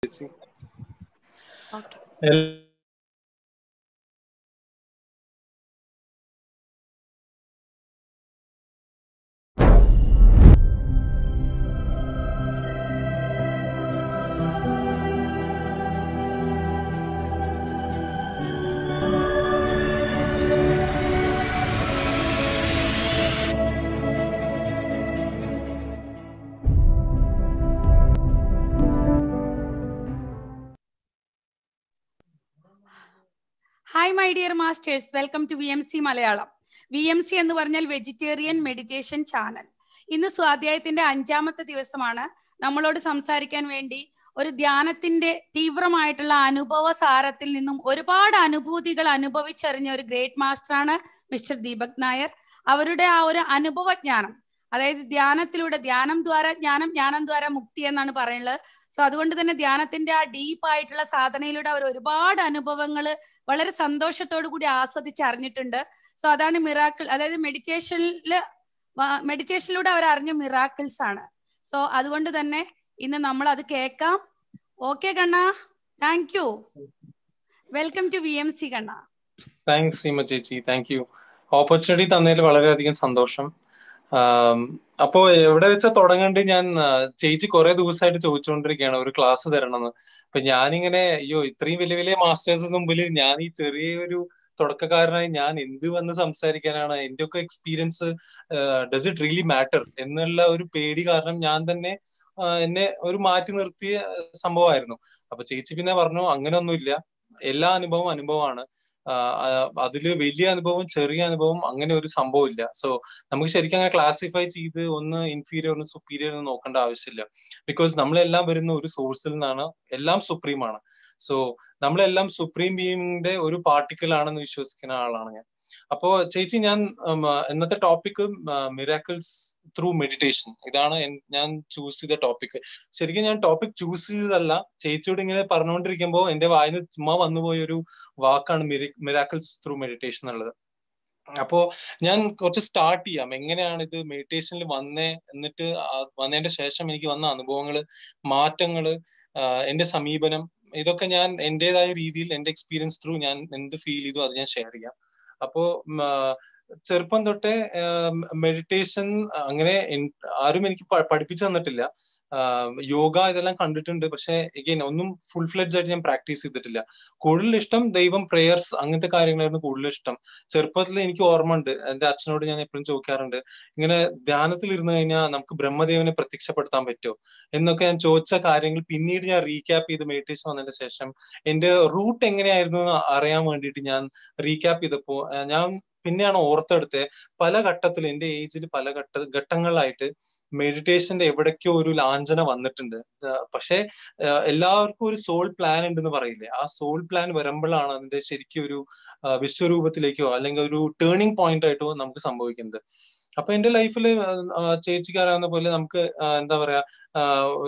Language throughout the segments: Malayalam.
ചേച്ചി ഓക്കെ എൽ- hi my dear masters welcome to V M C Malayalam V M C എന്ന് പറഞ്ഞാൽ വെജിറ്റേറിയൻ മെഡിറ്റേഷൻ ചാനൽ ഇന്ന് സ്വാധ്യായത്തിന്റെ അഞ്ചാമത്തെ ദിവസമാണ് നമ്മളോട് സംസാരിക്കാൻ വേണ്ടി ഒരു ധ്യാനത്തിന്റെ തീവ്രമായിട്ടുള്ള അനുഭവ സാരത്തിൽ നിന്നും ഒരുപാട് അനുഭൂതികൾ അനുഭവിച്ചറിഞ്ഞ ഒരു ഗ്രേറ്റ് മാസ്റ്ററാണ് മിസ്റ്റർ ദീപക് നായർ അവരുടെ ആ ഒരു അനുഭവ ജ്ഞാനം അതായത് ധ്യാനത്തിലൂടെ ധ്യാനം ദ്വാര ജ്ഞാനം ജ്ഞാനം ദ്വാര മുക്തി എന്നാണ് പറയുന്നത് സോ അതുകൊണ്ട് തന്നെ ധ്യാനത്തിന്റെ ആ ഡീപ്പ് ആയിട്ടുള്ള സാധനയിലൂടെ അവർ ഒരുപാട് അനുഭവങ്ങൾ വളരെ സന്തോഷത്തോടു കൂടി ആസ്വദിച്ച് അറിഞ്ഞിട്ടുണ്ട് സോ അതാണ് മിറാക്കിൾ അതായത് മെഡിറ്റേഷനിൽ മെഡിറ്റേഷനിലൂടെ അവർ അറിഞ്ഞ മിറാക്കിൾസ് ആണ് സോ അതുകൊണ്ട് തന്നെ ഇന്ന് നമ്മൾ അത് കേൾക്കാം okay Kanna thank you welcome to V M C Kanna thanks Seema ചേച്ചി താങ്ക് യു ഓപ്പർച്യൂണിറ്റി തന്നതിൽ വളരെയധികം സന്തോഷം ആം, അപ്പോ എവിടെ വെച്ചാ തുടങ്ങണ്ട് ഞാൻ ആ, ചേച്ചി കുറെ ദിവസമായിട്ട് ചോദിച്ചുകൊണ്ടിരിക്കുകയാണ് ഒരു ക്ലാസ് തരണമെന്ന് അപ്പൊ ഞാനിങ്ങനെ അയ്യോ ഇത്രയും വലിയ വലിയ മാസ്റ്റേഴ്സ് മുമ്പിൽ ഞാൻ ഈ ചെറിയൊരു തുടക്കക്കാരനായി ഞാൻ എന്ത് വന്ന് സംസാരിക്കാനാണ് എന്റെ ഒക്കെ experience does it really matter എന്നുള്ള ഒരു പേടി കാരണം ഞാൻ തന്നെ ആ, എന്നെ ഒരു മാറ്റി നിർത്തിയ സംഭവമായിരുന്നു അപ്പൊ ചേച്ചി പിന്നെ പറഞ്ഞു അങ്ങനെയൊന്നുമില്ല എല്ലാ അനുഭവവും അനുഭവമാണ് ആഹ് അതില് വലിയ അനുഭവം ചെറിയ അനുഭവം അങ്ങനെ ഒരു സംഭവം ഇല്ല സോ നമുക്ക് ശരിക്കും അങ്ങനെ ക്ലാസിഫൈ ചെയ്ത് ഒന്ന് ഇൻഫീരിയർ ഒന്ന് സുപ്പീരിയർ എന്ന് നോക്കേണ്ട ആവശ്യമില്ല ബിക്കോസ് നമ്മളെല്ലാം വരുന്ന ഒരു സോഴ്സിൽ നിന്നാണ് എല്ലാം സുപ്രീം ആണ് സോ നമ്മളെല്ലാം സുപ്രീം ബീയിങ്ങിന്റെ ഒരു പാർട്ടിക്കിൾ ആണെന്ന് വിശ്വസിക്കുന്ന ആളാണ് ഞാൻ അപ്പോ ചേച്ചി ഞാൻ ഉം, ഇന്നത്തെ ടോപ്പിക് മിറാക്കിൾസ് ത്രൂ മെഡിറ്റേഷൻ ഇതാണ് എൻ- ഞാൻ ചൂസ് ചെയ്ത ടോപ്പിക് ശരിക്കും ഞാൻ ടോപ്പിക് ചൂസ് ചെയ്തതല്ല ചേച്ചിയോട് ഇങ്ങനെ പറഞ്ഞുകൊണ്ടിരിക്കുമ്പോൾ എന്റെ വായിന്ന് ചുമ്മാ വന്നുപോയ ഒരു വാക്കാണ് മിറാക്കിൾസ് ത്രൂ മെഡിറ്റേഷൻ എന്നുള്ളത് അപ്പോ ഞാൻ കുറച്ച് സ്റ്റാർട്ട് ചെയ്യാം എങ്ങനെയാണ് ഇത് മെഡിറ്റേഷനിൽ വന്നേ എന്നിട്ട് ആ- വന്നതിന്റെ ശേഷം എനിക്ക് വന്ന അനുഭവങ്ങള് മാറ്റങ്ങള് ആഹ് എന്റെ സമീപനം ഇതൊക്കെ ഞാൻ എന്റേതായ രീതിയിൽ എന്റെ എക്സ്പീരിയൻസ് ത്രൂ ഞാൻ എന്ത് ഫീൽ ചെയ്തു അത് ഞാൻ ഷെയർ ചെയ്യാം അപ്പോ ഉം, ആഹ് ചെറുപ്പം തൊട്ടേ മെഡിറ്റേഷൻ അങ്ങനെ എൻ- ആരും എനിക്ക് പ- പഠിപ്പിച്ചു തന്നിട്ടില്ല ആഹ് യോഗ ഇതെല്ലാം കണ്ടിട്ടുണ്ട് പക്ഷെ എഗെയിൻ ഒന്നും ഫുൾ ഫ്ലെഡ്ജ് ആയിട്ട് ഞാൻ പ്രാക്ടീസ് ചെയ്തിട്ടില്ല കൂടുതൽ ഇഷ്ടം ദൈവം പ്രേയേഴ്സ് അങ്ങനത്തെ കാര്യങ്ങളായിരുന്നു കൂടുതൽ ഇഷ്ടം ചെറുപ്പത്തിൽ എനിക്ക് ഓർമ്മ ഉണ്ട് എന്റെ അച്ഛനോട് ഞാൻ എപ്പോഴും ചോദിക്കാറുണ്ട് ഇങ്ങനെ ധ്യാനത്തിൽ ഇരുന്ന് കഴിഞ്ഞാൽ നമുക്ക് ബ്രഹ്മദേവനെ പ്രത്യക്ഷപ്പെടുത്താൻ പറ്റുമോ എന്നൊക്കെ ഞാൻ ചോദിച്ച കാര്യങ്ങൾ പിന്നീട് ഞാൻ റീക്യാപ്പ് ചെയ്ത് മെഡിറ്റേഷൻ വന്നതിന് ശേഷം എന്റെ റൂട്ട് എങ്ങനെയായിരുന്നു എന്ന് അറിയാൻ വേണ്ടിയിട്ട് ഞാൻ റീക്യാപ്പ് ചെയ്തപ്പോ ആ, ഞാൻ പിന്നെയാണ് ഓർത്തെടുത്തത് പല ഘട്ടത്തിൽ എന്റെ ഏജിൽ പല ഘട്ട ഘട്ടങ്ങളിലായിട്ട് മെഡിറ്റേഷന്റെ എവിടേക്കോ ഒരു ലാഞ്ചന വന്നിട്ടുണ്ട് ആ, പക്ഷേ ആ, എല്ലാവർക്കും ഒരു സോൾ പ്ലാൻ ഉണ്ടെന്ന് പറയില്ലേ ആ സോൾ പ്ലാൻ വരുമ്പോഴാണ് അതിന്റെ ശരിക്കും ഒരു ആ, വിശ്വരൂപത്തിലേക്കോ അല്ലെങ്കിൽ ഒരു ടേണിംഗ് പോയിന്റ് ആയിട്ടോ നമുക്ക് സംഭവിക്കുന്നത് അപ്പൊ എന്റെ ലൈഫിൽ ചേച്ചിക്ക് അറിയാവുന്ന പോലെ നമുക്ക് ആ, എന്താ പറയാ ആ,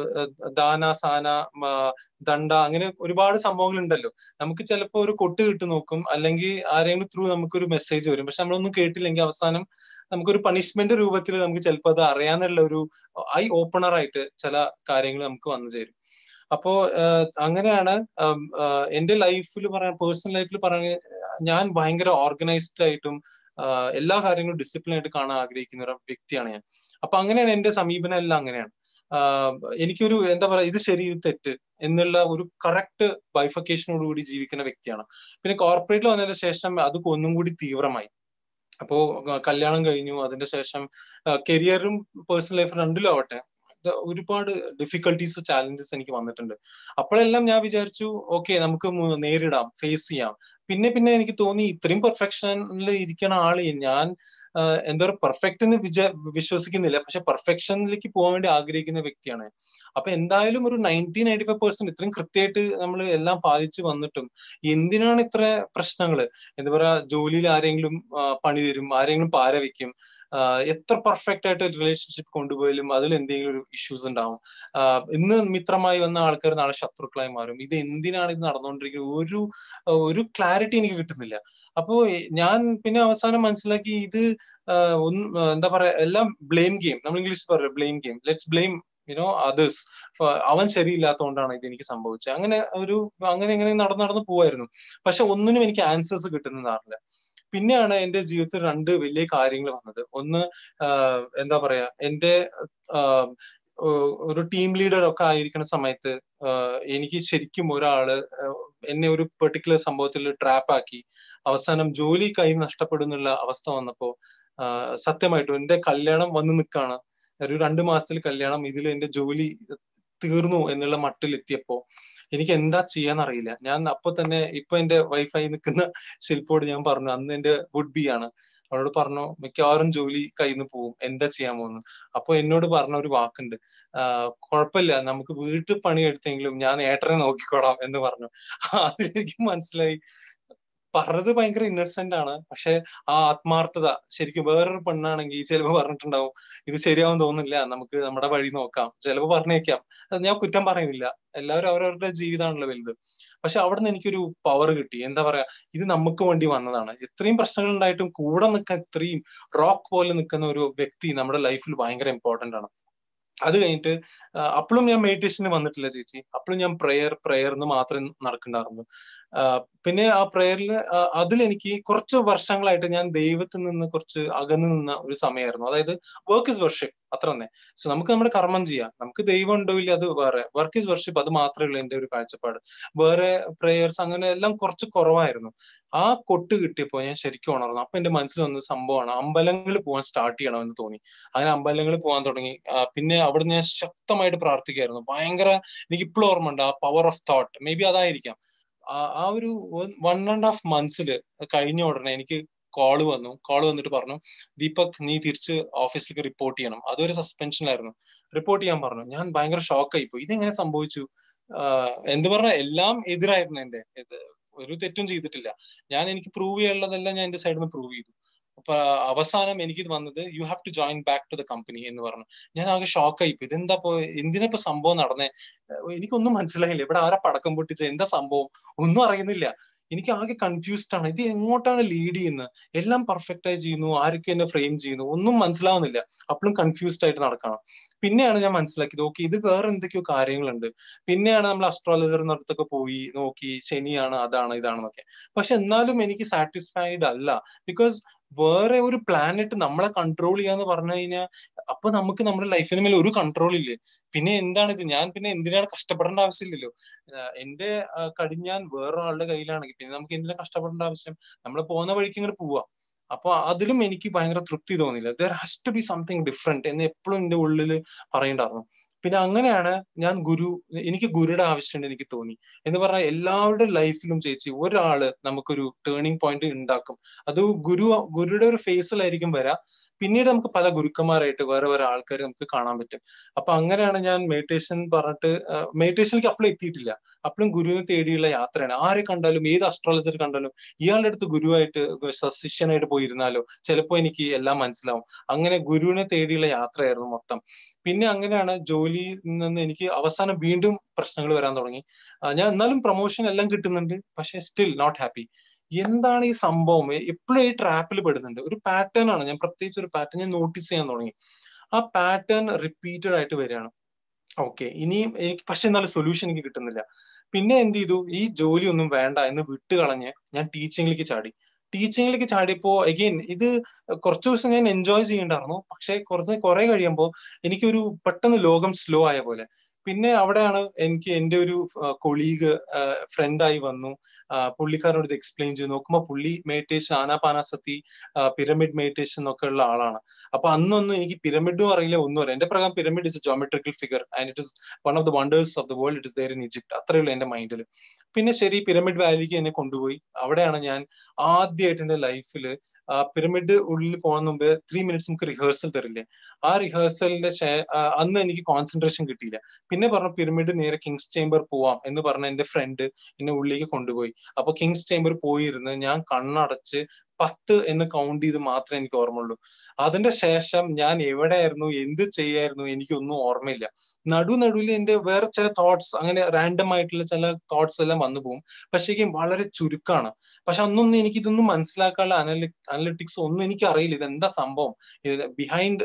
ദാന സാന ആ, ദണ്ഡ അങ്ങനെ ഒരുപാട് സംഭവങ്ങൾ ഉണ്ടല്ലോ നമുക്ക് ചിലപ്പോൾ ഒരു കൊട്ട് കിട്ടു നോക്കും അല്ലെങ്കിൽ ആരെങ്കിലും ത്രൂ നമുക്കൊരു മെസ്സേജ് വരും പക്ഷെ നമ്മളൊന്നും കേട്ടില്ലെങ്കിൽ അവസാനം നമുക്കൊരു പണിഷ്മെന്റ് രൂപത്തിൽ നമുക്ക് ചിലപ്പോൾ അത് അറിയാന്നുള്ള ഒരു ഐ ഓപ്പണർ ആയിട്ട് ചില കാര്യങ്ങൾ നമുക്ക് വന്നു ചേരും അപ്പോ ആഹ് അങ്ങനെയാണ് ആം, ആഹ് എന്റെ ലൈഫിൽ പറയാൻ പേഴ്സണൽ ലൈഫിൽ പറഞ്ഞ ഞാൻ ഭയങ്കര ഓർഗനൈസ്ഡ് ആയിട്ടും ആഹ് എല്ലാ കാര്യങ്ങളും ഡിസിപ്ലിൻ ആയിട്ട് കാണാൻ ആഗ്രഹിക്കുന്ന ഒരു വ്യക്തിയാണ് ഞാൻ അപ്പൊ അങ്ങനെയാണ് എന്റെ സമീപനം എല്ലാം അങ്ങനെയാണ് ആഹ് എനിക്കൊരു എന്താ പറയാ ഇത് ശരി ഇത് തെറ്റ് എന്നുള്ള ഒരു കറക്റ്റ് ബൈഫക്കേഷനോടുകൂടി ജീവിക്കുന്ന വ്യക്തിയാണ് പിന്നെ കോർപ്പറേറ്റിൽ വന്നതിന് ശേഷം അത് ഒന്നും കൂടി തീവ്രമായി അപ്പോ ക- കല്യാണം കഴിഞ്ഞു അതിന്റെ ശേഷം കരിയറും പേഴ്സണൽ ലൈഫ് രണ്ടിലും ആവട്ടെ ഇത് ഒരുപാട് ഡിഫിക്കൽട്ടീസ് ചാലഞ്ചസ് എനിക്ക് വന്നിട്ടുണ്ട് അപ്പോഴെല്ലാം ഞാൻ വിചാരിച്ചു ഓക്കെ നമുക്ക് മു- നേരിടാം ഫേസ് ചെയ്യാം പിന്നെ പിന്നെ എനിക്ക് തോന്നി ഇത്രയും പെർഫെക്ഷനിൽ ഇരിക്കണ ആള് ഞാൻ ആഹ് എന്താ പറയുക പെർഫെക്റ്റ് എന്ന് വിചാ വിശ്വസിക്കുന്നില്ല പക്ഷെ പെർഫെക്ഷനിലേക്ക് പോകാൻ വേണ്ടി ആഗ്രഹിക്കുന്ന വ്യക്തിയാണ് അപ്പൊ എന്തായാലും ഒരു നയൻറ്റി നയൻറ്റി ഫൈവ് പെർസെന്റ് ഇത്രയും കൃത്യമായിട്ട് നമ്മൾ എല്ലാം പാലിച്ചു വന്നിട്ടും എന്തിനാണ് ഇത്ര പ്രശ്നങ്ങള് എന്താ പറയാ ജോലിയിൽ ആരെങ്കിലും ആ, പണി തരും ആരെങ്കിലും പാര വെക്കും ആ, എത്ര പെർഫെക്റ്റ് ആയിട്ട് റിലേഷൻഷിപ്പ് കൊണ്ടുപോയാലും അതിൽ എന്തെങ്കിലും ഒരു ഇഷ്യൂസ് ഉണ്ടാവും ആ, ഇന്ന് മിത്രമായി വന്ന ആൾക്കാർ നാളെ ശത്രുക്കളായി മാറും ഇത് എന്തിനാണ് ഇത് നടന്നുകൊണ്ടിരിക്കുന്നത് ഒരു ഒരു ക്ലാരിറ്റി എനിക്ക് കിട്ടുന്നില്ല അപ്പോ ഞാൻ പിന്നെ അവസാനം മനസ്സിലാക്കി ഇത് ആ, ഒന്ന് എന്താ പറയാ എല്ലാം ബ്ലെയിം ഗെയിം നമ്മൾ ഇംഗ്ലീഷിൽ പറയാം blame game let's blame you know others അവൻ ശരിയില്ലാത്തതുകൊണ്ടാണ് ഇത് എനിക്ക് സംഭവിച്ചത് അങ്ങനെ ഒരു അങ്ങനെ ഇങ്ങനെ നടന്ന് നടന്ന് പോവായിരുന്നു പക്ഷെ ഒന്നിനും എനിക്ക് ആൻസേഴ്സ് കിട്ടുന്നതാറില്ല പിന്നെയാണ് എന്റെ ജീവിതത്തിൽ രണ്ട് വലിയ കാര്യങ്ങൾ വന്നത് ഒന്ന് എന്താ പറയാ എന്റെ ഒരു ടീം ലീഡർ ഒക്കെ ആയിരിക്കുന്ന സമയത്ത് എനിക്ക് ശരിക്കും ഒരാള് എന്നെ ഒരു പെർട്ടിക്കുലർ സംഭവത്തിൽ ട്രാപ്പ് ആക്കി അവസാനം ജോലി കൈ നഷ്ടപ്പെടുന്നുള്ള അവസ്ഥ വന്നപ്പോ സത്യമായിട്ടും എന്റെ കല്യാണം വന്ന് നിൽക്കാണ് ഒരു രണ്ട് മാസത്തിൽ കല്യാണം ഇതിൽ എന്റെ ജോലി തീർന്നു എന്നുള്ള മട്ടിലെത്തിയപ്പോ എനിക്ക് എന്താ ചെയ്യാൻ അറിയില്ല ഞാൻ അപ്പൊ തന്നെ ഇപ്പൊ എന്റെ വൈഫായി നിൽക്കുന്ന ശില്പോട് ഞാൻ പറഞ്ഞു അന്ന് എന്റെ വുഡ് ബി ആണ് അവളോട് പറഞ്ഞു മിക്കവാറും ജോലി കയ്യിൽ നിന്ന് പോവും എന്താ ചെയ്യാൻ പോകുന്നു അപ്പൊ എന്നോട് പറഞ്ഞ ഒരു വാക്കുണ്ട് കുഴപ്പമില്ല നമുക്ക് വീട്ടിൽ പണി എടുത്തെങ്കിലും ഞാൻ ഏട്ടനെ നോക്കിക്കോളാം എന്ന് പറഞ്ഞു അതിലെനിക്ക് മനസ്സിലായി പറഞ്ഞത് ഭയങ്കര ഇന്നസെന്റ് ആണ് പക്ഷെ ആ ആത്മാർത്ഥത ശരിക്കും വേറൊരു പെണ്ണാണെങ്കിൽ ചിലപ്പോ പറഞ്ഞിട്ടുണ്ടാവും ഇത് ശരിയാവും തോന്നുന്നില്ല നമുക്ക് നമ്മുടെ വഴി നോക്കാം ചിലപ്പോ പറഞ്ഞേക്കാം ഞാൻ കുറ്റം പറയുന്നില്ല എല്ലാവരും അവരവരുടെ ജീവിതമാണല്ലോ വലുത് പക്ഷെ അവിടെ നിന്ന് എനിക്കൊരു പവർ കിട്ടി എന്താ പറയാ ഇത് നമുക്ക് വേണ്ടി വന്നതാണ് ഇത്രയും പ്രശ്നങ്ങൾ ഉണ്ടായിട്ടും കൂടെ നിൽക്കാൻ ഇത്രയും റോക്ക് പോലെ നിൽക്കുന്ന ഒരു വ്യക്തി നമ്മുടെ ലൈഫിൽ ഭയങ്കര ഇമ്പോർട്ടന്റ് ആണ് അത് കഴിഞ്ഞിട്ട് അപ്പോഴും ഞാൻ മെഡിറ്റേഷന് വന്നിട്ടില്ല ചേച്ചി അപ്പോഴും ഞാൻ പ്രെയർ പ്രെയർ എന്ന് മാത്രമേ നടക്കണ്ടായിരുന്നു പിന്നെ ആ പ്രെയറിൽ അതിൽ എനിക്ക് കുറച്ച് വർഷങ്ങളായിട്ട് ഞാൻ ദൈവത്തിൽ നിന്ന് കുറച്ച് അകന്നു നിന്ന ഒരു സമയമായിരുന്നു അതായത് വർക്ക് ഇസ് വർഷിപ്പ് അത്ര തന്നെ സോ നമുക്ക് നമ്മുടെ കർമ്മം ചെയ്യാം നമുക്ക് ദൈവം ഉണ്ടോ ഇല്ല അത് വേറെ വർക്ക് ഇസ് വർഷിപ്പ് അത് മാത്രമേ ഉള്ളൂ എന്റെ ഒരു കാഴ്ചപ്പാട് വേറെ പ്രേയേഴ്സ് അങ്ങനെ എല്ലാം കുറച്ച് കുറവായിരുന്നു ആ കൊട്ട് കിട്ടിയപ്പോ ഞാൻ ശരിക്കും ഉണർന്നു അപ്പൊ എന്റെ മനസ്സിൽ വന്ന സംഭവമാണ് അമ്പലങ്ങളിൽ പോകാൻ സ്റ്റാർട്ട് ചെയ്യണമെന്ന് തോന്നി അങ്ങനെ അമ്പലങ്ങളിൽ പോകാൻ തുടങ്ങി പിന്നെ അവിടെ ഞാൻ ശക്തമായിട്ട് പ്രാർത്ഥിക്കായിരുന്നു ഭയങ്കര എനിക്ക് ഇപ്പോഴും ഓർമ്മ ഉണ്ട് ആ power of thought maybe അതായിരിക്കാം ആ ഒരു വൺ ആൻഡ് ഹാഫ് മന്ത്സിൽ കഴിഞ്ഞ ഉടനെ എനിക്ക് കോള് വന്നു കോള് വന്നിട്ട് പറഞ്ഞു ദീപക് നീ തിരിച്ച് ഓഫീസിലേക്ക് റിപ്പോർട്ട് ചെയ്യണം അതൊരു സസ്പെൻഷനിലായിരുന്നു റിപ്പോർട്ട് ചെയ്യാൻ പറഞ്ഞു ഞാൻ ഭയങ്കര ഷോക്ക് ആയിപ്പോയി ഇതെങ്ങനെ സംഭവിച്ചു എന്ത് പറഞ്ഞ എല്ലാം എതിരായിരുന്നു എന്റെ ഒരു തെറ്റും ചെയ്തിട്ടില്ല ഞാൻ എനിക്ക് പ്രൂവ് ചെയ്യാനുള്ളതെല്ലാം ഞാൻ എന്റെ സൈഡിൽ നിന്ന് പ്രൂവ് ചെയ്തു അപ്പൊ അവസാനം എനിക്ക് വന്നത് you have to join back to the company എന്ന് പറഞ്ഞു ഞാൻ ആകെ ഷോക്ക് ആയിപ്പോ ഇതെന്താ പോ എന്തിനാ ഇപ്പൊ സംഭവം നടന്നേ എനിക്കൊന്നും മനസ്സിലായില്ല ഇവിടെ ആരാ പടക്കം പൊട്ടിച്ച എന്താ സംഭവം ഒന്നും അറിയുന്നില്ല എനിക്ക് ആകെ കൺഫ്യൂസ്ഡ് ആണ് ഇത് എങ്ങോട്ടാണ് ലീഡ് ചെയ്യുന്നത് എല്ലാം പെർഫെക്റ്റ് ആയി ചെയ്യുന്നു ആരൊക്കെ എന്നെ ഫ്രെയിം ചെയ്യുന്നു ഒന്നും മനസ്സിലാവുന്നില്ല അപ്പോഴും കൺഫ്യൂസ്ഡ് ആയിട്ട് നടക്കണം പിന്നെയാണ് ഞാൻ മനസ്സിലാക്കിയത് ഓക്കെ ഇത് വേറെ എന്തൊക്കെയോ കാര്യങ്ങളുണ്ട് പിന്നെയാണ് നമ്മൾ അസ്ട്രോളജറിന്റെ അടുത്തൊക്കെ പോയി നോക്കി ശനിയാണ് അതാണ് ഇതാണെന്നൊക്കെ പക്ഷെ എന്നാലും എനിക്ക് സാറ്റിസ്ഫൈഡ് അല്ല ബിക്കോസ് വേറെ ഒരു പ്ലാനറ്റ് നമ്മളെ കൺട്രോൾ ചെയ്യാന്ന് പറഞ്ഞു കഴിഞ്ഞാൽ അപ്പൊ നമുക്ക് നമ്മുടെ ലൈഫിന് മേലെ ഒരു കൺട്രോൾ ഇല്ലേ പിന്നെ എന്താണ് ഇത് ഞാൻ പിന്നെ എന്തിനാണ് കഷ്ടപ്പെടേണ്ട ആവശ്യമില്ലല്ലോ എന്റെ കടിഞ്ഞാൻ വേറൊരാളുടെ കയ്യിലാണെങ്കിൽ പിന്നെ നമുക്ക് എന്തിനാ കഷ്ടപ്പെടേണ്ട ആവശ്യം നമ്മൾ പോകുന്ന വഴിക്ക് ഇങ്ങനെ പോവാം അപ്പൊ അതിലും എനിക്ക് ഭയങ്കര തൃപ്തി തോന്നില്ല there has to be something different എന്ന് എപ്പോഴും എന്റെ ഉള്ളിൽ പറയണ്ടായിരുന്നു പിന്നെ അങ്ങനെയാണ് ഞാൻ ഗുരു എനിക്ക് ഗുരുയുടെ ആവശ്യമുണ്ട് എനിക്ക് തോന്നി എന്ന് പറഞ്ഞാൽ എല്ലാവരുടെ ലൈഫിലും ചേച്ചി ഒരാള് നമുക്കൊരു ടേണിംഗ് പോയിന്റ് ഉണ്ടാക്കും അത് ഗുരു ഗുരുയുടെ ഒരു ഫേസിലായിരിക്കും വരാം പിന്നീട് നമുക്ക് പല ഗുരുക്കന്മാരായിട്ട് വേറെ വേറെ ആൾക്കാരെ നമുക്ക് കാണാൻ പറ്റും അപ്പൊ അങ്ങനെയാണ് ഞാൻ മെഡിറ്റേഷൻ പറഞ്ഞിട്ട് മെഡിറ്റേഷനിലേക്ക് അപ്പോഴും എത്തിയിട്ടില്ല അപ്പോഴും ഗുരുവിനെ തേടിയുള്ള യാത്രയാണ് ആരെ കണ്ടാലും ഏത് അസ്ട്രോളജർ കണ്ടാലും ഇയാളുടെ അടുത്ത് ഗുരുവായിട്ട് ശിഷ്യനായിട്ട് പോയിരുന്നാലോ ചിലപ്പോൾ എനിക്ക് എല്ലാം മനസ്സിലാവും അങ്ങനെ ഗുരുവിനെ തേടിയുള്ള യാത്രയായിരുന്നു മൊത്തം പിന്നെ അങ്ങനെയാണ് ജോലിയിൽ നിന്ന് എനിക്ക് അവസാനം വീണ്ടും പ്രശ്നങ്ങൾ വരാൻ തുടങ്ങി ഞാൻ എന്നാലും പ്രൊമോഷൻ എല്ലാം കിട്ടുന്നുണ്ട് പക്ഷെ സ്റ്റിൽ നോട്ട് ഹാപ്പി എന്താണ് ഈ സംഭവം എപ്പോഴും ഈ ട്രാപ്പിൽ പെടുന്നുണ്ട് ഒരു പാറ്റേൺ ആണ് ഞാൻ പ്രത്യേകിച്ച് ഒരു പാറ്റേൺ ഞാൻ നോട്ടീസ് ചെയ്യാൻ തുടങ്ങി ആ പാറ്റേൺ റിപ്പീറ്റഡ് ആയിട്ട് വരികയാണ് ഓക്കെ ഇനിയും എനിക്ക് പക്ഷെ എന്നാലും സൊല്യൂഷൻ എനിക്ക് കിട്ടുന്നില്ല പിന്നെ എന്ത് ചെയ്തു ഈ ജോലി ഒന്നും വേണ്ട എന്ന് വിട്ട് കളഞ്ഞ് ഞാൻ ടീച്ചിങ്ങിലേക്ക് ചാടി ടീച്ചിങ്ങിലേക്ക് ചാടിയപ്പോ അഗെയിൻ ഇത് കുറച്ചു ദിവസം ഞാൻ എൻജോയ് ചെയ്യണ്ടായിരുന്നു പക്ഷെ കുറച്ച് കുറെ കഴിയുമ്പോൾ എനിക്കൊരു പെട്ടെന്ന് ലോകം സ്ലോ ആയ പോലെ പിന്നെ അവിടെയാണ് എനിക്ക് എൻ്റെ ഒരു കൊളീഗ് ഫ്രണ്ടായി വന്നു പുള്ളിക്കാരോട് ഇത് എക്സ്പ്ലെയിൻ ചെയ്തു നോക്കുമ്പോൾ പുള്ളി മെഡിറ്റേഷൻ ആനാപാനാസത്തി പിരമിഡ് മെഡിറ്റേഷൻ എന്നൊക്കെ ഉള്ള ആളാണ് അപ്പൊ അന്നൊന്നും എനിക്ക് പിരമിഡും അറിയില്ല ഒന്നും അറിയില്ല എന്റെ പ്രകാരം pyramid is a geometrical figure and it is one of the wonders of the world it is there in Egypt അത്രയേ ഉള്ളൂ എന്റെ മൈൻഡിൽ പിന്നെ ശരി പിരമിഡ് വാലിക്ക് എന്നെ കൊണ്ടുപോയി അവിടെയാണ് ഞാൻ ആദ്യമായിട്ട് എന്റെ ലൈഫിൽ പിരമിഡ് ഉള്ളിൽ പോകുന്ന മുമ്പ് ത്രീ മിനിറ്റ്സ് നമുക്ക് റിഹേഴ്സൽ തരില്ലേ ആ റിഹേഴ്സലിന്റെ അന്ന് എനിക്ക് കോൺസെൻട്രേഷൻ കിട്ടിയില്ല പിന്നെ പറഞ്ഞു പിരമിഡ് നേരെ കിങ്സ് ചേംബർ പോവാം എന്ന് പറഞ്ഞ എന്റെ ഫ്രണ്ട് എന്നെ ഉള്ളിലേക്ക് കൊണ്ടുപോയി അപ്പൊ കിങ്സ് ചേംബർ പോയിരുന്ന് ഞാൻ കണ്ണടച്ച് പത്ത് എന്ന് കൗണ്ട് ചെയ്ത് മാത്രമേ എനിക്ക് ഓർമ്മയുള്ളൂ അതിന്റെ ശേഷം ഞാൻ എവിടെയായിരുന്നു എന്ത് ചെയ്യായിരുന്നു എനിക്കൊന്നും ഓർമ്മയില്ല നടു നടുവിൽ എന്റെ വേറെ ചില തോട്ട്സ് അങ്ങനെ റാൻഡം ആയിട്ടുള്ള ചില തോട്ട്സ് എല്ലാം വന്നു പോകും പക്ഷേക്കും വളരെ ചുരുക്കമാണ് പക്ഷെ അന്നൊന്നും എനിക്ക് ഇതൊന്നും മനസ്സിലാക്കാനുള്ള അനലി അനലിറ്റിക്സ് ഒന്നും എനിക്ക് അറിയില്ല ഇത് എന്താ സംഭവം ബിഹൈൻഡ് റീസൺ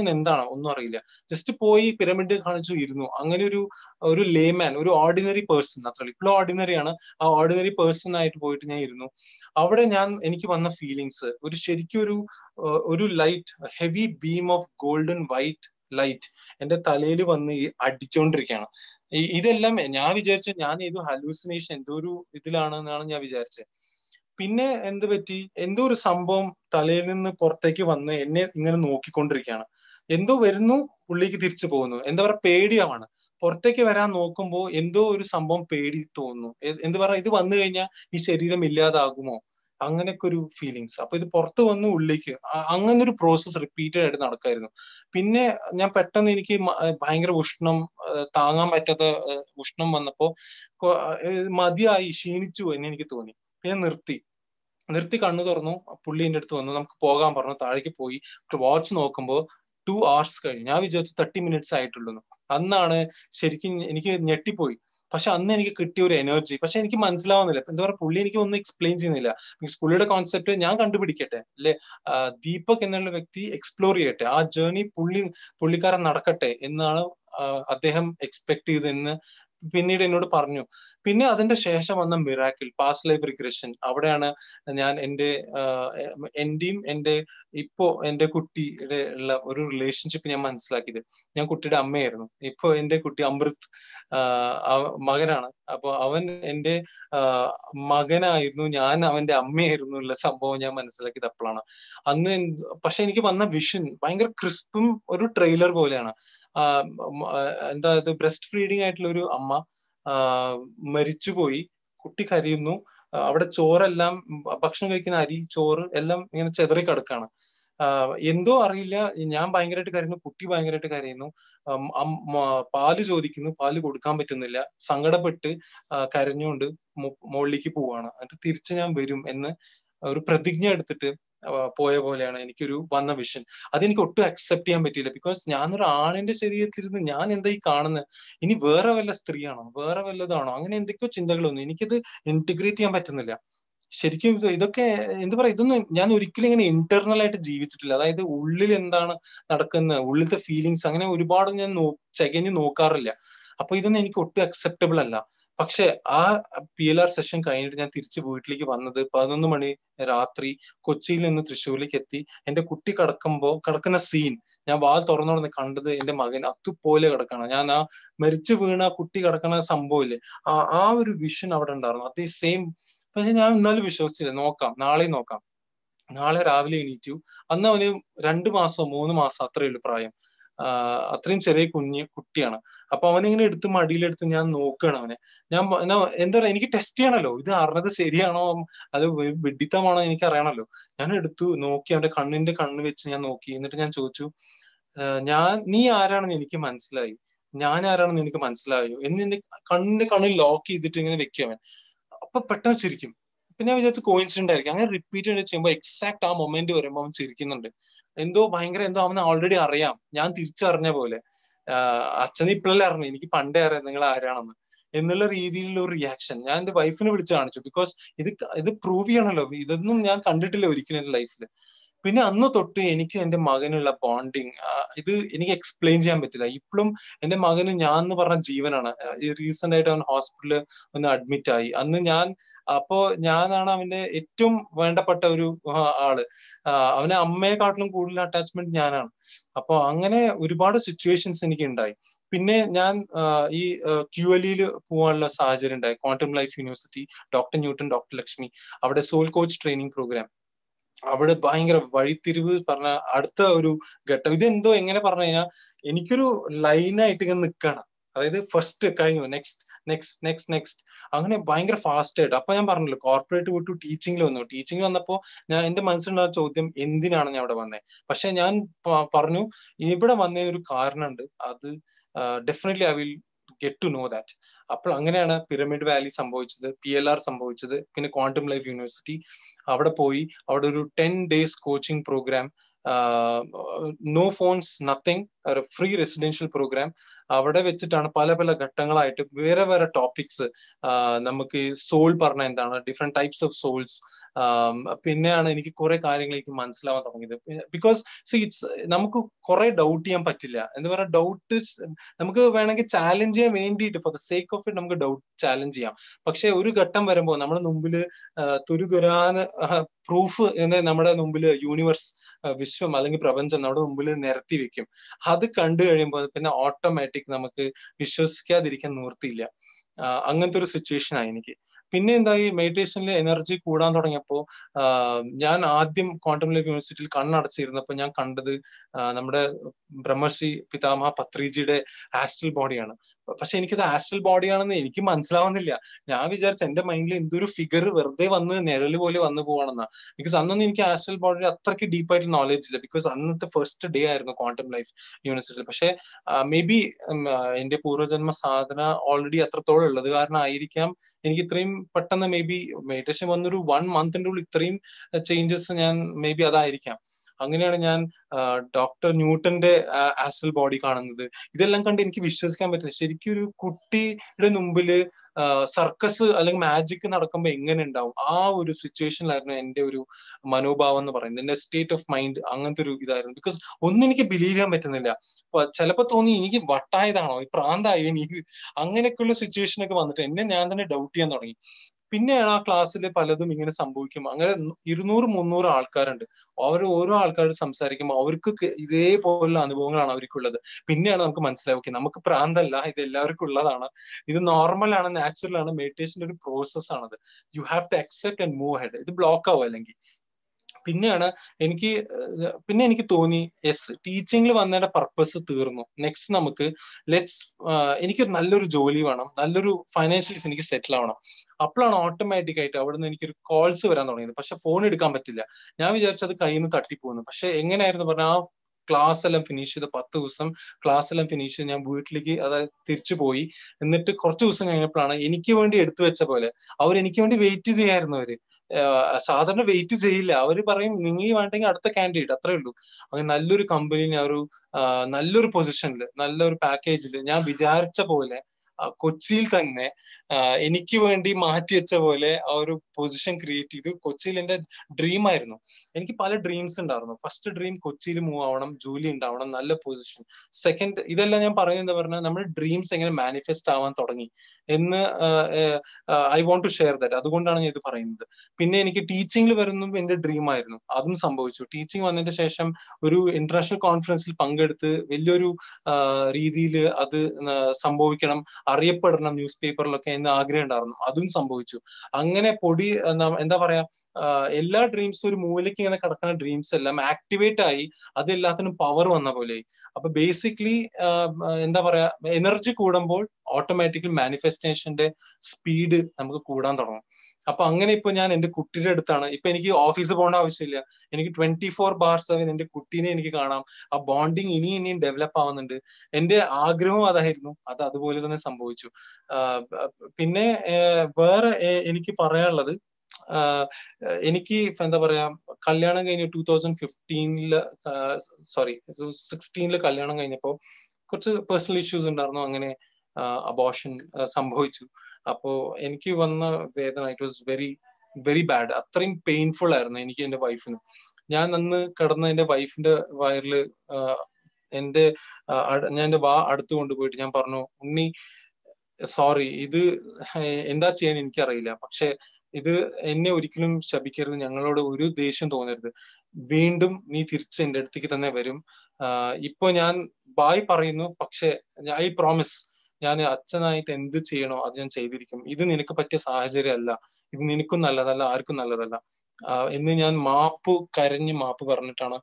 പേഴ്സൺ എന്താണ് ഒന്നും അറിയില്ല ജസ്റ്റ് പോയി പിരമിഡ് കാണിച്ചു ഇരുന്നു അങ്ങനെ ഒരു ഒരു ലേമാൻ ഒരു ഓർഡിനറി പേഴ്സൺ അത്ര ഇപ്പോഴും ഓർഡിനറി ആണ് ആ ഓർഡിനറി പേഴ്സൺ ആയിട്ട് പോയിട്ട് ഞാൻ ഇരുന്നു അവിടെ ഞാൻ എനിക്ക് വന്ന ഫീലിങ്സ് ഒരു ശരിക്കും ഒരു ഒരു light heavy beam of golden white light എന്റെ തലയിൽ വന്ന് അടിച്ചോണ്ടിരിക്കുകയാണ് ഇതെല്ലാം ഞാൻ വിചാരിച്ച ഞാൻ ഏതോ ഹലൂസിനേഷൻ എന്തോ ഒരു ഇതിലാണെന്നാണ് ഞാൻ വിചാരിച്ചത് പിന്നെ എന്ത് പറ്റി എന്തോ ഒരു സംഭവം തലയിൽ നിന്ന് പുറത്തേക്ക് വന്ന് എന്നെ ഇങ്ങനെ നോക്കിക്കൊണ്ടിരിക്കുകയാണ് എന്തോ വരുന്നു ഉള്ളിലേക്ക് തിരിച്ചു പോകുന്നു എന്താ പറയുക പേടിയാവാണ് പുറത്തേക്ക് വരാൻ നോക്കുമ്പോൾ എന്തോ ഒരു സംഭവം പേടി തോന്നുന്നു എന്ത് പറയാ ഇത് വന്നു കഴിഞ്ഞാൽ ഈ ശരീരം ഇല്ലാതാകുമോ അങ്ങനെയൊക്കെ ഒരു ഫീലിങ്സ് അപ്പൊ ഇത് പുറത്ത് വന്ന് ഉള്ളിലേക്ക് അങ്ങനെ ഒരു പ്രോസസ് റിപ്പീറ്റഡ് ആയിട്ട് നടക്കായിരുന്നു പിന്നെ ഞാൻ പെട്ടെന്ന് എനിക്ക് ഭയങ്കര ഉഷ്ണം താങ്ങാൻ പറ്റാത്ത ഉഷ്ണം വന്നപ്പോ മതിയായി ക്ഷീണിച്ചു എന്ന് എനിക്ക് തോന്നി ഞാൻ നിർത്തി നിർത്തി കണ്ണു തുറന്നു പുള്ളി എന്റെ അടുത്ത് വന്നു നമുക്ക് പോകാൻ പറഞ്ഞു താഴേക്ക് പോയി വാച്ച് നോക്കുമ്പോൾ ടു അവേഴ്സ് കഴിഞ്ഞു ഞാൻ വിചാരിച്ചു തേർട്ടി മിനിറ്റ്സ് ആയിട്ടുള്ളൂ അന്നാണ് ശരിക്കും എനിക്ക് ഞെട്ടിപ്പോയി പക്ഷെ അന്ന് എനിക്ക് കിട്ടിയ ഒരു എനർജി പക്ഷെ എനിക്ക് മനസ്സിലാവുന്നില്ല എന്താ പറയുക പുള്ളി എനിക്ക് ഒന്നും എക്സ്പ്ലെയിൻ ചെയ്യുന്നില്ല മീൻസ് പുള്ളിയുടെ കോൺസെപ്റ്റ് ഞാൻ കണ്ടുപിടിക്കട്ടെ അല്ലെ ദീപക് എന്നുള്ള വ്യക്തി എക്സ്പ്ലോർ ചെയ്യട്ടെ ആ ജേർണി പുള്ളി പുള്ളിക്കാരൻ നടക്കട്ടെ എന്നാണ് അദ്ദേഹം എക്സ്പെക്ട് ചെയ്തെന്ന് പിന്നീട് എന്നോട് പറഞ്ഞു പിന്നെ അതിന്റെ ശേഷം വന്ന മിറാക്കിൾ പാസ്റ്റ് ലൈഫ് റിഗ്രഷൻ അവിടെയാണ് ഞാൻ എൻ്റെ എന്റെയും എൻ്റെ ഇപ്പോ എൻ്റെ കുട്ടിയുടെ ഉള്ള ഒരു റിലേഷൻഷിപ്പ് ഞാൻ മനസ്സിലാക്കിയത് ഞാൻ കുട്ടിയുടെ അമ്മയായിരുന്നു ഇപ്പൊ എൻ്റെ കുട്ടി അമൃത് മകനാണ് അപ്പൊ അവൻ എൻ്റെ മകനായിരുന്നു ഞാൻ അവന്റെ അമ്മയായിരുന്നു ഉള്ള സംഭവം ഞാൻ മനസ്സിലാക്കിയത് അപ്പോഴാണ് അന്ന് പക്ഷെ എനിക്ക് വന്ന വിഷൻ ഭയങ്കര ക്രിസ്പും ഒരു ട്രെയിലർ പോലെയാണ് എന്താ ഇത് ബ്രസ്റ്റ് ഫീഡിങ് ആയിട്ടുള്ള ഒരു അമ്മ മരിച്ചുപോയി കുട്ടി കരയുന്നു അവിടെ ചോറെല്ലാം ഭക്ഷണം കഴിക്കുന്ന അരി ചോറ് എല്ലാം ഇങ്ങനെ ചെതറി കിടക്കാണ് എന്തോ അറിയില്ല ഞാൻ ഭയങ്കരമായിട്ട് കരയുന്നു കുട്ടി ഭയങ്കരമായിട്ട് കരയുന്നു പാല് ചോദിക്കുന്നു പാല് കൊടുക്കാൻ പറ്റുന്നില്ല സങ്കടപ്പെട്ട് കരഞ്ഞുകൊണ്ട് മുകളിലേക്ക് പോവാണ് എന്നിട്ട് തിരിച്ച് ഞാൻ വരും എന്ന് ഒരു പ്രതിജ്ഞ എടുത്തിട്ട് പോയ പോലെയാണ് എനിക്കൊരു വന്ന വിഷൻ അതെനിക്ക് ഒട്ടും അക്സെപ്റ്റ് ചെയ്യാൻ പറ്റിയില്ല ബിക്കോസ് ഞാനൊരു ആണിന്റെ ശരീരത്തിലിരുന്ന് ഞാൻ എന്താ ഈ കാണുന്നത് ഇനി വേറെ വല്ല സ്ത്രീയാണോ വേറെ വല്ലതാണോ അങ്ങനെ എന്തൊക്കെയോ ചിന്തകളൊന്നും എനിക്കത് ഇന്റഗ്രേറ്റ് ചെയ്യാൻ പറ്റുന്നില്ല ശരിക്കും ഇതൊക്കെ എന്താ പറയാ ഇതൊന്നും ഞാൻ ഒരിക്കലും ഇങ്ങനെ ഇന്റർണൽ ആയിട്ട് ജീവിച്ചിട്ടില്ല അതായത് ഉള്ളിൽ എന്താണ് നടക്കുന്നത് ഉള്ളിലത്തെ ഫീലിങ്സ് അങ്ങനെ ഒരുപാട് ഞാൻ നോ ചകഞ്ഞ് നോക്കാറില്ല അപ്പൊ ഇതൊന്നും എനിക്ക് ഒട്ടും അക്സെപ്റ്റബിൾ അല്ല പക്ഷെ ആ പി എൽ ആർ സെഷൻ കഴിഞ്ഞിട്ട് ഞാൻ തിരിച്ച് വീട്ടിലേക്ക് വന്നത് പതിനൊന്ന് മണി രാത്രി കൊച്ചിയിൽ നിന്ന് തൃശ്ശൂരിലേക്ക് എത്തി എന്റെ കുട്ടി കിടക്കുമ്പോ കിടക്കുന്ന സീൻ ഞാൻ വാൽ തുറന്നോടുന്ന് കണ്ടത് എന്റെ മകൻ അതുപോലെ കിടക്കണം ഞാൻ ആ മരിച്ചു വീണ കുട്ടി കിടക്കണ സംഭവമില്ലേ ആ ആ ഒരു വിഷൻ അവിടെ ഉണ്ടായിരുന്നു അതേ സെയിം പക്ഷെ ഞാൻ എന്നാലും വിശ്വസിച്ചില്ല നോക്കാം നാളെ നോക്കാം നാളെ രാവിലെ എണീറ്റു അന്ന് അവന് രണ്ടു മാസം മൂന്ന് മാസം അത്രയേ ഉള്ളൂ പ്രായം അത്രയും ചെറിയ കുഞ്ഞ് കുട്ടിയാണ് അപ്പൊ അവനിങ്ങനെ എടുത്ത് മടിയിലെടുത്ത് ഞാൻ നോക്കുകയാണ് അവനെ ഞാൻ എന്താ പറയാ എനിക്ക് ടെസ്റ്റ് ചെയ്യണല്ലോ ഇത് അറിഞ്ഞത് ശരിയാണോ അത് വെഡിത്തമാണോ എനിക്ക് അറിയണല്ലോ ഞാൻ എടുത്തു നോക്കി അവന്റെ കണ്ണിന്റെ കണ്ണ് വെച്ച് ഞാൻ നോക്കി എന്നിട്ട് ഞാൻ ചോദിച്ചു ഞാൻ നീ ആരാണെന്ന് എനിക്ക് മനസ്സിലായി ഞാൻ ആരാണെന്ന് എനിക്ക് മനസ്സിലായോ എന്ന് എന്റെ കണ്ണിന്റെ കണ്ണിൽ ലോക്ക് ചെയ്തിട്ട് ഇങ്ങനെ വെക്കും അവൻ അപ്പൊ പെട്ടെന്ന് ചിരിക്കും പിന്നെ ഞാൻ വിചാരിച്ചു കോയിൻസിഡന്റ് ആയിരിക്കും അങ്ങനെ റിപ്പീറ്റഡ് ചെയ്യുമ്പോൾ എക്സാക്ട് ആ മൊമെന്റ് വരുമ്പോൾ അവൻ ചിരിക്കുന്നുണ്ട് എന്തോ ഭയങ്കര എന്തോ അവന് ഓൾറെഡി അറിയാം ഞാൻ തിരിച്ചറിഞ്ഞ പോലെ അച്ഛൻ ഇപ്പോഴല്ലേ അറിഞ്ഞു എനിക്ക് പണ്ടേ അറിയാം നിങ്ങൾ ആരാണെന്ന് എന്നുള്ള രീതിയിലുള്ള ഒരു റിയാക്ഷൻ ഞാൻ എന്റെ വൈഫിനെ വിളിച്ച് കാണിച്ചു ബിക്കോസ് ഇത് ഇത് പ്രൂവ് ചെയ്യണല്ലോ ഇതൊന്നും ഞാൻ കണ്ടിട്ടില്ല ഒരിക്കലും എന്റെ ലൈഫിൽ പിന്നെ അന്ന് തൊട്ട് എനിക്ക് എന്റെ മകനുള്ള ബോണ്ടിങ് ഇത് എനിക്ക് എക്സ്പ്ലെയിൻ ചെയ്യാൻ പറ്റില്ല ഇപ്പോഴും എന്റെ മകന് ഞാൻ എന്ന് പറഞ്ഞ ജീവനാണ് റീസെന്റ് ആയിട്ട് അവൻ ഹോസ്പിറ്റലിൽ ഒന്ന് അഡ്മിറ്റ് ആയി അന്ന് ഞാൻ അപ്പോ ഞാനാണ് അവന്റെ ഏറ്റവും വേണ്ടപ്പെട്ട ഒരു ആള് അവനെ അമ്മയെക്കാട്ടിലും കൂടുതൽ അറ്റാച്ച്മെന്റ് ഞാനാണ് അപ്പൊ അങ്ങനെ ഒരുപാട് സിറ്റുവേഷൻസ് എനിക്ക് ഉണ്ടായി പിന്നെ ഞാൻ ഈ ക്യു എൽ ഇയിൽ പോകാനുള്ള സാഹചര്യം ഉണ്ടായി quantum life university doctor Newton doctor Lakshmi അവിടെ സോൾ കോച്ച് ട്രെയിനിങ് പ്രോഗ്രാം അവിടെ ഭയങ്കര വഴിത്തിരിവ് പറഞ്ഞ അടുത്ത ഒരു ഘട്ടം ഇതെന്തോ എങ്ങനെ പറഞ്ഞു കഴിഞ്ഞാൽ എനിക്കൊരു ലൈനായിട്ട് ഇങ്ങനെ നിൽക്കണം അതായത് ഫസ്റ്റ് കഴിഞ്ഞു നെക്സ്റ്റ് നെക്സ്റ്റ് നെക്സ്റ്റ് നെക്സ്റ്റ് അങ്ങനെ ഭയങ്കര ഫാസ്റ്റ് ആയിട്ട് അപ്പൊ ഞാൻ പറഞ്ഞല്ലോ കോർപ്പറേറ്റ് വിട്ടു ടീച്ചിങ്ങിൽ വന്നു ടീച്ചിങ് വന്നപ്പോ ഞാൻ എന്റെ മനസ്സിലുണ്ടായ ചോദ്യം എന്തിനാണ് ഞാൻ അവിടെ വന്നത് പക്ഷെ ഞാൻ പറഞ്ഞു ഇവിടെ വന്നതിന് ഒരു കാരണമുണ്ട് അത് definitely I will get to know that അപ്പോൾ അങ്ങനെയാണ് പിരമിഡ് വാലി സംഭവിച്ചത് പി എൽ ആർ സംഭവിച്ചത് പിന്നെ ക്വാണ്ടം ലൈഫ് യൂണിവേഴ്സിറ്റി അവിടെ പോയി അവിടെ ഒരു ten days coaching program no phones nothing free residential program അവിടെ വെച്ചിട്ടാണ് പല പല ഘട്ടങ്ങളായിട്ട് വേറെ വേറെ ടോപ്പിക്സ് നമുക്ക് സോൾ പറഞ്ഞ എന്താണ് ഡിഫറെന്റ് ടൈപ്സ് ഓഫ് സോൾസ് പിന്നെയാണ് എനിക്ക് കുറെ കാര്യങ്ങൾ എനിക്ക് മനസ്സിലാവാൻ തുടങ്ങിയത് ബിക്കോസ് സി ഇറ്റ്സ് നമുക്ക് കുറെ ഡൗട്ട് ചെയ്യാൻ പറ്റില്ല എന്ന് പറഞ്ഞാൽ ഡൗട്ട് നമുക്ക് വേണമെങ്കിൽ ചാലഞ്ച് ചെയ്യാൻ വേണ്ടിയിട്ട് for the sake of it നമുക്ക് ഡൗട്ട് ചാലഞ്ച് ചെയ്യാം പക്ഷെ ഒരു ഘട്ടം വരുമ്പോൾ നമ്മുടെ മുമ്പിൽ തുരുതുരാന്ന് പ്രൂഫ് നമ്മുടെ മുമ്പിൽ യൂണിവേഴ്സ് വിശ്വം അല്ലെങ്കിൽ പ്രപഞ്ചം നമ്മുടെ മുമ്പിൽ നിരത്തി വെക്കും അത് കണ്ടു കഴിയുമ്പോൾ പിന്നെ ഓട്ടോമാറ്റിക് നമുക്ക് വിശ്വസിക്കാതിരിക്കാൻ നിവൃത്തിയില്ല അങ്ങനത്തെ ഒരു സിറ്റുവേഷൻ ആയി എനിക്ക് പിന്നെ എന്തായി മെഡിറ്റേഷനിൽ എനർജി കൂടാൻ തുടങ്ങിയപ്പോൾ ഞാൻ ആദ്യം ക്വാണ്ടം ലൈഫ് യൂണിവേഴ്സിറ്റിയിൽ കണ്ണടച്ചിരുന്നപ്പോൾ ഞാൻ കണ്ടത് നമ്മുടെ ബ്രഹ്മശ്രീ പിതാമഹ പത്രിജിയുടെ ആസ്ട്രൽ ബോഡിയാണ് പക്ഷെ എനിക്കത് ആസ്ട്രൽ ബോഡിയാണെന്ന് എനിക്ക് മനസ്സിലാവുന്നില്ല ഞാൻ വിചാരിച്ച എന്റെ മൈൻഡിൽ എന്തൊരു ഫിഗർ വെറുതെ വന്ന് നിഴല് പോലെ വന്നു പോവാണെന്നാ ബിക്കോസ് അന്നൊന്നും എനിക്ക് ആസ്ട്രൽ ബോഡിയുടെ അത്രയ്ക്ക് ഡീപ്പായിട്ട് നോളജ് ഇല്ല ബിക്കോസ് അന്നത്തെ ഫസ്റ്റ് ഡേ ആയിരുന്നു ക്വാണ്ടം ലൈഫ് യൂണിവേഴ്സിറ്റിയിൽ പക്ഷെ മേ ബി എന്റെ പൂർവ്വജന്മ സാധന ഓൾറെഡി അത്രത്തോളം ഉള്ളത് കാരണം ആയിരിക്കാം എനിക്ക് ഇത്രയും പെട്ടെന്ന് മേ ബി മെഡിറ്റേഷൻ വന്നൊരു വൺ മന്തിന്റെ ഉള്ളിൽ ഇത്രയും ചേഞ്ചസ് ഞാൻ മേ ബി അതായിരിക്കാം അങ്ങനെയാണ് ഞാൻ ഡോക്ടർ ന്യൂട്ടന്റെ ആസ്ട്രൽ ബോഡി കാണുന്നത് ഇതെല്ലാം കണ്ട് എനിക്ക് വിശ്വസിക്കാൻ പറ്റില്ല ശരിക്കും ഒരു കുട്ടിയുടെ മുമ്പില് സർക്കസ് അല്ലെങ്കിൽ മാജിക് നടക്കുമ്പോൾ എങ്ങനെ ഉണ്ടാവും ആ ഒരു സിറ്റുവേഷനിലായിരുന്നു എന്റെ ഒരു മനോഭാവം എന്ന് പറയുന്നത് എന്റെ സ്റ്റേറ്റ് ഓഫ് മൈൻഡ് അങ്ങനത്തെ ഒരു ഇതായിരുന്നു ബിക്കോസ് ഒന്നും എനിക്ക് ബിലീവ് ചെയ്യാൻ പറ്റുന്നില്ല ചിലപ്പോ തോന്നി എനിക്ക് വട്ടായതാണോ പ്രാന്തായോ എനിക്ക് അങ്ങനെയൊക്കെയുള്ള സിറ്റുവേഷൻ ഒക്കെ വന്നിട്ട് എന്നെ ഞാൻ തന്നെ ഡൗട്ട് ചെയ്യാൻ തുടങ്ങി പിന്നെയാണ് ആ ക്ലാസ്സിൽ പലതും ഇങ്ങനെ സംഭവിക്കും അങ്ങനെ ഇരുന്നൂറ് മുന്നൂറ് ആൾക്കാരുണ്ട് അവർ ഓരോ ആൾക്കാർ സംസാരിക്കുമ്പോൾ അവർക്ക് ഇതേപോലുള്ള അനുഭവങ്ങളാണ് അവർക്കുള്ളത് പിന്നെയാണ് നമുക്ക് മനസ്സിലാവും ഓക്കെ നമുക്ക് പ്രാന്തല്ല ഇത് എല്ലാവർക്കും ഉള്ളതാണ് ഇത് നോർമൽ ആണ് നാച്ചുറൽ ആണ് മെഡിറ്റേഷന്റെ ഒരു പ്രോസസ് ആണത് you have to accept and move head ഇത് ബ്ലോക്ക് ആവും അല്ലെങ്കിൽ പിന്നെയാണ് എനിക്ക് പിന്നെ എനിക്ക് തോന്നി യെസ് ടീച്ചിങ്ങിൽ വന്നതിന്റെ പർപ്പസ് തീർന്നു നെക്സ്റ്റ് നമുക്ക് ലെറ്റ്സ് എനിക്ക് നല്ലൊരു ജോലി വേണം നല്ലൊരു ഫൈനാൻഷ്യൽസ് എനിക്ക് സെറ്റിൽ ആവണം അപ്പോഴാണ് ഓട്ടോമാറ്റിക് ആയിട്ട് അവിടെ നിന്ന് എനിക്കൊരു കോൾസ് വരാൻ തുടങ്ങിയത് പക്ഷെ ഫോൺ എടുക്കാൻ പറ്റില്ല ഞാൻ വിചാരിച്ചത് കയ്യിൽ നിന്ന് തട്ടിപ്പോകുന്നു പക്ഷെ എങ്ങനെയായിരുന്നു പറഞ്ഞാൽ ആ ക്ലാസ് എല്ലാം ഫിനിഷ് ചെയ്ത് പത്ത് ദിവസം ക്ലാസ് എല്ലാം ഫിനിഷ് ചെയ്ത് ഞാൻ വീട്ടിലേക്ക് അതായത് തിരിച്ചു പോയി എന്നിട്ട് കുറച്ച് ദിവസം കഴിഞ്ഞപ്പോഴാണ് എനിക്ക് വേണ്ടി എടുത്തു വെച്ച പോലെ അവർ എനിക്ക് വേണ്ടി വെയിറ്റ് ചെയ്യായിരുന്നു അവര് സാധാരണ വെയിറ്റ് ചെയ്യില്ല അവർ പറയും നിങ്ങൾ വേണ്ടെങ്കിൽ അടുത്ത കാൻഡിഡേറ്റ് അത്രേ ഉള്ളൂ അങ്ങനെ നല്ലൊരു കമ്പനിയിൽ ഞാൻ ഒരു നല്ലൊരു പൊസിഷനിൽ നല്ലൊരു പാക്കേജിൽ ഞാൻ വിചാരിച്ച പോലെ കൊച്ചിയിൽ തന്നെ എനിക്ക് വേണ്ടി മാറ്റി വെച്ച പോലെ ആ ഒരു പൊസിഷൻ ക്രിയേറ്റ് ചെയ്തു കൊച്ചിയിൽ എന്റെ ഡ്രീം ആയിരുന്നു എനിക്ക് പല ഡ്രീംസ് ഉണ്ടായിരുന്നു ഫസ്റ്റ് ഡ്രീം കൊച്ചിയിൽ മൂവ് ആവണം ജോലി ഉണ്ടാവണം നല്ല പൊസിഷൻ സെക്കൻഡ് ഇതെല്ലാം ഞാൻ പറയുന്നത് എന്താ പറഞ്ഞാൽ നമ്മുടെ ഡ്രീംസ് എങ്ങനെ മാനിഫെസ്റ്റ് ആവാൻ തുടങ്ങി എന്ന് I want to share that അതുകൊണ്ടാണ് ഞാൻ ഇത് പറയുന്നത് പിന്നെ എനിക്ക് ടീച്ചിങ്ങിൽ വരുന്നതും എന്റെ ഡ്രീം ആയിരുന്നു അതും സംഭവിച്ചു ടീച്ചിങ് വന്നതിന് ശേഷം ഒരു ഇന്റർനാഷണൽ കോൺഫറൻസിൽ പങ്കെടുത്ത് വലിയൊരു രീതിയിൽ അത് സംഭവിക്കണം അറിയപ്പെടണം ന്യൂസ് പേപ്പറിലൊക്കെ എന്ന് ആഗ്രഹം ഉണ്ടായിരുന്നു അതും സംഭവിച്ചു അങ്ങനെ പൊടി എന്താ പറയാ എല്ലാ ഡ്രീംസും ഒരു മൂലയ്ക്ക് ഇങ്ങനെ കിടക്കുന്ന ഡ്രീംസ് എല്ലാം ആക്ടിവേറ്റ് ആയി അത് എല്ലാത്തിനും പവർ വന്ന പോലെ അപ്പൊ ബേസിക്കലി എന്താ പറയാ എനർജി കൂടുമ്പോൾ ഓട്ടോമാറ്റിക്കലി മാനിഫെസ്റ്റേഷന്റെ സ്പീഡ് നമുക്ക് കൂടാൻ തുടങ്ങും അപ്പൊ അങ്ങനെ ഇപ്പൊ ഞാൻ എന്റെ കുട്ടിയുടെ അടുത്താണ് ഇപ്പൊ എനിക്ക് ഓഫീസ് പോകേണ്ട ആവശ്യമില്ല എനിക്ക് ട്വന്റി ഫോർ ബാർ സെവൻ എന്റെ കുട്ടീനെ എനിക്ക് കാണാം ആ ബോണ്ടിങ് ഇനി ഇനിയും ഡെവലപ്പ് ആവുന്നുണ്ട് എന്റെ ആഗ്രഹവും അതായിരുന്നു അത് അതുപോലെ തന്നെ സംഭവിച്ചു പിന്നെ വേറെ എനിക്ക് പറയാനുള്ളത് എനിക്ക് എന്താ പറയാ കല്യാണം കഴിഞ്ഞ ടൂ തൗസൻഡ് ഫിഫ്റ്റീനില് സോറി സിക്സ്റ്റീനില് കല്യാണം കഴിഞ്ഞപ്പോ കുറച്ച് പേഴ്സണൽ ഇഷ്യൂസ് ഉണ്ടായിരുന്നു അങ്ങനെ അബോഷൻ സംഭവിച്ചു അപ്പോ എനിക്ക് വന്ന വേദന it was very very bad അത്രയും പെയിൻഫുൾ ആയിരുന്നു എനിക്ക് എന്റെ വൈഫിന് ഞാൻ അന്ന് കിടന്ന എന്റെ വൈഫിന്റെ വയറില് എന്റെ ഞാൻ എന്റെ വാ അടുത്ത് കൊണ്ടുപോയിട്ട് ഞാൻ പറഞ്ഞു ഉണ്ണി സോറി ഇത് എന്താ ചെയ്യാൻ എനിക്കറിയില്ല പക്ഷെ ഇത് എന്നെ ഒരിക്കലും ശപിക്കരുത് ഞങ്ങളോട് ഒരു ദേഷ്യം തോന്നരുത് വീണ്ടും നീ തിരിച്ച് എന്റെ അടുത്തേക്ക് തന്നെ വരും ഇപ്പൊ ഞാൻ ബായ് പറയുന്നു പക്ഷെ ഐ പ്രോമിസ് ഞാൻ അച്ഛനായിട്ട് എന്ത് ചെയ്യണോ അത് ഞാൻ ചെയ്തിരിക്കും ഇത് നിനക്ക് പറ്റിയ സാഹചര്യം അല്ല ഇത് നിനക്കും നല്ലതല്ല ആർക്കും നല്ലതല്ല എന്ന് ഞാൻ മാപ്പ് കരഞ്ഞ് മാപ്പ് പറഞ്ഞിട്ടാണ്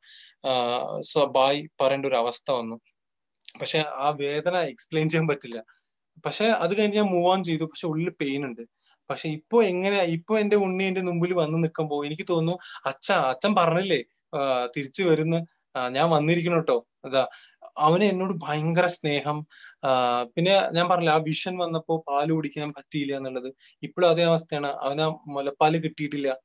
ബായ് പറയേണ്ട ഒരു അവസ്ഥ വന്നു പക്ഷെ ആ വേദന എക്സ്പ്ലെയിൻ ചെയ്യാൻ പറ്റില്ല പക്ഷെ അത് കഴിഞ്ഞ് ഞാൻ മൂവ് ഓൺ ചെയ്തു പക്ഷെ ഉള്ളിൽ പെയിൻ ഉണ്ട് പക്ഷെ ഇപ്പൊ എങ്ങനെ ഇപ്പൊ എന്റെ ഉണ്ണി എന്റെ മുമ്പിൽ വന്ന് നിൽക്കുമ്പോ എനിക്ക് തോന്നുന്നു അച്ഛ അച്ഛൻ പറഞ്ഞില്ലേ തിരിച്ചു വരുന്ന ഞാൻ വന്നിരിക്കണം കേട്ടോ അതാ അവന് എന്നോട് ഭയങ്കര സ്നേഹം പിന്നെ ഞാൻ പറഞ്ഞില്ല ആ വിഷൻ വന്നപ്പോ പാല് കുടിക്കാൻ പറ്റിയില്ല എന്നുള്ളത് ഇപ്പോഴും അതേ അവസ്ഥയാണ് അവന് മുലപ്പാല് കിട്ടിയിട്ടില്ല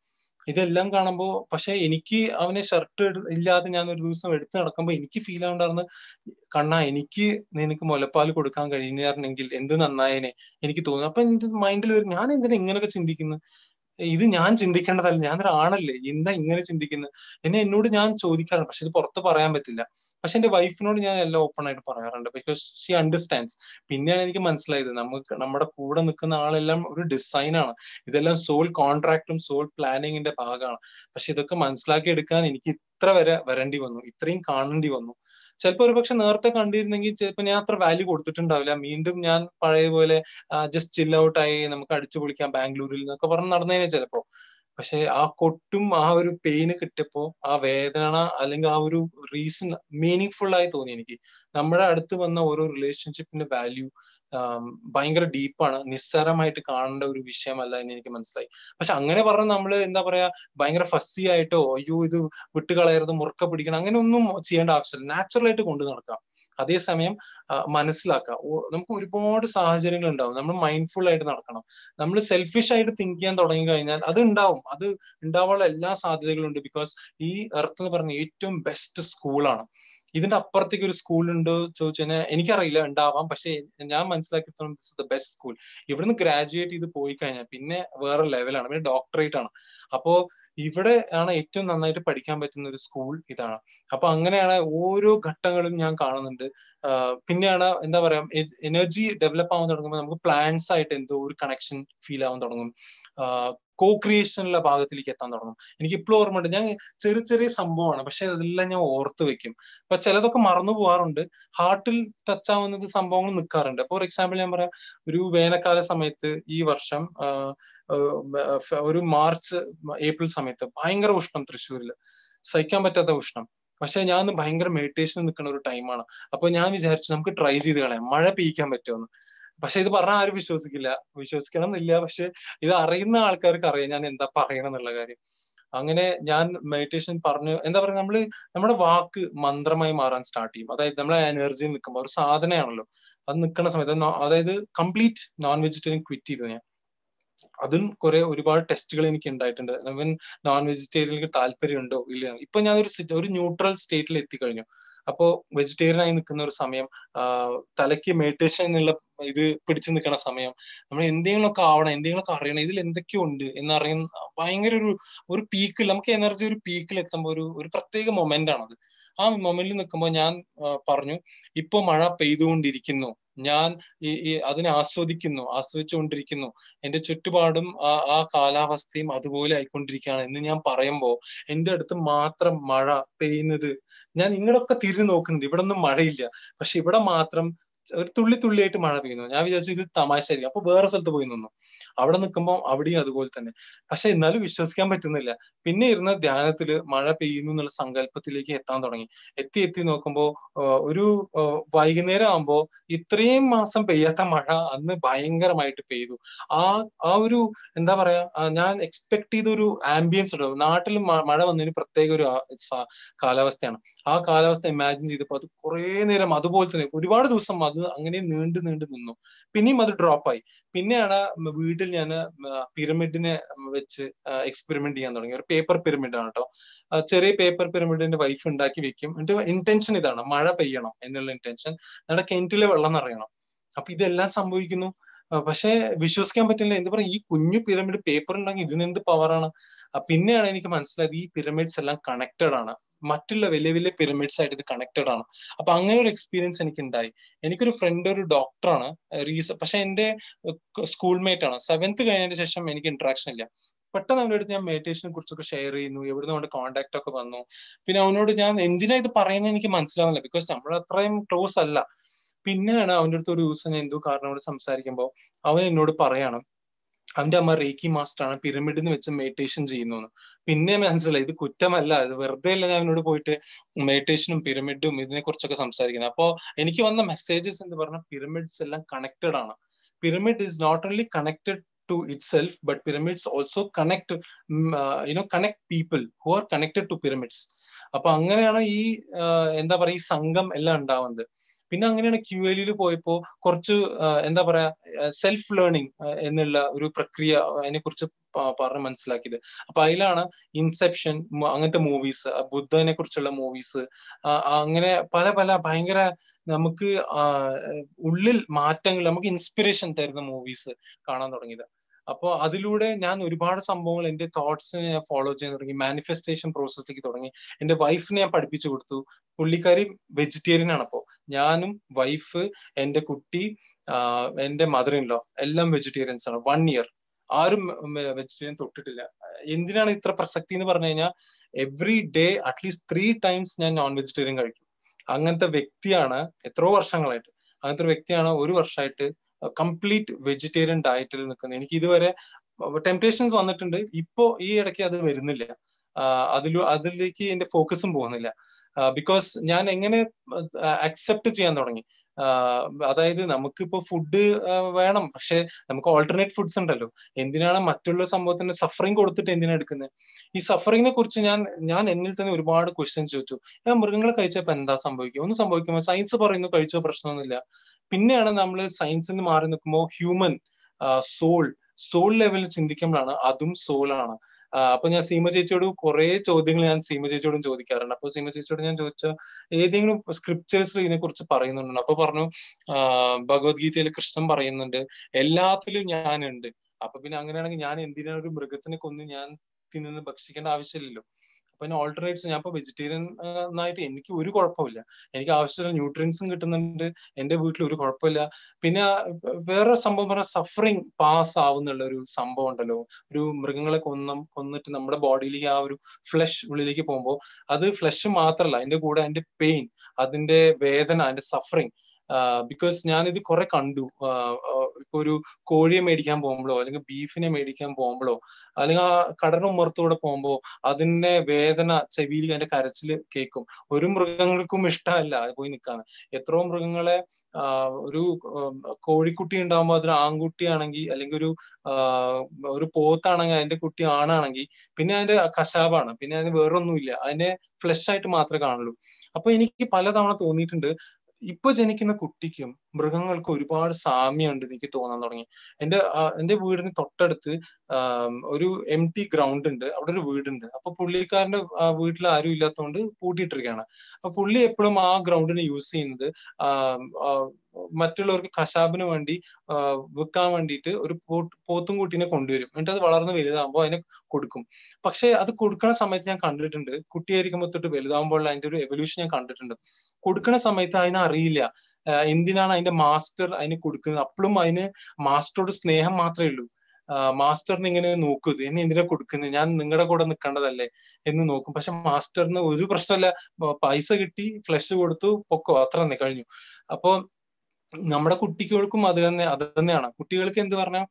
ഇതെല്ലാം കാണുമ്പോൾ പക്ഷെ എനിക്ക് അവനെ ഷർട്ട് ഇല്ലാതെ ഞാൻ ഒരു ദിവസം എടുത്ത് നടക്കുമ്പോൾ എനിക്ക് ഫീൽ ആവുണ്ടായിരുന്നു കണ്ണാ എനിക്ക് നിനക്ക് മുലപ്പാൽ കൊടുക്കാൻ കഴിഞ്ഞായിരുന്നെങ്കിൽ എന്ത് നന്നായേനെ എനിക്ക് തോന്നുന്നു അപ്പൊ എന്റെ മൈൻഡിൽ വരും ഞാൻ എന്തിനാ ഇങ്ങനെയൊക്കെ ചിന്തിക്കുന്നു ഇത് ഞാൻ ചിന്തിക്കേണ്ടതല്ല ഞാൻ ഒരാണല്ലേ എന്താ ഇങ്ങനെ ചിന്തിക്കുന്നത് എന്നെ എന്നോട് ഞാൻ ചോദിക്കാറുണ്ട് പക്ഷെ ഇത് പുറത്ത് പറയാൻ പറ്റില്ല പക്ഷെ എന്റെ വൈഫിനോട് ഞാൻ എല്ലാം ഓപ്പൺ ആയിട്ട് പറയാറുണ്ട് ബിക്കോസ് ഷീ അണ്ടർസ്റ്റാൻഡ്സ് പിന്നെയാണ് എനിക്ക് മനസ്സിലായത് നമുക്ക് നമ്മുടെ കൂടെ നിൽക്കുന്ന ആളെല്ലാം ഒരു ഡിസൈൻ ആണ് ഇതെല്ലാം സോൾ കോൺട്രാക്ടും സോൾ പ്ലാനിങ്ങിന്റെ ഭാഗമാണ് പക്ഷെ ഇതൊക്കെ മനസ്സിലാക്കി എടുക്കാൻ എനിക്ക് ഇത്ര വരെ വരേണ്ടി വന്നു ഇത്രയും കാണേണ്ടി വന്നു ചിലപ്പോൾ ഒരു പക്ഷെ നേരത്തെ കണ്ടിരുന്നെങ്കിൽ ചിലപ്പോൾ ഞാൻ അത്ര വാല്യൂ കൊടുത്തിട്ടുണ്ടാവില്ല വീണ്ടും ഞാൻ പഴയ പോലെ ജസ്റ്റ് ചിൽ ഔട്ട് ആയി നമുക്ക് അടിച്ചു പൊളിക്കാം ബാംഗ്ലൂരിൽ എന്നൊക്കെ പറഞ്ഞ് നടന്നേനെ ചിലപ്പോ പക്ഷെ ആ കൊട്ടും ആ ഒരു പെയിന് കിട്ടിയപ്പോ ആ വേദന അല്ലെങ്കിൽ ആ ഒരു റീസൺ മീനിങ് ഫുൾ ആയി തോന്നി എനിക്ക് നമ്മുടെ അടുത്ത് വന്ന ഓരോ റിലേഷൻഷിപ്പിന്റെ വാല്യൂ ഭയങ്കര ഡീപ്പാണ് നിസ്സാരമായിട്ട് കാണേണ്ട ഒരു വിഷയമല്ല എന്ന് എനിക്ക് മനസ്സിലായി പക്ഷെ അങ്ങനെ പറഞ്ഞ നമ്മൾ എന്താ പറയാ ഭയങ്കര ഫസ്സി ആയിട്ടോ അയ്യോ ഇത് വിട്ടുകളയരുത് മുറുക്ക പിടിക്കണം അങ്ങനെ ഒന്നും ചെയ്യേണ്ട ആവശ്യമില്ല നാച്ചുറൽ ആയിട്ട് കൊണ്ടു നടക്കാം അതേസമയം മനസ്സിലാക്കാം നമുക്ക് ഒരുപാട് സാഹചര്യങ്ങൾ ഉണ്ടാവും നമ്മൾ മൈൻഡ്ഫുൾ ആയിട്ട് നടക്കണം നമ്മൾ സെൽഫിഷ് ആയിട്ട് തിങ്ക് ചെയ്യാൻ തുടങ്ങി കഴിഞ്ഞാൽ അത് ഉണ്ടാവും അത് ഉണ്ടാവാനുള്ള എല്ലാ സാധ്യതകളും ഉണ്ട് ബിക്കോസ് ഈ എർത്ത് എന്ന് പറഞ്ഞ ഏറ്റവും ബെസ്റ്റ് സ്കൂളാണ് ഇതിന്റെ അപ്പുറത്തേക്ക് ഒരു സ്കൂൾ ഉണ്ടോ ചോദിച്ചു കഴിഞ്ഞാൽ എനിക്കറിയില്ല ഉണ്ടാവാം പക്ഷെ ഞാൻ മനസ്സിലാക്കിയിടത്തോളം ദിസ് ദ ബെസ്റ്റ് സ്കൂൾ ഇവിടുന്ന് ഗ്രാജുവേറ്റ് ചെയ്ത് പോയി കഴിഞ്ഞാൽ പിന്നെ വേറെ ലെവലാണ് പിന്നെ ഡോക്ടറേറ്റ് ആണ് അപ്പോ ഇവിടെ ആണ് ഏറ്റവും നന്നായിട്ട് പഠിക്കാൻ പറ്റുന്ന ഒരു സ്കൂൾ ഇതാണ് അപ്പൊ അങ്ങനെയാണ് ഓരോ ഘട്ടങ്ങളും ഞാൻ കാണുന്നുണ്ട് പിന്നെയാണ് എന്താ പറയാ എനർജി ഡെവലപ്പ് ആവാൻ തുടങ്ങുമ്പോൾ നമുക്ക് പ്ലാൻസ് ആയിട്ട് എന്തോ ഒരു കണക്ഷൻ ഫീൽ ആവാൻ തുടങ്ങും കോ ക്രിയേഷനുള്ള ഭാഗത്തിലേക്ക് എത്താൻ തുടങ്ങും എനിക്ക് ഇപ്പോഴും ഓർമ്മയുണ്ട് ഞാൻ ചെറിയ ചെറിയ സംഭവമാണ് പക്ഷെ അതെല്ലാം ഞാൻ ഓർത്ത് വെക്കും അപ്പൊ ചിലതൊക്കെ മറന്നു പോകാറുണ്ട് ഹാർട്ടിൽ ടച്ച് ആവുന്നത് സംഭവങ്ങൾ നിൽക്കാറുണ്ട് ഫോർ എക്സാമ്പിൾ ഞാൻ പറയാം ഒരു വേനൽക്കാല സമയത്ത് ഈ വർഷം ഒരു മാർച്ച് ഏപ്രിൽ സമയത്ത് ഭയങ്കര ഉഷ്ണം തൃശ്ശൂരിൽ സഹിക്കാൻ പറ്റാത്ത ഉഷ്ണം പക്ഷെ ഞാൻ ഭയങ്കര മെഡിറ്റേഷൻ നിൽക്കുന്ന ഒരു ടൈമാണ് അപ്പൊ ഞാൻ വിചാരിച്ചു നമുക്ക് ട്രൈ ചെയ്ത് കളയാം മഴ പെയ്യിക്കാൻ പറ്റുമെന്ന് പക്ഷെ ഇത് പറഞ്ഞാൽ ആരും വിശ്വസിക്കില്ല വിശ്വസിക്കണം എന്നില്ല പക്ഷെ ഇത് അറിയുന്ന ആൾക്കാർക്ക് അറിയാം ഞാൻ എന്താ പറയണം എന്നുള്ള കാര്യം അങ്ങനെ ഞാൻ മെഡിറ്റേഷൻ പറഞ്ഞു എന്താ പറയുക നമ്മള് നമ്മുടെ വാക്ക് മന്ത്രമായി മാറാൻ സ്റ്റാർട്ട് ചെയ്യും അതായത് നമ്മളെ എനർജി നിൽക്കുമ്പോൾ ഒരു സാധനയാണല്ലോ അത് നിൽക്കുന്ന സമയത്ത് അതായത് കംപ്ലീറ്റ് നോൺ വെജിറ്റേറിയൻ ക്വിറ്റ് ചെയ്തു ഞാൻ അതും കുറെ ഒരുപാട് ടെസ്റ്റുകൾ എനിക്ക് ഉണ്ടായിട്ടുണ്ട് ഇവൻ നോൺ വെജിറ്റേറിയനിലേക്ക് താല്പര്യം ഉണ്ടോ ഇല്ല ഇപ്പൊ ഞാൻ ഒരു ഒരു ന്യൂട്രൽ സ്റ്റേറ്റിൽ എത്തിക്കഴിഞ്ഞു അപ്പോ വെജിറ്റേറിയൻ ആയി നിൽക്കുന്ന ഒരു സമയം തലയ്ക്ക് മെഡിറ്റേഷൻ എന്നുള്ള ഇത് പിടിച്ചു നിൽക്കുന്ന സമയം നമ്മൾ എന്തെങ്കിലുമൊക്കെ ആവണം എന്തെങ്കിലുമൊക്കെ അറിയണം ഇതിൽ എന്തൊക്കെയോ ഉണ്ട് എന്നറിയുന്ന ഭയങ്കര ഒരു ഒരു പീക്കിൽ നമുക്ക് എനർജി ഒരു പീക്കിൽ എത്തുമ്പോൾ ഒരു ഒരു പ്രത്യേക മൊമെന്റ് ആണത് ആ മൊമെന്റിൽ നിൽക്കുമ്പോൾ ഞാൻ പറഞ്ഞു ഇപ്പൊ മഴ പെയ്തുകൊണ്ടിരിക്കുന്നു ഞാൻ ഈ അതിനെ ആസ്വദിക്കുന്നു ആസ്വദിച്ചുകൊണ്ടിരിക്കുന്നു എന്റെ ചുറ്റുപാടും ആ ആ കാലാവസ്ഥയും അതുപോലെ ആയിക്കൊണ്ടിരിക്കുകയാണ് എന്ന് ഞാൻ പറയുമ്പോ എന്റെ അടുത്ത് മാത്രം മഴ പെയ്യുന്നത് ഞാൻ ഇങ്ങടൊക്കെ തിരിഞ്ഞു നോക്കുന്നുണ്ട് ഇവിടെ ഒന്നും മഴയില്ല പക്ഷെ ഇവിടെ മാത്രം ഒരു തുള്ളി തുള്ളിയായിട്ട് മഴ പെയ്യുന്നു ഞാൻ വിചാരിച്ചു ഇത് തമാശയായിരിക്കും അപ്പൊ വേറെ സ്ഥലത്ത് പോയി നിന്നു അവിടെ നിൽക്കുമ്പോൾ അവിടെയും അതുപോലെ തന്നെ പക്ഷെ എന്നാലും വിശ്വസിക്കാൻ പറ്റുന്നില്ല പിന്നെ ഇരുന്ന ധ്യാനത്തില് മഴ പെയ്യുന്നു എന്നുള്ള സങ്കല്പത്തിലേക്ക് എത്താൻ തുടങ്ങി എത്തി എത്തി നോക്കുമ്പോൾ ഒരു വൈകുന്നേരം ആകുമ്പോൾ ഇത്രയും മാസം പെയ്യാത്ത മഴ അന്ന് ഭയങ്കരമായിട്ട് പെയ്തു ആ ആ ഒരു എന്താ പറയാ ഞാൻ എക്സ്പെക്ട് ചെയ്ത ഒരു ആംബിയൻസ് ഉണ്ടാവും നാട്ടിൽ മഴ വന്നതിന് പ്രത്യേക ഒരു കാലാവസ്ഥയാണ് ആ കാലാവസ്ഥ ഇമാജിൻ ചെയ്തപ്പോൾ അത് കുറെ നേരം അതുപോലെ തന്നെ ഒരുപാട് ദിവസം അത് അങ്ങനെ നീണ്ടു നീണ്ടു നിന്നു പിന്നെയും അത് ഡ്രോപ്പ് ആയി പിന്നെയാണ് വീട്ടിൽ ഞാൻ പിരമിഡിനെ വെച്ച് എക്സ്പെരിമെന്റ് ചെയ്യാൻ തുടങ്ങി ഒരു പേപ്പർ പിരമിഡ് ആണ് കേട്ടോ ചെറിയ പേപ്പർ പിരമിഡിന്റെ വൈഫ് ഉണ്ടാക്കി വെക്കും എന്നിട്ട് ഇന്റൻഷൻ ഇതാണ് മഴ പെയ്യണം എന്നുള്ള ഇന്റൻഷൻ നമ്മുടെ കിണറ്റിലെ വെള്ളം നിറയണം അപ്പൊ ഇതെല്ലാം സംഭവിക്കുന്നു പക്ഷെ വിശ്വസിക്കാൻ പറ്റില്ല എന്താ പറയാ ഈ കുഞ്ഞു പിരമിഡ് പേപ്പർ ഉണ്ടെങ്കിൽ ഇതിന് എന്ത് പവറാണ് പിന്നെയാണ് എനിക്ക് മനസ്സിലായത് ഈ പിരമിഡ്സ് എല്ലാം കണക്റ്റഡ് ആണ് മറ്റുള്ള വലിയ വലിയ പിരമിഡ്സ് ആയിട്ട് ഇത് കണക്റ്റഡ് ആണ് അപ്പൊ അങ്ങനെ ഒരു എക്സ്പീരിയൻസ് എനിക്ക് ഉണ്ടായി എനിക്കൊരു ഫ്രണ്ട് ഒരു ഡോക്ടറാണ് റീസ പക്ഷെ എന്റെ സ്കൂൾ മേറ്റ് ആണ് സെവൻത്ത് കഴിഞ്ഞതിന് ശേഷം എനിക്ക് ഇന്ററാക്ഷൻ ഇല്ല പെട്ടെന്ന് അവൻ്റെ അടുത്ത് ഞാൻ മെഡിറ്റേഷനെ കുറിച്ചൊക്കെ ഷെയർ ചെയ്യുന്നു എവിടുന്ന് കൊണ്ട് കോൺടാക്ട് ഒക്കെ വന്നു പിന്നെ അവനോട് ഞാൻ എന്തിനാ ഇത് പറയുന്നത് എനിക്ക് മനസ്സിലാവുന്നില്ല ബിക്കോസ് നമ്മൾ അത്രയും ക്ലോസ് അല്ല പിന്നെയാണ് അവൻ്റെ അടുത്ത് ഒരു ദിവസം എന്തോ കാരണോട് സംസാരിക്കുമ്പോൾ അവൻ എന്നോട് പറയാണ് അവന്റെ അമ്മ റേക്കി മാസ്റ്റർ ആണ് പിരമിഡിന്ന് വെച്ച് മെഡിറ്റേഷൻ ചെയ്യുന്നു പിന്നെ മനസ്സിലായി ഇത് കുറ്റമല്ല ഇത് വെറുതെ അല്ല ഞാൻ അവനോട് പോയിട്ട് മെഡിറ്റേഷനും പിരമിഡും ഇതിനെ കുറിച്ചൊക്കെ സംസാരിക്കുന്നത് അപ്പോ എനിക്ക് വന്ന മെസ്സേജസ് എന്ന് പറഞ്ഞാൽ പിരമിഡ്സ് എല്ലാം കണക്റ്റഡ് ആണ് pyramid is not only connected to itself but pyramids also connect uh, you know connect people who are connected to pyramids അപ്പൊ അങ്ങനെയാണ് ഈ എന്താ പറയുക ഈ സംഘം എല്ലാം ഉണ്ടാവുന്നത് പിന്നെ അങ്ങനെയാണ് ക്യു എൽ പോയപ്പോ കുറച്ച് എന്താ പറയാ സെൽഫ് ലേണിംഗ് എന്നുള്ള ഒരു പ്രക്രിയ അതിനെ കുറിച്ച് പറഞ്ഞ് മനസ്സിലാക്കിയത് അപ്പൊ അതിലാണ് ഇൻസെപ്ഷൻ അങ്ങനത്തെ മൂവീസ് ബുദ്ധനെ കുറിച്ചുള്ള മൂവീസ് അങ്ങനെ പല പല ഭയങ്കര നമുക്ക് ഉള്ളിൽ മാറ്റങ്ങൾ നമുക്ക് ഇൻസ്പിറേഷൻ തരുന്ന മൂവീസ് കാണാൻ തുടങ്ങിയത് അപ്പോൾ അതിലൂടെ ഞാൻ ഒരുപാട് സംഭവങ്ങൾ എന്റെ തോട്ട്സിനെ ഞാൻ ഫോളോ ചെയ്യാൻ തുടങ്ങി മാനിഫെസ്റ്റേഷൻ പ്രോസസ്സിലേക്ക് തുടങ്ങി എന്റെ വൈഫിനെ ഞാൻ പഠിപ്പിച്ചു കൊടുത്തു പുള്ളിക്കാരി വെജിറ്റേറിയൻ ആണ് അപ്പോ ഞാനും വൈഫ് എന്റെ കുട്ടി എന്റെ മദർ ഇൻ ലോ എല്ലാം വെജിറ്റേറിയൻസ് ആണ് വൺ ഇയർ ആരും വെജിറ്റേറിയൻ തൊട്ടിട്ടില്ല എന്തിനാണ് ഇത്ര പ്രസക്തി എന്ന് പറഞ്ഞു കഴിഞ്ഞാൽ every day at least three times ഞാൻ നോൺ വെജിറ്റേറിയൻ കഴിക്കും അങ്ങനത്തെ വ്യക്തിയാണ് എത്രയോ വർഷങ്ങളായിട്ട് അങ്ങനത്തെ ഒരു വ്യക്തിയാണ് ഒരു വർഷമായിട്ട് കംപ്ലീറ്റ് വെജിറ്റേറിയൻ ഡയറ്റിൽ നിൽക്കുന്നത് എനിക്ക് ഇതുവരെ ടെംപ്ടേഷൻസ് വന്നിട്ടുണ്ട് ഇപ്പോ ഈ ഇടയ്ക്ക് അത് വരുന്നില്ല അതിൽ അതിലേക്ക് എന്റെ ഫോക്കസും പോകുന്നില്ല ബിക്കോസ് ഞാൻ എങ്ങനെ അക്സെപ്റ്റ് ചെയ്യാൻ തുടങ്ങി അതായത് നമുക്കിപ്പോ ഫുഡ് വേണം പക്ഷെ നമുക്ക് ഓൾട്ടർനേറ്റ് ഫുഡ്സ് ഉണ്ടല്ലോ എന്തിനാണ് മറ്റുള്ള സംഭവത്തിന് സഫറിങ് കൊടുത്തിട്ട് എന്തിനാണ് എടുക്കുന്നത് ഈ സഫറിങ്ങിനെ കുറിച്ച് ഞാൻ ഞാൻ എന്നിൽ തന്നെ ഒരുപാട് ക്വസ്റ്റ്യൻസ് ചോദിച്ചു ഞാൻ മൃഗങ്ങളെ കഴിച്ചപ്പോ എന്താ സംഭവിക്കുക ഒന്നും സംഭവിക്കുമോ സയൻസ് പറയുന്നു കഴിച്ചോ പ്രശ്നമൊന്നുമില്ല പിന്നെയാണ് നമ്മൾ സയൻസിൽ നിന്ന് മാറി നിൽക്കുമ്പോൾ ഹ്യൂമൻ സോൾ സോൾ ലെവലിൽ ചിന്തിക്കുമ്പോഴാണ് അതും സോളാണ് അപ്പൊ ഞാൻ സീമ ചേച്ചിയോട് കുറെ ചോദ്യങ്ങൾ ഞാൻ സീമ ചേച്ചിയോടും ചോദിക്കാറുണ്ട് അപ്പൊ സീമ ചേച്ചിയോട് ഞാൻ ചോദിച്ച ഏതെങ്കിലും സ്ക്രിപ്റ്റേഴ്സിൽ ഇതിനെ കുറിച്ച് പറയുന്നുണ്ട് അപ്പൊ പറഞ്ഞു ഭഗവത്ഗീതയിൽ കൃഷ്ണൻ പറയുന്നുണ്ട് എല്ലാത്തിലും ഞാനുണ്ട് അപ്പൊ പിന്നെ അങ്ങനെയാണെങ്കിൽ ഞാൻ എന്തിനാണ് ഒരു മൃഗത്തിനെ കൊന്ന് ഞാൻ തിന്ന് ഭക്ഷിക്കേണ്ട ആവശ്യമില്ലല്ലോ അപ്പൊ അതിന് ഓൾട്ടർനേറ്റ്സ് ഞാൻ ഇപ്പൊ വെജിറ്റേറിയൻ ആയിട്ട് എനിക്ക് ഒരു കുഴപ്പമില്ല എനിക്ക് ആവശ്യമുള്ള ന്യൂട്രിയൻസും കിട്ടുന്നുണ്ട് എന്റെ വീട്ടിൽ ഒരു കുഴപ്പമില്ല പിന്നെ വേറെ സംഭവം പറഞ്ഞാൽ സഫറിങ് പാസ് ആവുന്നുള്ള ഒരു സംഭവം ഉണ്ടല്ലോ ഒരു മൃഗങ്ങളെ കൊന്ന കൊന്നിട്ട് നമ്മുടെ ബോഡിയിലേക്ക് ആ ഒരു ഫ്ലഷ് ഉള്ളിലേക്ക് പോകുമ്പോൾ അത് ഫ്ലഷ് മാത്രമല്ല അതിന്റെ കൂടെ അതിന്റെ പെയിൻ അതിന്റെ വേദന അതിന്റെ സഫറിങ് ബിക്കോസ് ഞാനിത് കുറെ കണ്ടു ഇപ്പൊ ഒരു കോഴിയെ മേടിക്കാൻ പോകുമ്പോഴോ അല്ലെങ്കിൽ ബീഫിനെ മേടിക്കാൻ പോകുമ്പോഴോ അല്ലെങ്കിൽ ആ കടലിന് ഉമ്മറത്തൂടെ പോകുമ്പോൾ അതിന്റെ വേദന ചെവിയിൽ അതിന്റെ കരച്ചില് കേൾക്കും ഒരു മൃഗങ്ങൾക്കും ഇഷ്ടമല്ല പോയി നിൽക്കാൻ എത്രയോ മൃഗങ്ങളെ ഒരു കോഴിക്കുട്ടി ഉണ്ടാകുമ്പോൾ അതൊരു ആൺകുട്ടിയാണെങ്കിൽ അല്ലെങ്കിൽ ഒരു ഒരു പോത്താണെങ്കിൽ അതിന്റെ കുട്ടി ആണാണെങ്കിൽ പിന്നെ അതിന്റെ കശാപാണ് പിന്നെ അതിന് വേറൊന്നുമില്ല അതിനെ ഫ്ലഷ് ആയിട്ട് മാത്രമേ കാണുള്ളൂ അപ്പൊ എനിക്ക് പലതവണ തോന്നിയിട്ടുണ്ട് ഇപ്പൊ ജനിക്കുന്ന കുട്ടിക്കും മൃഗങ്ങൾക്കും ഒരുപാട് സാമ്യമുണ്ട് എനിക്ക് തോന്നാൻ തുടങ്ങി എന്റെ എന്റെ വീടിന് തൊട്ടടുത്ത് ഒരു എം ടി ഗ്രൗണ്ട് ഉണ്ട് അവിടെ ഒരു വീടുണ്ട് അപ്പൊ പുള്ളിക്കാരന്റെ വീട്ടിൽ ആരും ഇല്ലാത്തതുകൊണ്ട് പൂട്ടിയിട്ടിരിക്കുകയാണ് അപ്പൊ പുള്ളി എപ്പോഴും ആ ഗ്രൗണ്ടിനെ യൂസ് ചെയ്യുന്നത് മറ്റുള്ളവർക്ക് കശാബിന് വേണ്ടി വിൽക്കാൻ വേണ്ടിയിട്ട് ഒരു പോത്തും കുട്ടീനെ കൊണ്ടുവരും എന്നിട്ട് അത് വളർന്ന് വലുതാകുമ്പോൾ അതിനെ കൊടുക്കും പക്ഷെ അത് കൊടുക്കുന്ന സമയത്ത് ഞാൻ കണ്ടിട്ടുണ്ട് കുട്ടിയായിരിക്കുമ്പോൾ തൊട്ട് വലുതാകുമ്പോൾ അതിന്റെ ഒരു എവല്യൂഷൻ ഞാൻ കണ്ടിട്ടുണ്ട് കൊടുക്കുന്ന സമയത്ത് അതിനെ അറിയില്ല എന്തിനാണ് അതിന്റെ മാസ്റ്റർ അതിന് കൊടുക്കുന്നത് അപ്പോഴും അതിന് മാസ്റ്ററോട് സ്നേഹം മാത്രമേ ഉള്ളൂ മാസ്റ്ററിന് ഇങ്ങനെ നോക്കൂ എന്നെ എന്തിനാ കൊടുക്കുന്നത് ഞാൻ നിങ്ങളുടെ കൂടെ നിൽക്കേണ്ടതല്ലേ എന്ന് നോക്കും പക്ഷെ മാസ്റ്ററിന് ഒരു പ്രശ്നമല്ല പൈസ കിട്ടി ഫ്ലഷ് കൊടുത്തു പൊക്കോ അത്ര തന്നെ കഴിഞ്ഞു അപ്പൊ നമ്മുടെ കുട്ടികൾക്കും അത് തന്നെ അത് തന്നെയാണ് കുട്ടികൾക്ക് എന്ത് പറഞ്ഞാൽ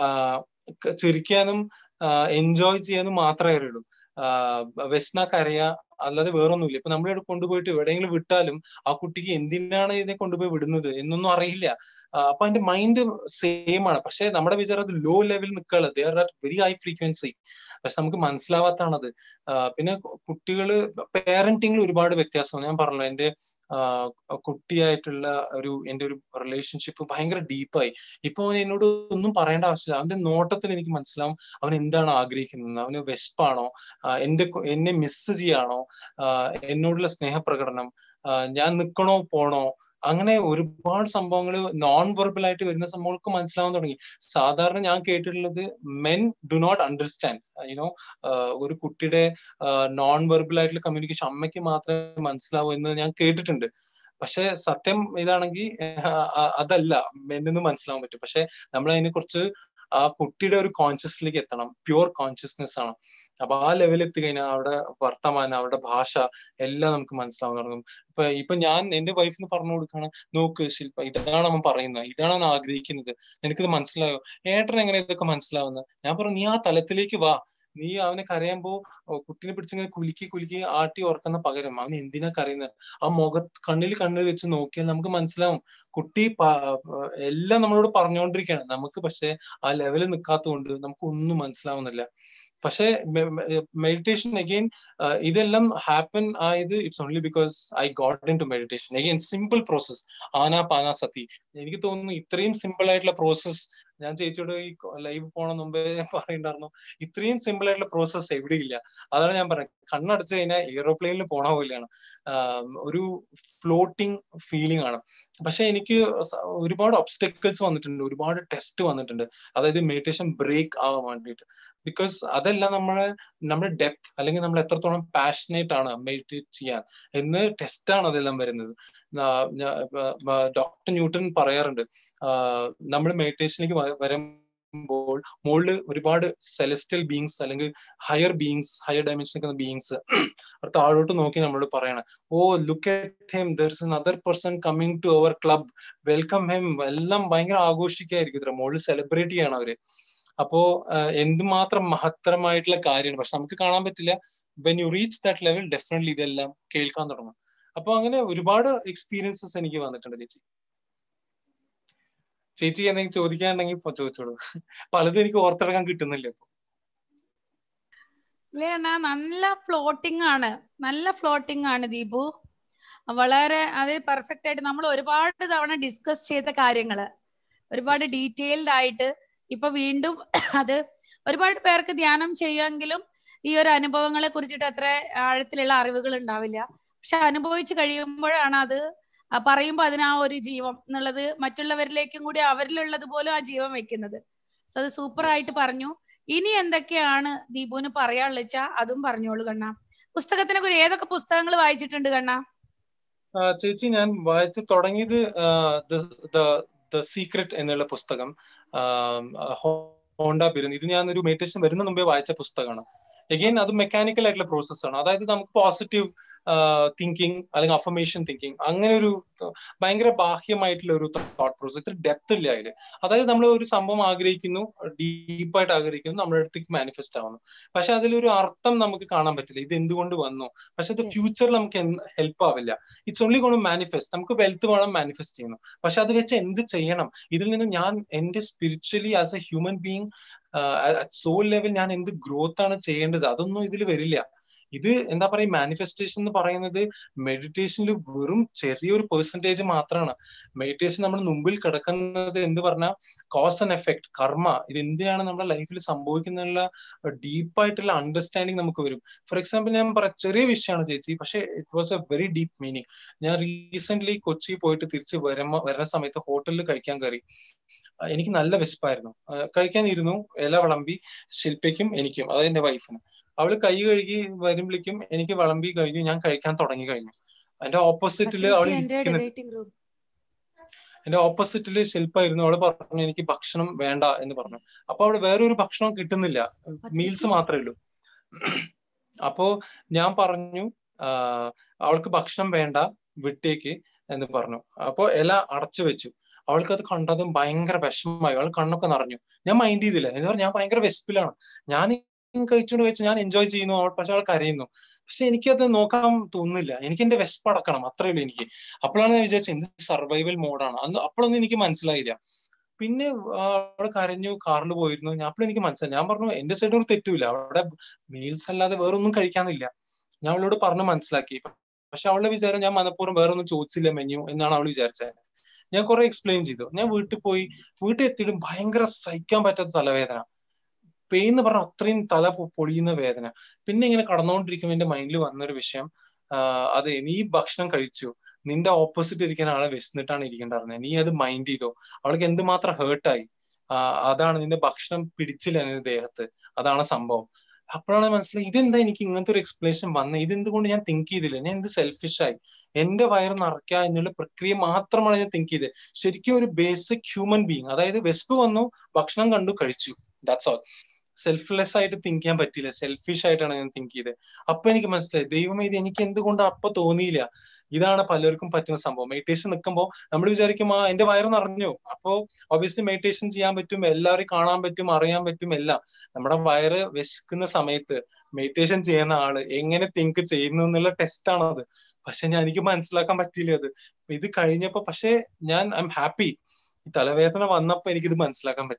ചിരിക്കാനും എൻജോയ് ചെയ്യാനും മാത്രമേ അറിയുള്ളൂ വെസ്ന കരയ അല്ലാതെ വേറൊന്നുമില്ല ഇപ്പൊ നമ്മളിവിടെ കൊണ്ടുപോയിട്ട് എവിടെയെങ്കിലും വിട്ടാലും ആ കുട്ടിക്ക് എന്തിനാണ് ഇതിനെ കൊണ്ടുപോയി വിടുന്നത് എന്നൊന്നും അറിയില്ല അപ്പൊ അതിന്റെ മൈൻഡ് സെയിം ആണ് പക്ഷെ നമ്മുടെ വിചാരം അത് ലോ ലെവലിൽ നിൽക്കുകയാണ് they are at very high frequency പക്ഷെ നമുക്ക് മനസ്സിലാവാത്താണത് പിന്നെ കുട്ടികള് പേരന്റിങ്ങിൽ ഒരുപാട് വ്യത്യാസമാണ് ഞാൻ പറഞ്ഞല്ലോ എന്റെ കുട്ടിയായിട്ടുള്ള ഒരു എന്റെ ഒരു റിലേഷൻഷിപ്പ് ഭയങ്കര ഡീപ്പായി ഇപ്പൊ അവൻ എന്നോട് ഒന്നും പറയേണ്ട ആവശ്യമില്ല അവന്റെ നോട്ടത്തിൽ എനിക്ക് മനസ്സിലാവും അവൻ എന്താണ് ആഗ്രഹിക്കുന്നത് അവന് വെസ്പാണോ എന്റെ എന്നെ മിസ് ചെയ്യാണോ എന്നോടുള്ള സ്നേഹപ്രകടനം ഞാൻ നിൽക്കണോ പോണോ അങ്ങനെ ഒരുപാട് സംഭവങ്ങൾ നോൺ വെർബൽ ആയിട്ട് വരുന്ന സംഭവങ്ങൾക്ക് മനസ്സിലാവാൻ തുടങ്ങി സാധാരണ ഞാൻ കേട്ടിട്ടുള്ളത് men do not understand you know ഒരു കുട്ടിയുടെ നോൺ വെർബൽ ആയിട്ടുള്ള കമ്മ്യൂണിക്കേഷൻ അമ്മയ്ക്ക് മാത്രമേ മനസ്സിലാവൂ എന്ന് ഞാൻ കേട്ടിട്ടുണ്ട് പക്ഷെ സത്യം ഇതാണെങ്കിൽ അതല്ല മെന്നിന്ന് മനസ്സിലാവാൻ പറ്റും പക്ഷെ നമ്മൾ അതിനെ കുറിച്ച് ആ കുട്ടിയുടെ ഒരു കോൺഷ്യസിലേക്ക് എത്തണം പ്യുവർ കോൺഷ്യസ്നെസ് ആണ് അപ്പൊ ആ ലെവലിൽ എത്തിക്കഴിഞ്ഞാൽ അവിടെ വർത്തമാനം അവരുടെ ഭാഷ എല്ലാം നമുക്ക് മനസ്സിലാവാൻ തുടങ്ങും ഇപ്പൊ ഇപ്പൊ ഞാൻ എന്റെ വൈഫിന് പറഞ്ഞു കൊടുക്കാണ് നോക്ക് ശില്പ ഇതാണ് അവൻ പറയുന്നത് ഇതാണ് അവൻ ആഗ്രഹിക്കുന്നത് നിനക്കിത് മനസ്സിലായോ ഏട്ടൻ എങ്ങനെ ഇതൊക്കെ മനസ്സിലാവുന്നത് ഞാൻ പറഞ്ഞു നീ ആ തലത്തിലേക്ക് വാ നീ അവനെ കരയുമ്പോ കുട്ടീനെ പിടിച്ചിങ്ങനെ കുലുക്കി കുലുക്കി ആട്ടി ഓർക്കുന്ന പകരം അവൻ എന്തിനാ കരയുന്നത് ആ മുഖ കണ്ണിൽ കണ്ണിൽ വെച്ച് നോക്കിയാൽ നമുക്ക് മനസ്സിലാവും കുട്ടി എല്ലാം നമ്മളോട് പറഞ്ഞുകൊണ്ടിരിക്കുകയാണ് നമുക്ക് പക്ഷെ ആ ലെവലിൽ നിൽക്കാത്തതുകൊണ്ട് നമുക്ക് ഒന്നും മനസ്സിലാവുന്നില്ല പക്ഷെ മെഡിറ്റേഷൻ അഗെയിൻ ഇതെല്ലാം ഹാപ്പൻ ആയത് it's only because I got in to meditation again simple process പാന sati എനിക്ക് തോന്നുന്നു ഇത്രയും സിമ്പിൾ ആയിട്ടുള്ള പ്രോസസ് ഞാൻ ചേച്ചിയോട് ഈ ലൈവ് പോണ മുമ്പേ പറയണ്ടായിരുന്നു ഇത്രയും സിമ്പിൾ ആയിട്ടുള്ള പ്രോസസ് എവിടെയില്ല അതാണ് ഞാൻ പറഞ്ഞത് കണ്ണടച്ചു കഴിഞ്ഞാൽ എയ്റോപ്ലെയിനിൽ പോണ പോലെയാണ് ഒരു ഫ്ലോട്ടിംഗ് ഫീലിംഗ് ആണ് പക്ഷെ എനിക്ക് ഒരുപാട് ഒബ്സ്റ്റക്കിൾസ് വന്നിട്ടുണ്ട് ഒരുപാട് ടെസ്റ്റ് വന്നിട്ടുണ്ട് അതായത് മെഡിറ്റേഷൻ ബ്രേക്ക് ആവാൻ വേണ്ടിയിട്ട് ബിക്കോസ് അതെല്ലാം നമ്മളെ നമ്മുടെ ഡെപ്ത് അല്ലെങ്കിൽ നമ്മൾ എത്രത്തോളം പാഷനേറ്റ് ആണ് മെഡിറ്റേറ്റ് ചെയ്യാൻ എന്ന് ടെസ്റ്റ് ആണ് അതെല്ലാം വരുന്നത് ഡോക്ടർ ന്യൂട്ടൺ പറയാറുണ്ട് നമ്മൾ മെഡിറ്റേഷനിലേക്ക് വരുമ്പോൾ മുകളിൽ ഒരുപാട് സെലസ്റ്റൽ ബീങ്സ് അല്ലെങ്കിൽ ഹയർ ബീങ്സ് ഹയർ ഡയമെൻഷൻ നിൽക്കുന്ന ബീങ്സ് താഴോട്ട് നോക്കി നമ്മളോട് പറയണം oh look at him there is other person coming to our club welcome him എല്ലാം ഭയങ്കര ആഘോഷിക്കായിരിക്കും ഇത്ര മുകളിൽ സെലിബ്രേറ്റ് ചെയ്യണം അവര് അപ്പോ എന്തുമാത്രം മഹത്തരമായിട്ടുള്ള കാര്യമാണ് പക്ഷെ നമുക്ക് കാണാൻ പറ്റില്ല when you reach that level definitely ഇതെല്ലാം കേൾക്കാൻ തുടങ്ങും അപ്പൊ അങ്ങനെ ഒരുപാട് എക്സ്പീരിയൻസസ് എനിക്ക് വന്നിട്ടുണ്ട് ചേച്ചി ചേച്ചി എന്തെങ്കിലും ചോദിക്കാനുണ്ടെങ്കിൽ ചോദിച്ചോളൂ പലതും എനിക്ക് ഓർത്തെടുക്കാൻ കിട്ടുന്നില്ല ഇപ്പൊ ഇല്ല നല്ല ഫ്ലോട്ടിംഗ് ആണ് നല്ല ഫ്ലോട്ടിംഗ് ആണ് ദീപു വളരെ അത് പെർഫെക്റ്റ് ആയിട്ട് നമ്മൾ ഒരുപാട് തവണ ഡിസ്കസ് ചെയ്ത കാര്യങ്ങള് ഒരുപാട് ഡീറ്റെയിൽഡ് ആയിട്ട് ഇപ്പൊ വീണ്ടും അത് ഒരുപാട് പേർക്ക് ധ്യാനം ചെയ്യുമെങ്കിലും ഈ ഒരു അനുഭവങ്ങളെ കുറിച്ചിട്ട് അത്ര ആഴത്തിലുള്ള അറിവുകൾ ഉണ്ടാവില്ല പക്ഷെ അനുഭവിച്ചു കഴിയുമ്പോഴാണ് അത് പറയുമ്പോൾ അതിന് ആ ഒരു ജീവം എന്നുള്ളത് മറ്റുള്ളവരിലേക്കും കൂടി അവരിലുള്ളത് പോലും ആ ജീവൻ വെക്കുന്നത് സോ അത് സൂപ്പർ ആയിട്ട് പറഞ്ഞു ഇനി എന്തൊക്കെയാണ് ദീപുവിന് പറയാനുള്ള വെച്ചാ അതും പറഞ്ഞോളൂ കണ്ണ പുസ്തകത്തിനെ കുറിച്ച് ഏതൊക്കെ പുസ്തകങ്ങൾ വായിച്ചിട്ടുണ്ട് കണ്ണ ചേച്ചി ഞാൻ വായിച്ചു തുടങ്ങിയത് ദ സീക്രട്ട് എന്നുള്ള പുസ്തകം ഹോണ്ട ബിരുന്ന് ഇത് ഞാൻ ഒരു മെഡിറ്റേഷൻ വരുന്ന മുമ്പേ വായിച്ച പുസ്തകമാണ് എഗെയിൻ അത് മെക്കാനിക്കൽ ആയിട്ടുള്ള പ്രോസസ് ആണ് അതായത് നമുക്ക് പോസിറ്റീവ് തിങ്കിങ് അല്ലെങ്കിൽ അഫർമേഷൻ തിങ്കിങ് അങ്ങനെ ഒരു ഭയങ്കര ബാഹ്യമായിട്ടുള്ള ഒരു തോട്ട് പ്രോസസ് ഇത്ര ഡെപ്ത് ഇല്ല അതില് അതായത് നമ്മൾ ഒരു സംഭവം ആഗ്രഹിക്കുന്നു ഡീപ്പായിട്ട് ആഗ്രഹിക്കുന്നു നമ്മുടെ അടുത്തേക്ക് മാനിഫെസ്റ്റ് ആവുന്നു പക്ഷെ അതിലൊരു അർത്ഥം നമുക്ക് കാണാൻ പറ്റില്ല ഇത് എന്തുകൊണ്ട് വന്നു പക്ഷെ അത് ഫ്യൂച്ചറിൽ നമുക്ക് ഹെൽപ്പ് ആവില്ല ഇറ്റ്സ് ഓൺലി ഗോൺ മാനിഫെസ്റ്റ് നമുക്ക് വെൽത്ത് വേണം മാനിഫെസ്റ്റ് ചെയ്യുന്നു പക്ഷെ അത് വെച്ച് എന്ത് ചെയ്യണം ഇതിൽ നിന്ന് ഞാൻ എന്റെ spiritually as a human being soul level ഞാൻ എന്ത് ഗ്രോത്ത് ആണ് ചെയ്യേണ്ടത് അതൊന്നും ഇതിൽ വരില്ല ഇത് എന്താ പറയുക മാനിഫെസ്റ്റേഷൻ എന്ന് പറയുന്നത് മെഡിറ്റേഷനിൽ വെറും ചെറിയൊരു പെർസെന്റേജ് മാത്രമാണ് മെഡിറ്റേഷൻ നമ്മൾ മുമ്പിൽ കിടക്കുന്നത് എന്ത് പറഞ്ഞാൽ കോസ് ആൻഡ് എഫക്ട് കർമ്മ ഇത് എന്തിനാണ് നമ്മുടെ ലൈഫിൽ സംഭവിക്കുന്നുള്ള ഡീപ്പായിട്ടുള്ള അണ്ടർസ്റ്റാൻഡിങ് നമുക്ക് വരും ഫോർ എക്സാമ്പിൾ ഞാൻ പറയാം ചെറിയ വിഷയമാണ് ചേച്ചി പക്ഷെ it was a very deep meaning ഞാൻ റീസെന്റ് കൊച്ചി പോയിട്ട് തിരിച്ച് വരുമ്പോ വരുന്ന സമയത്ത് ഹോട്ടലിൽ കഴിക്കാൻ കയറി എനിക്ക് നല്ല വിശപ്പായിരുന്നു കഴിക്കാൻ ഇരുന്നു ഇല വിളമ്പി ശില്പയ്ക്കും എനിക്കും അതായത് എന്റെ വൈഫിനും അവള് കൈ കഴുകി വരുമ്പോഴേക്കും എനിക്ക് വിളമ്പി കഴിഞ്ഞു ഞാൻ കഴിക്കാൻ തുടങ്ങി കഴിഞ്ഞു എന്റെ ഓപ്പോസിറ്റില് അവള് എന്റെ ഓപ്പോസിറ്റില് ശില്പായിരുന്നു അവള് പറഞ്ഞു എനിക്ക് ഭക്ഷണം വേണ്ട എന്ന് പറഞ്ഞു അപ്പൊ അവള് വേറൊരു ഭക്ഷണം കിട്ടുന്നില്ല മീൽസ് മാത്രമേ ഉള്ളൂ അപ്പോ ഞാൻ പറഞ്ഞു അവൾക്ക് ഭക്ഷണം വേണ്ട വിട്ടേക്ക് എന്ന് പറഞ്ഞു അപ്പൊ ഇല അടച്ചു വെച്ചു അവൾക്ക് അത് കണ്ടതും ഭയങ്കര വിഷമമായി അവൾ കണ്ണൊക്കെ നിറഞ്ഞു ഞാൻ മൈൻഡ് ചെയ്തില്ല എന്ന് പറഞ്ഞാൽ ഞാൻ ഭയങ്കര വിശപ്പിലാണ് ഞാൻ കഴിച്ചുകൊണ്ട് കഴിച്ചു ഞാൻ എൻജോയ് ചെയ്യുന്നു അവൾ പക്ഷെ അവൾ കരയുന്നു പക്ഷെ എനിക്കത് നോക്കാൻ തോന്നുന്നില്ല എനിക്ക് എന്റെ വിശപ്പ് അടക്കണം അത്രേ ഉള്ളൂ എനിക്ക് അപ്പോഴാണ് ഞാൻ വിചാരിച്ചത് എന്ത് സർവൈവൽ മോഡാണ് അന്ന് അപ്പോഴൊന്നും എനിക്ക് മനസ്സിലായില്ല പിന്നെ അവൾ കരഞ്ഞു കാറിൽ പോയിരുന്നു ഞാൻ അപ്പോൾ എനിക്ക് മനസ്സിലായി ഞാൻ പറഞ്ഞു എന്റെ സൈഡ് ഒരു തെറ്റുമില്ല അവിടെ മീൽസ് അല്ലാതെ വേറൊന്നും കഴിക്കാനില്ല ഞാൻ അവളോട് പറഞ്ഞു മനസ്സിലാക്കി പക്ഷെ അവളുടെ വിചാരം ഞാൻ മനഃപൂർവ്വം വേറൊന്നും ചോദിച്ചില്ല മെനു എന്നാണ് അവൾ വിചാരിച്ചത് ഞാൻ കുറെ എക്സ്പ്ലെയിൻ ചെയ്തു ഞാൻ വീട്ടിൽ പോയി വീട്ടിൽ എത്തിയിട്ടും ഭയങ്കര സഹിക്കാൻ പറ്റാത്ത തലവേദന പെയിൻ എന്ന് പറഞ്ഞാൽ അത്രയും തല പൊളിയുന്ന വേദന പിന്നെ ഇങ്ങനെ കടന്നുകൊണ്ടിരിക്കുമ്പോൾ എന്റെ മൈൻഡിൽ വന്നൊരു വിഷയം അതെ നീ ഭക്ഷണം കഴിച്ചു നിന്റെ ഓപ്പോസിറ്റ് ഇരിക്കുന്ന ആളെ വിശന്നിട്ടാണ് ഇരിക്കേണ്ടത് നീ അത് മൈൻഡ് ചെയ്തോ അവൾക്ക് എന്തുമാത്രം ഹേർട്ടായി അതാണ് നിന്റെ ഭക്ഷണം പിടിച്ചില്ല നിന്റെ ദേഹത്ത് അതാണ് സംഭവം അപ്പോഴാണ് മനസ്സിലായി ഇതെന്താ എനിക്ക് ഇങ്ങനത്തെ ഒരു എക്സ്പ്ലനേഷൻ വന്നത് ഇതെന്തുകൊണ്ട് ഞാൻ തിങ്ക് ചെയ്തില്ല ഞാൻ എന്ത് സെൽഫിഷ് ആയി എന്റെ വയറ് നിറയ്ക്കുക എന്നുള്ള പ്രക്രിയ മാത്രമാണ് ഞാൻ തിങ്ക് ചെയ്തത് ശരിക്കും ഒരു ബേസിക് ഹ്യൂമൻ ബീങ് അതായത് വെസ്പ് വന്നു ഭക്ഷണം കണ്ടു കഴിച്ചു ദാറ്റ്സ് ഓൾ സെൽഫ്ലെസ് ആയിട്ട് തിങ്ക് ചെയ്യാൻ പറ്റില്ല സെൽഫിഷ് ആയിട്ടാണ് ഞാൻ തിങ്ക് ചെയ്തത് അപ്പൊ എനിക്ക് മനസ്സിലായി ദൈവമേ ഇത് എനിക്ക് എന്തുകൊണ്ട് അപ്പൊ തോന്നിയില്ല ഇതാണ് പലർക്കും പറ്റുന്ന സംഭവം മെഡിറ്റേഷൻ നിൽക്കുമ്പോൾ നമ്മൾ വിചാരിക്കും ആ എന്റെ വയറ് നിറഞ്ഞു അപ്പോ ഒബിയസ്ലി മെഡിറ്റേഷൻ ചെയ്യാൻ പറ്റും എല്ലാവരെയും കാണാൻ പറ്റും അറിയാൻ പറ്റും എല്ലാം നമ്മുടെ വയറ് വിശക്കുന്ന സമയത്ത് മെഡിറ്റേഷൻ ചെയ്യുന്ന ആള് എങ്ങനെ തിങ്ക് ചെയ്യുന്നു എന്നുള്ള ടെസ്റ്റ് ആണത് പക്ഷെ ഞാൻ എനിക്ക് മനസ്സിലാക്കാൻ പറ്റിയില്ല അത് ഇത് കഴിഞ്ഞപ്പോ പക്ഷെ ഞാൻ ഐ എം ഹാപ്പി ഈ തലവേദന വന്നപ്പോ എനിക്കിത് മനസ്സിലാക്കാൻ പറ്റി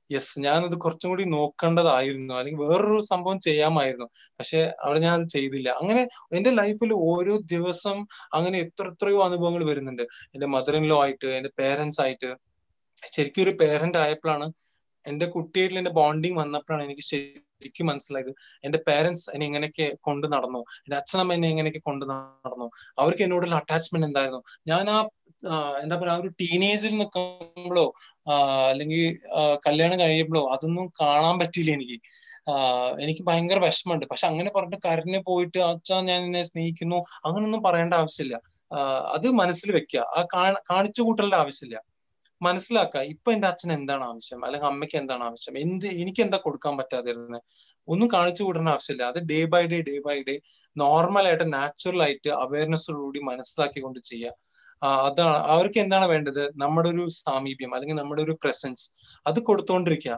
യെസ് ഞാനത് കുറച്ചും കൂടി നോക്കേണ്ടതായിരുന്നു അല്ലെങ്കിൽ വേറൊരു സംഭവം ചെയ്യാമായിരുന്നു പക്ഷെ അവിടെ ഞാൻ അത് ചെയ്തില്ല അങ്ങനെ എന്റെ ലൈഫിൽ ഓരോ ദിവസം അങ്ങനെ എത്ര എത്രയോ അനുഭവങ്ങൾ വരുന്നുണ്ട് എന്റെ മദർ ഇൻ ലോ ആയിട്ട് എന്റെ പേരൻസ് ആയിട്ട് ശരിക്കും ഒരു പേരന്റ് ആയപ്പോഴാണ് എന്റെ കുട്ടിയായിട്ടുള്ള എന്റെ ബോണ്ടിങ് വന്നപ്പോഴാണ് എനിക്ക് ശരിക്കും മനസ്സിലായത് എന്റെ പേരൻസ് എന്നെ ഇങ്ങനെയൊക്കെ കൊണ്ട് നടന്നു എന്റെ അച്ഛനമ്മ എന്നെ ഇങ്ങനെയൊക്കെ കൊണ്ട് നടന്നു അവർക്ക് എന്നോടുള്ള അറ്റാച്ച്മെന്റ് എന്തായിരുന്നു ഞാൻ ആ എന്താ പറയാ ഒരു ടീനേജിൽ നിൽക്കുമ്പോഴോ അല്ലെങ്കിൽ കല്യാണം കഴിയുമ്പോഴോ അതൊന്നും കാണാൻ പറ്റിയില്ല എനിക്ക് എനിക്ക് ഭയങ്കര വിഷമമുണ്ട് പക്ഷെ അങ്ങനെ പറഞ്ഞിട്ട് കരഞ്ഞു പോയിട്ട് അച്ഛാ ഞാൻ എന്നെ സ്നേഹിക്കുന്നു അങ്ങനൊന്നും പറയേണ്ട ആവശ്യമില്ല അത് മനസ്സിൽ വെക്കുക ആ കാണിച്ചു കൂട്ടേണ്ട ആവശ്യമില്ല മനസ്സിലാക്കുക ഇപ്പൊ എന്റെ അച്ഛൻ എന്താണ് ആവശ്യം അല്ലെങ്കിൽ അമ്മയ്ക്ക് എന്താണ് ആവശ്യം എന്ത് എനിക്ക് എന്താ കൊടുക്കാൻ പറ്റാതിരുന്നത് ഒന്നും കാണിച്ചു കൂടേണ്ട ആവശ്യമില്ല അത് day by day day by day normal ആയിട്ട് നാച്ചുറൽ ആയിട്ട് അവയർനെസ്സോടുകൂടി മനസ്സിലാക്കിക്കൊണ്ട് ചെയ്യുക അതാണ് അവർക്ക് എന്താണ് വേണ്ടത് നമ്മുടെ ഒരു സാമീപ്യം അല്ലെങ്കിൽ നമ്മുടെ ഒരു പ്രസൻസ് അത് കൊടുത്തോണ്ടിരിക്കുക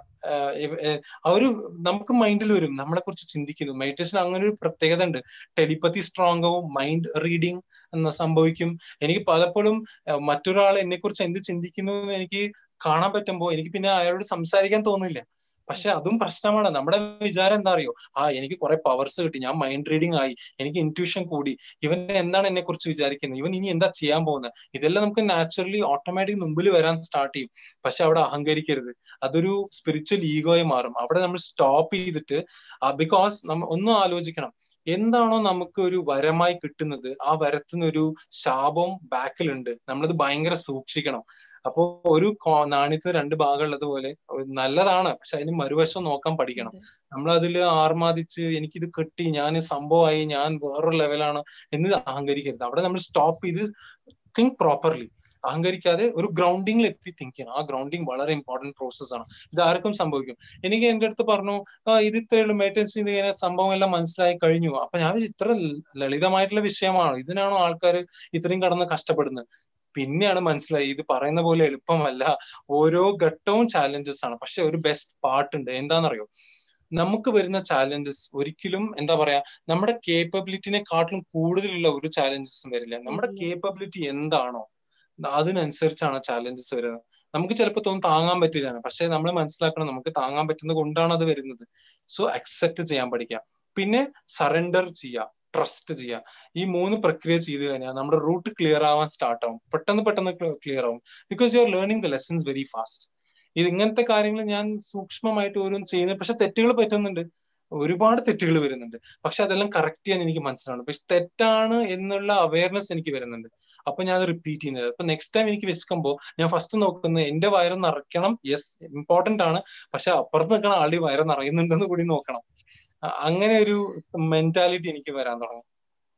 അവര് നമുക്ക് മൈൻഡിൽ വരും നമ്മളെ കുറിച്ച് ചിന്തിക്കുന്നു മെഡിറ്റേഷൻ അങ്ങനെ ഒരു പ്രത്യേകത ഉണ്ട് ടെലിപ്പത്തി സ്ട്രോങ് ആവും മൈൻഡ് റീഡിങ് എന്ന് സംഭവിക്കും എനിക്ക് പലപ്പോഴും മറ്റൊരാൾ എന്നെ കുറിച്ച് എന്ത് ചിന്തിക്കുന്നു എന്ന് എനിക്ക് കാണാൻ പറ്റുമ്പോൾ എനിക്ക് പിന്നെ അയാളോട് സംസാരിക്കാൻ തോന്നില്ല പക്ഷെ അതും പ്രശ്നമാണ് നമ്മുടെ വിചാരം എന്താ അറിയോ ആ എനിക്ക് കുറെ പവേഴ്സ് കിട്ടി ഞാൻ മൈൻഡ് റീഡിങ് ആയി എനിക്ക് ഇൻറ്റ്യൂഷൻ കൂടി ഇവൻ എന്താണ് എന്നെ കുറിച്ച് വിചാരിക്കുന്നത് ഇവൻ ഇനി എന്താ ചെയ്യാൻ പോകുന്നത് ഇതെല്ലാം നമുക്ക് നാച്ചുറലി ഓട്ടോമാറ്റിക് മുമ്പിൽ വരാൻ സ്റ്റാർട്ട് ചെയ്യും പക്ഷെ അവിടെ അഹങ്കരിക്കരുത് അതൊരു സ്പിരിച്വൽ ഈഗോയെ മാറും അവിടെ നമ്മൾ സ്റ്റോപ്പ് ചെയ്തിട്ട് ബിക്കോസ് നമ്മൾ ഒന്നും ആലോചിക്കണം എന്താണോ നമുക്ക് ഒരു വരമായി കിട്ടുന്നത് ആ വരത്തുന്ന ഒരു ശാപവും ബാക്കിലുണ്ട് നമ്മളത് ഭയങ്കര സൂക്ഷിക്കണം അപ്പോ ഒരു നാണ്യത്തിന് രണ്ട് ഭാഗം ഉള്ളതുപോലെ നല്ലതാണ് പക്ഷെ അതിന് മറുവശം നോക്കാൻ പഠിക്കണം നമ്മൾ അതിൽ ആർമാദിച്ച് എനിക്കിത് കിട്ടി ഞാൻ സംഭവമായി ഞാൻ വേറൊരു ലെവലാണ് എന്ന് അഹങ്കരിക്കരുത് അവിടെ നമ്മൾ സ്റ്റോപ്പ് ചെയ്ത് തിങ്ക് പ്രോപ്പർലി അഹങ്കരിക്കാതെ ഒരു ഗ്രൗണ്ടിങ്ങിൽ എത്തി തിങ്ക് ചെയ്യണം ആ ഗ്രൗണ്ടിങ് വളരെ ഇമ്പോർട്ടന്റ് പ്രോസസ് ആണ് ഇത് ആർക്കും സംഭവിക്കും എനിക്ക് എന്റെ അടുത്ത് പറഞ്ഞു ആ ഇത് ഇത്രയുള്ളൂ മേറ്റൻസ് ഇത് ഇങ്ങനെ സംഭവം എല്ലാം മനസ്സിലായി കഴിഞ്ഞു അപ്പൊ ഞാൻ ഇത്ര ലളിതമായിട്ടുള്ള വിഷയമാണ് ഇതിനാണോ ആൾക്കാർ ഇത്രയും കടന്ന് കഷ്ടപ്പെടുന്നത് പിന്നെയാണ് മനസ്സിലായി ഇത് പറയുന്ന പോലെ എളുപ്പമല്ല ഓരോ ഘട്ടവും ചാലഞ്ചസ് ആണ് പക്ഷെ ഒരു ബെസ്റ്റ് പാർട്ട് ഉണ്ട് എന്താണെന്നറിയോ നമുക്ക് വരുന്ന ചാലഞ്ചസ് ഒരിക്കലും എന്താ പറയാ നമ്മുടെ കേപ്പബിലിറ്റിനെക്കാട്ടിലും കൂടുതലുള്ള ഒരു ചാലഞ്ചസും വരില്ല നമ്മുടെ കേപ്പബിലിറ്റി എന്താണോ അതിനനുസരിച്ചാണ് ചാലഞ്ചസ് വരുന്നത് നമുക്ക് ചിലപ്പോൾ തോന്നും താങ്ങാൻ പറ്റില്ലാണ് പക്ഷെ നമ്മൾ മനസ്സിലാക്കണം നമുക്ക് താങ്ങാൻ പറ്റുന്നത് കൊണ്ടാണ് അത് വരുന്നത് സോ അക്സെപ്റ്റ് ചെയ്യാൻ പഠിക്കാം പിന്നെ സറണ്ടർ ചെയ്യുക ട്രസ്റ്റ് ചെയ്യുക ഈ മൂന്ന് പ്രക്രിയ ചെയ്തു കഴിഞ്ഞാൽ നമ്മുടെ റൂട്ട് ക്ലിയർ ആവാൻ സ്റ്റാർട്ട് ആവും പെട്ടെന്ന് പെട്ടെന്ന് ക്ലിയർ ആവും because you are learning the lessons very fast ഇത് ഇങ്ങനത്തെ കാര്യങ്ങൾ ഞാൻ സൂക്ഷ്മമായിട്ട് ഓരോന്നും ചെയ്യുന്നത് പക്ഷെ തെറ്റുകൾ പറ്റുന്നുണ്ട് ഒരുപാട് തെറ്റുകൾ വരുന്നുണ്ട് പക്ഷെ അതെല്ലാം കറക്റ്റ് ചെയ്യാൻ എനിക്ക് മനസ്സിലാണ് പക്ഷെ തെറ്റാണ് എന്നുള്ള അവയർനെസ് എനിക്ക് വരുന്നുണ്ട് അപ്പൊ ഞാൻ അത് റിപ്പീറ്റ് ചെയ്യുന്നത് അപ്പൊ നെക്സ്റ്റ് ടൈം എനിക്ക് വിശക്കുമ്പോൾ ഞാൻ ഫസ്റ്റ് നോക്കുന്നത് എന്റെ വയറ് നിറയ്ക്കണം യെസ് ഇമ്പോർട്ടന്റ് ആണ് പക്ഷെ അപ്പുറത്ത് നിൽക്കുന്ന ആളുടെ വയറ് നിറയുന്നുണ്ടെന്ന് കൂടി നോക്കണം അങ്ങനെ ഒരു മെന്റാലിറ്റി എനിക്ക് വരാൻ തുടങ്ങി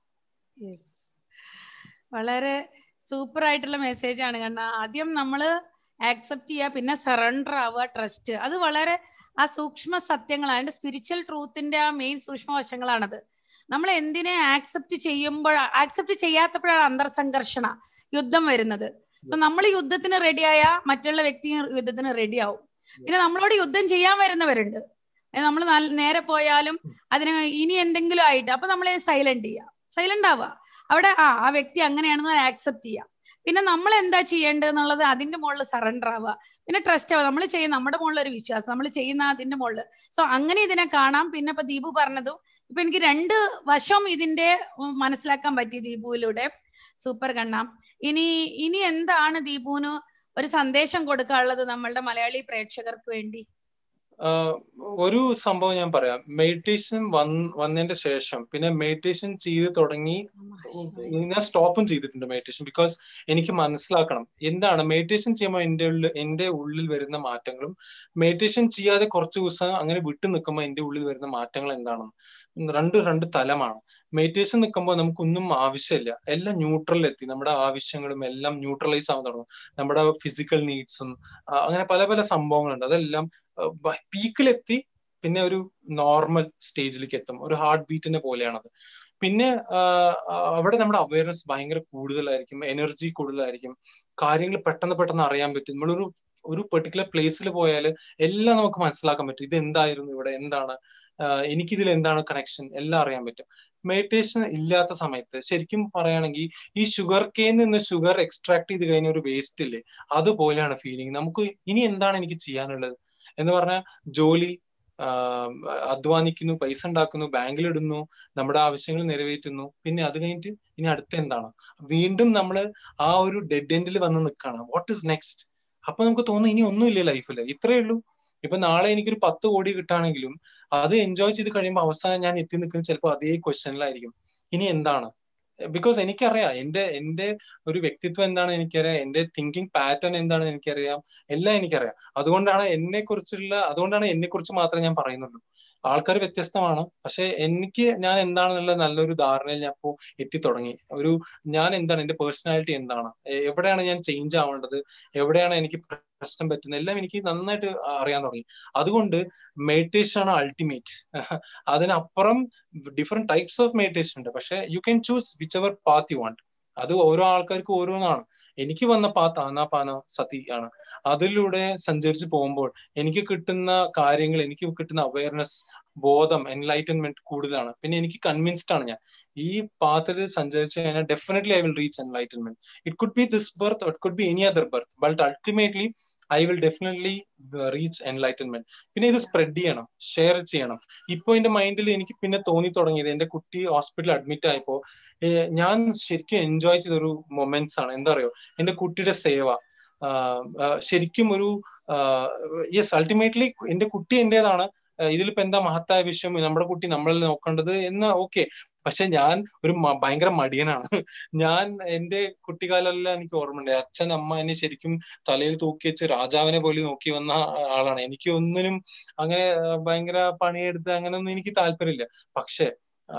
വളരെ സൂപ്പർ ആയിട്ടുള്ള മെസ്സേജ് ആണ് കാരണം ആദ്യം നമ്മൾ ആക്സെപ്റ്റ് ചെയ്യുക പിന്നെ സറണ്ടർ ആവുക ട്രസ്റ്റ് അത് വളരെ ആ സൂക്ഷ്മ സത്യങ്ങളാണ് അതിന്റെ സ്പിരിച്വൽ ട്രൂത്തിന്റെ ആ മെയിൻ സൂക്ഷ്മ വശങ്ങളാണത് നമ്മൾ എന്തിനെ ആക്സെപ്റ്റ് ചെയ്യുമ്പോൾ ആക്സെപ്റ്റ് ചെയ്യാത്തപ്പോഴാണ് അന്തർസംഘർഷണ യുദ്ധം വരുന്നത് സോ നമ്മൾ യുദ്ധത്തിന് റെഡിയായ മറ്റുള്ള വ്യക്തി യുദ്ധത്തിന് റെഡി ആവും പിന്നെ നമ്മളോട് യുദ്ധം ചെയ്യാൻ വരുന്നവരുണ്ട് നമ്മൾ നേരെ പോയാലും അതിന് ഇനി എന്തെങ്കിലും ആയിട്ട് അപ്പൊ നമ്മൾ സൈലന്റ് ചെയ്യുക സൈലന്റ് ആവുക അവിടെ ആ ആ വ്യക്തി അങ്ങനെയാണെന്ന് ആക്സെപ്റ്റ് ചെയ്യുക പിന്നെ നമ്മൾ എന്താ ചെയ്യേണ്ടത് എന്നുള്ളത് അതിന്റെ മുകളിൽ സറണ്ടർ ആവുക പിന്നെ ട്രസ്റ്റ് ആവുക നമ്മൾ ചെയ്യുന്ന നമ്മുടെ മുകളിൽ ഒരു വിശ്വാസം നമ്മൾ ചെയ്യുന്ന അതിന്റെ മുകളിൽ സോ അങ്ങനെ ഇതിനെ കാണാം പിന്നെ ഇപ്പൊ ദീപു പറഞ്ഞതും ഇപ്പൊ എനിക്ക് രണ്ട് വശം ഇതിന്റെ മനസ്സിലാക്കാൻ പറ്റി ദീപുവിലൂടെ സൂപ്പർ കണ്ണാം ഇനി ഇനി എന്താണ് ദീപുവിന് ഒരു സന്ദേശം കൊടുക്കാനുള്ളത് നമ്മളുടെ മലയാളി പ്രേക്ഷകർക്ക് വേണ്ടി ഒരു സംഭവം ഞാൻ പറയാം മെഡിറ്റേഷൻ വന്നതിന്റെ ശേഷം പിന്നെ മെഡിറ്റേഷൻ ചെയ്ത് തുടങ്ങി ഞാൻ സ്റ്റോപ്പും ചെയ്തിട്ടുണ്ട് മെഡിറ്റേഷൻ ബിക്കോസ് എനിക്ക് മനസ്സിലാക്കണം എന്താണ് മെഡിറ്റേഷൻ ചെയ്യുമ്പോൾ എന്റെ ഉള്ളിൽ എന്റെ ഉള്ളിൽ വരുന്ന മാറ്റങ്ങളും മെഡിറ്റേഷൻ ചെയ്യാതെ കുറച്ച് ദിവസം അങ്ങനെ വിട്ടു നിൽക്കുമ്പോൾ എന്റെ ഉള്ളിൽ വരുന്ന മാറ്റങ്ങൾ എന്താണെന്ന് രണ്ട് രണ്ട് തലമാണ് മെഡിറ്റേഷൻ നിൽക്കുമ്പോൾ നമുക്കൊന്നും ആവശ്യമില്ല എല്ലാം ന്യൂട്രലിൽ എത്തി നമ്മുടെ ആവശ്യങ്ങളും എല്ലാം ന്യൂട്രലൈസ് ആവാൻ തുടങ്ങും നമ്മുടെ ഫിസിക്കൽ നീഡ്സും അങ്ങനെ പല പല സംഭവങ്ങളുണ്ട് അതെല്ലാം പീക്കിലെത്തി പിന്നെ ഒരു നോർമൽ സ്റ്റേജിലേക്ക് എത്തും ഒരു ഹാർട്ട് ബീറ്റിനെ പോലെയാണത് പിന്നെ അവിടെ നമ്മുടെ അവയർനെസ് ഭയങ്കര കൂടുതലായിരിക്കും എനർജി കൂടുതലായിരിക്കും കാര്യങ്ങൾ പെട്ടെന്ന് പെട്ടെന്ന് അറിയാൻ പറ്റും നമ്മളൊരു ഒരു പെർട്ടിക്കുലർ പ്ലേസിൽ പോയാൽ എല്ലാം നമുക്ക് മനസ്സിലാക്കാൻ പറ്റും ഇത് എന്തായിരുന്നു ഇവിടെ എന്താണ് എനിക്കിതിൽ എന്താണ് കണക്ഷൻ എല്ലാം അറിയാൻ പറ്റും മെഡിറ്റേഷൻ ഇല്ലാത്ത സമയത്ത് ശരിക്കും പറയുകയാണെങ്കിൽ ഈ ഷുഗർ കെയിൽ നിന്ന് ഷുഗർ എക്സ്ട്രാക്ട് ചെയ്ത് കഴിഞ്ഞ ഒരു വേസ്റ്റ് ഇല്ലേ അതുപോലെയാണ് ഫീലിംഗ് നമുക്ക് ഇനി എന്താണ് എനിക്ക് ചെയ്യാനുള്ളത് എന്ന് പറഞ്ഞാൽ ജോലി അധ്വാനിക്കുന്നു പൈസ ഉണ്ടാക്കുന്നു ബാങ്കിൽ ഇടുന്നു നമ്മുടെ ആവശ്യങ്ങൾ നിറവേറ്റുന്നു പിന്നെ അത് കഴിഞ്ഞിട്ട് ഇനി അടുത്ത എന്താണ് വീണ്ടും നമ്മൾ ആ ഒരു ഡെഡ് എൻഡിൽ വന്ന് നിൽക്കുകയാണ് വാട്ട് ഇസ് നെക്സ്റ്റ് അപ്പൊ നമുക്ക് തോന്നുന്നു ഇനി ഒന്നുമില്ല ലൈഫിൽ ഇത്രയേ ഉള്ളൂ ഇപ്പൊ നാളെ എനിക്കൊരു പത്ത് കോടി കിട്ടുകയാണെങ്കിലും അത് എൻജോയ് ചെയ്ത് കഴിയുമ്പോൾ അവസാനം ഞാൻ എത്തി നിൽക്കുന്നത് ചിലപ്പോൾ അതേ ക്വസ്റ്റനിലായിരിക്കും ഇനി എന്താണ് ബിക്കോസ് എനിക്കറിയാം എന്റെ എന്റെ ഒരു വ്യക്തിത്വം എന്താണ് എനിക്കറിയാം എന്റെ തിങ്കിങ് പാറ്റേൺ എന്താണെന്ന് എനിക്കറിയാം എല്ലാം എനിക്കറിയാം അതുകൊണ്ടാണ് എന്നെ കുറിച്ചുള്ള അതുകൊണ്ടാണ് എന്നെ കുറിച്ച് മാത്രമേ ഞാൻ പറയുന്നുള്ളൂ ആൾക്കാർ വ്യത്യസ്തമാണ് പക്ഷെ എനിക്ക് ഞാൻ എന്താണെന്നുള്ള നല്ലൊരു ധാരണയിൽ ഞാൻ ഇപ്പോൾ എത്തി തുടങ്ങി ഒരു ഞാൻ എന്താണ് എന്റെ പേഴ്സണാലിറ്റി എന്താണ് എവിടെയാണ് ഞാൻ ചേഞ്ച് ആവേണ്ടത് എവിടെയാണ് എനിക്ക് പ്രശ്നം പറ്റുന്നത് എല്ലാം എനിക്ക് നന്നായിട്ട് അറിയാൻ തുടങ്ങി അതുകൊണ്ട് മെഡിറ്റേഷൻ ആണ് അൾട്ടിമേറ്റ് അതിനപ്പുറം ഡിഫറെന്റ് ടൈപ്സ് ഓഫ് മെഡിറ്റേഷൻ ഉണ്ട് പക്ഷെ you can choose whichever path you want അത് ഓരോ ആൾക്കാർക്കും ഓരോന്നാണ് എനിക്ക് വന്ന പാത്ത് ആനാപാന സതി ആണ് അതിലൂടെ സഞ്ചരിച്ച് പോകുമ്പോൾ എനിക്ക് കിട്ടുന്ന കാര്യങ്ങൾ എനിക്ക് കിട്ടുന്ന അവയർനെസ് ബോധം എൻലൈറ്റൻമെന്റ് കൂടുതലാണ് പിന്നെ എനിക്ക് കൺവിൻസ്ഡ് ആണ് ഞാൻ ഈ പാത്തിൽ സഞ്ചരിച്ചു കഴിഞ്ഞാൽ definitely I will reach enlightenment it could be this birth it could be any other birth but ultimately I will definitely reach enlightenment പിന്നെ ഇത് സ്പ്രെഡ് ചെയ്യണം ഷെയർ ചെയ്യണം ഇപ്പൊ എന്റെ മൈൻഡിൽ എനിക്ക് പിന്നെ തോന്നി തുടങ്ങിയത് എന്റെ കുട്ടി ഹോസ്പിറ്റലിൽ അഡ്മിറ്റ് ആയപ്പോ ഞാൻ ശരിക്കും എൻജോയ് ചെയ്തൊരു മൊമെന്റ്സ് ആണ് എന്താ പറയുക എന്റെ കുട്ടിയുടെ സേവ ശരിക്കും ഒരു യെസ് അൾട്ടിമേറ്റ്ലി എന്റെ കുട്ടി എന്റേതാണ് ഇതിലിപ്പോ എന്താ മഹത്തായ വിഷയം നമ്മുടെ കുട്ടി നമ്മളിൽ നോക്കേണ്ടത് എന്ന് ഓക്കെ പക്ഷെ ഞാൻ ഒരു ഭയങ്കര മടിയനാണ് ഞാൻ എന്റെ കുട്ടിക്കാലെല്ലാം എനിക്ക് ഓർമ്മയുണ്ട് അച്ഛൻ അമ്മ എന്നെ ശരിക്കും തലയിൽ തൂക്കി വെച്ച് രാജാവിനെ പോലെ നോക്കി വന്ന ആളാണ് എനിക്ക് ഒന്നിനും അങ്ങനെ ഭയങ്കര പണിയെടുത്ത് അങ്ങനെയൊന്നും എനിക്ക് താല്പര്യമില്ല പക്ഷെ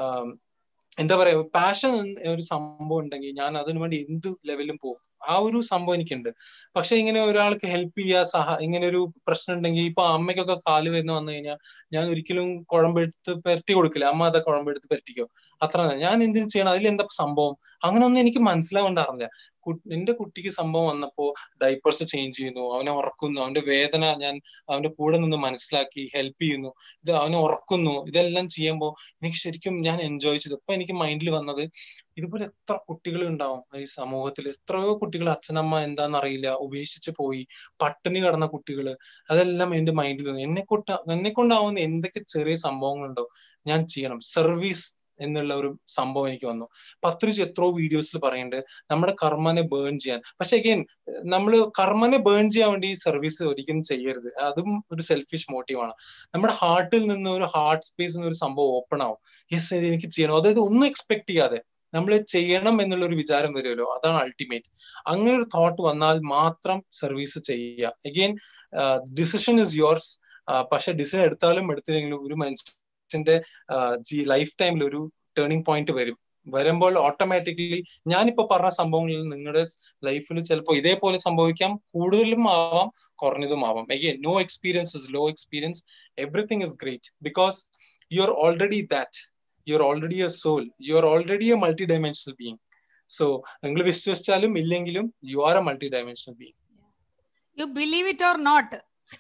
എന്താ പറയാ പാഷൻ ഒരു സംഭവം ഉണ്ടെങ്കിൽ ഞാൻ അതിനു വേണ്ടി എന്ത് ലെവലും പോകും ആ ഒരു സംഭവം എനിക്കുണ്ട് പക്ഷെ ഇങ്ങനെ ഒരാൾക്ക് ഹെൽപ്പ് ചെയ്യുക സഹ ഇങ്ങനെ ഒരു പ്രശ്നം ഉണ്ടെങ്കിൽ ഇപ്പൊ അമ്മയ്ക്കൊക്കെ കാല് വരുന്ന വന്നു കഴിഞ്ഞാൽ ഞാൻ ഒരിക്കലും കുഴമ്പെടുത്ത് പെരട്ടി കൊടുക്കില്ല അമ്മ അതെ കുഴമ്പെടുത്ത് പെരട്ടിക്കോ അത്ര ഞാൻ എന്തിനു ചെയ്യണം അതിൽ എന്താ സംഭവം അങ്ങനെ ഒന്നും എനിക്ക് മനസ്സിലാവേണ്ടാറില്ല എന്റെ കുട്ടിക്ക് സംഭവം വന്നപ്പോ ഡൈപ്പേഴ്സ് ചേഞ്ച് ചെയ്യുന്നു അവനെ ഉറക്കുന്നു അവന്റെ വേദന ഞാൻ അവന്റെ കൂടെ നിന്ന് മനസ്സിലാക്കി ഹെൽപ്പ് ചെയ്യുന്നു ഇത് അവനെ ഉറക്കുന്നു ഇതെല്ലാം ചെയ്യുമ്പോൾ എനിക്ക് ശരിക്കും ഞാൻ എൻജോയ് ചെയ്തു ഇപ്പൊ എനിക്ക് മൈൻഡിൽ വന്നത് ഇതുപോലെ എത്ര കുട്ടികൾ ഉണ്ടാവും ഈ സമൂഹത്തിൽ എത്രയോ കുട്ടികൾ അച്ഛനമ്മ എന്താന്ന് അറിയില്ല ഉപേക്ഷിച്ച് പോയി പട്ടിണി കടന്ന കുട്ടികൾ അതെല്ലാം എന്റെ മൈൻഡിൽ വന്നു എന്നെ കൊണ്ട് എന്നെ കൊണ്ടാവുന്ന എന്തൊക്കെ ചെറിയ സംഭവങ്ങളുണ്ടോ ഞാൻ ചെയ്യണം സർവീസ് എന്നുള്ള ഒരു സംഭവം എനിക്ക് വന്നു പത്രിച്ച് എത്രയോ വീഡിയോസിൽ പറയുന്നുണ്ട് നമ്മുടെ കർമ്മനെ ബേൺ ചെയ്യാൻ പക്ഷെ അഗൈൻ നമ്മൾ കർമ്മനെ ബേൺ ചെയ്യാൻ വേണ്ടി സർവീസ് ഒരിക്കലും ചെയ്യരുത് അതും ഒരു സെൽഫിഷ് മോട്ടീവാണ് നമ്മുടെ ഹാർട്ടിൽ നിന്ന് ഒരു ഹാർട്ട് സ്പേസ് ഒരു സംഭവം ഓപ്പൺ ആവും യെസ് ഇത് എനിക്ക് ചെയ്യണം അതായത് ഒന്നും എക്സ്പെക്ട് ചെയ്യാതെ നമ്മൾ ചെയ്യണം എന്നുള്ള ഒരു വിചാരം വരുമല്ലോ അതാണ് അൾട്ടിമേറ്റ് അങ്ങനെ ഒരു തോട്ട് വന്നാൽ മാത്രം സർവീസ് ചെയ്യുക അഗെയിൻ ഡിസിഷൻ ഇസ് യുവേഴ്സ് പക്ഷെ ഡിസിഷൻ എടുത്താലും എടുത്തില്ലെങ്കിലും ഒരു മനുഷ്യന്റെ ലൈഫ് ടൈമിൽ ഒരു ടേണിംഗ് പോയിന്റ് വരും വരുമ്പോൾ ഓട്ടോമാറ്റിക്കലി ഞാനിപ്പോ പറഞ്ഞ സംഭവങ്ങളിൽ നിങ്ങളുടെ ലൈഫിൽ ചിലപ്പോൾ ഇതേപോലെ സംഭവിക്കാം കൂടുതലും ആവാം കുറഞ്ഞതും ആവാം again no experience is low experience everything is great because you are already that you are already a soul you are already a multi dimensional being so നിങ്ങൾ വിശ്വസിച്ചാലും ഇല്ലെങ്കിലും you are a multi dimensional being you believe it or not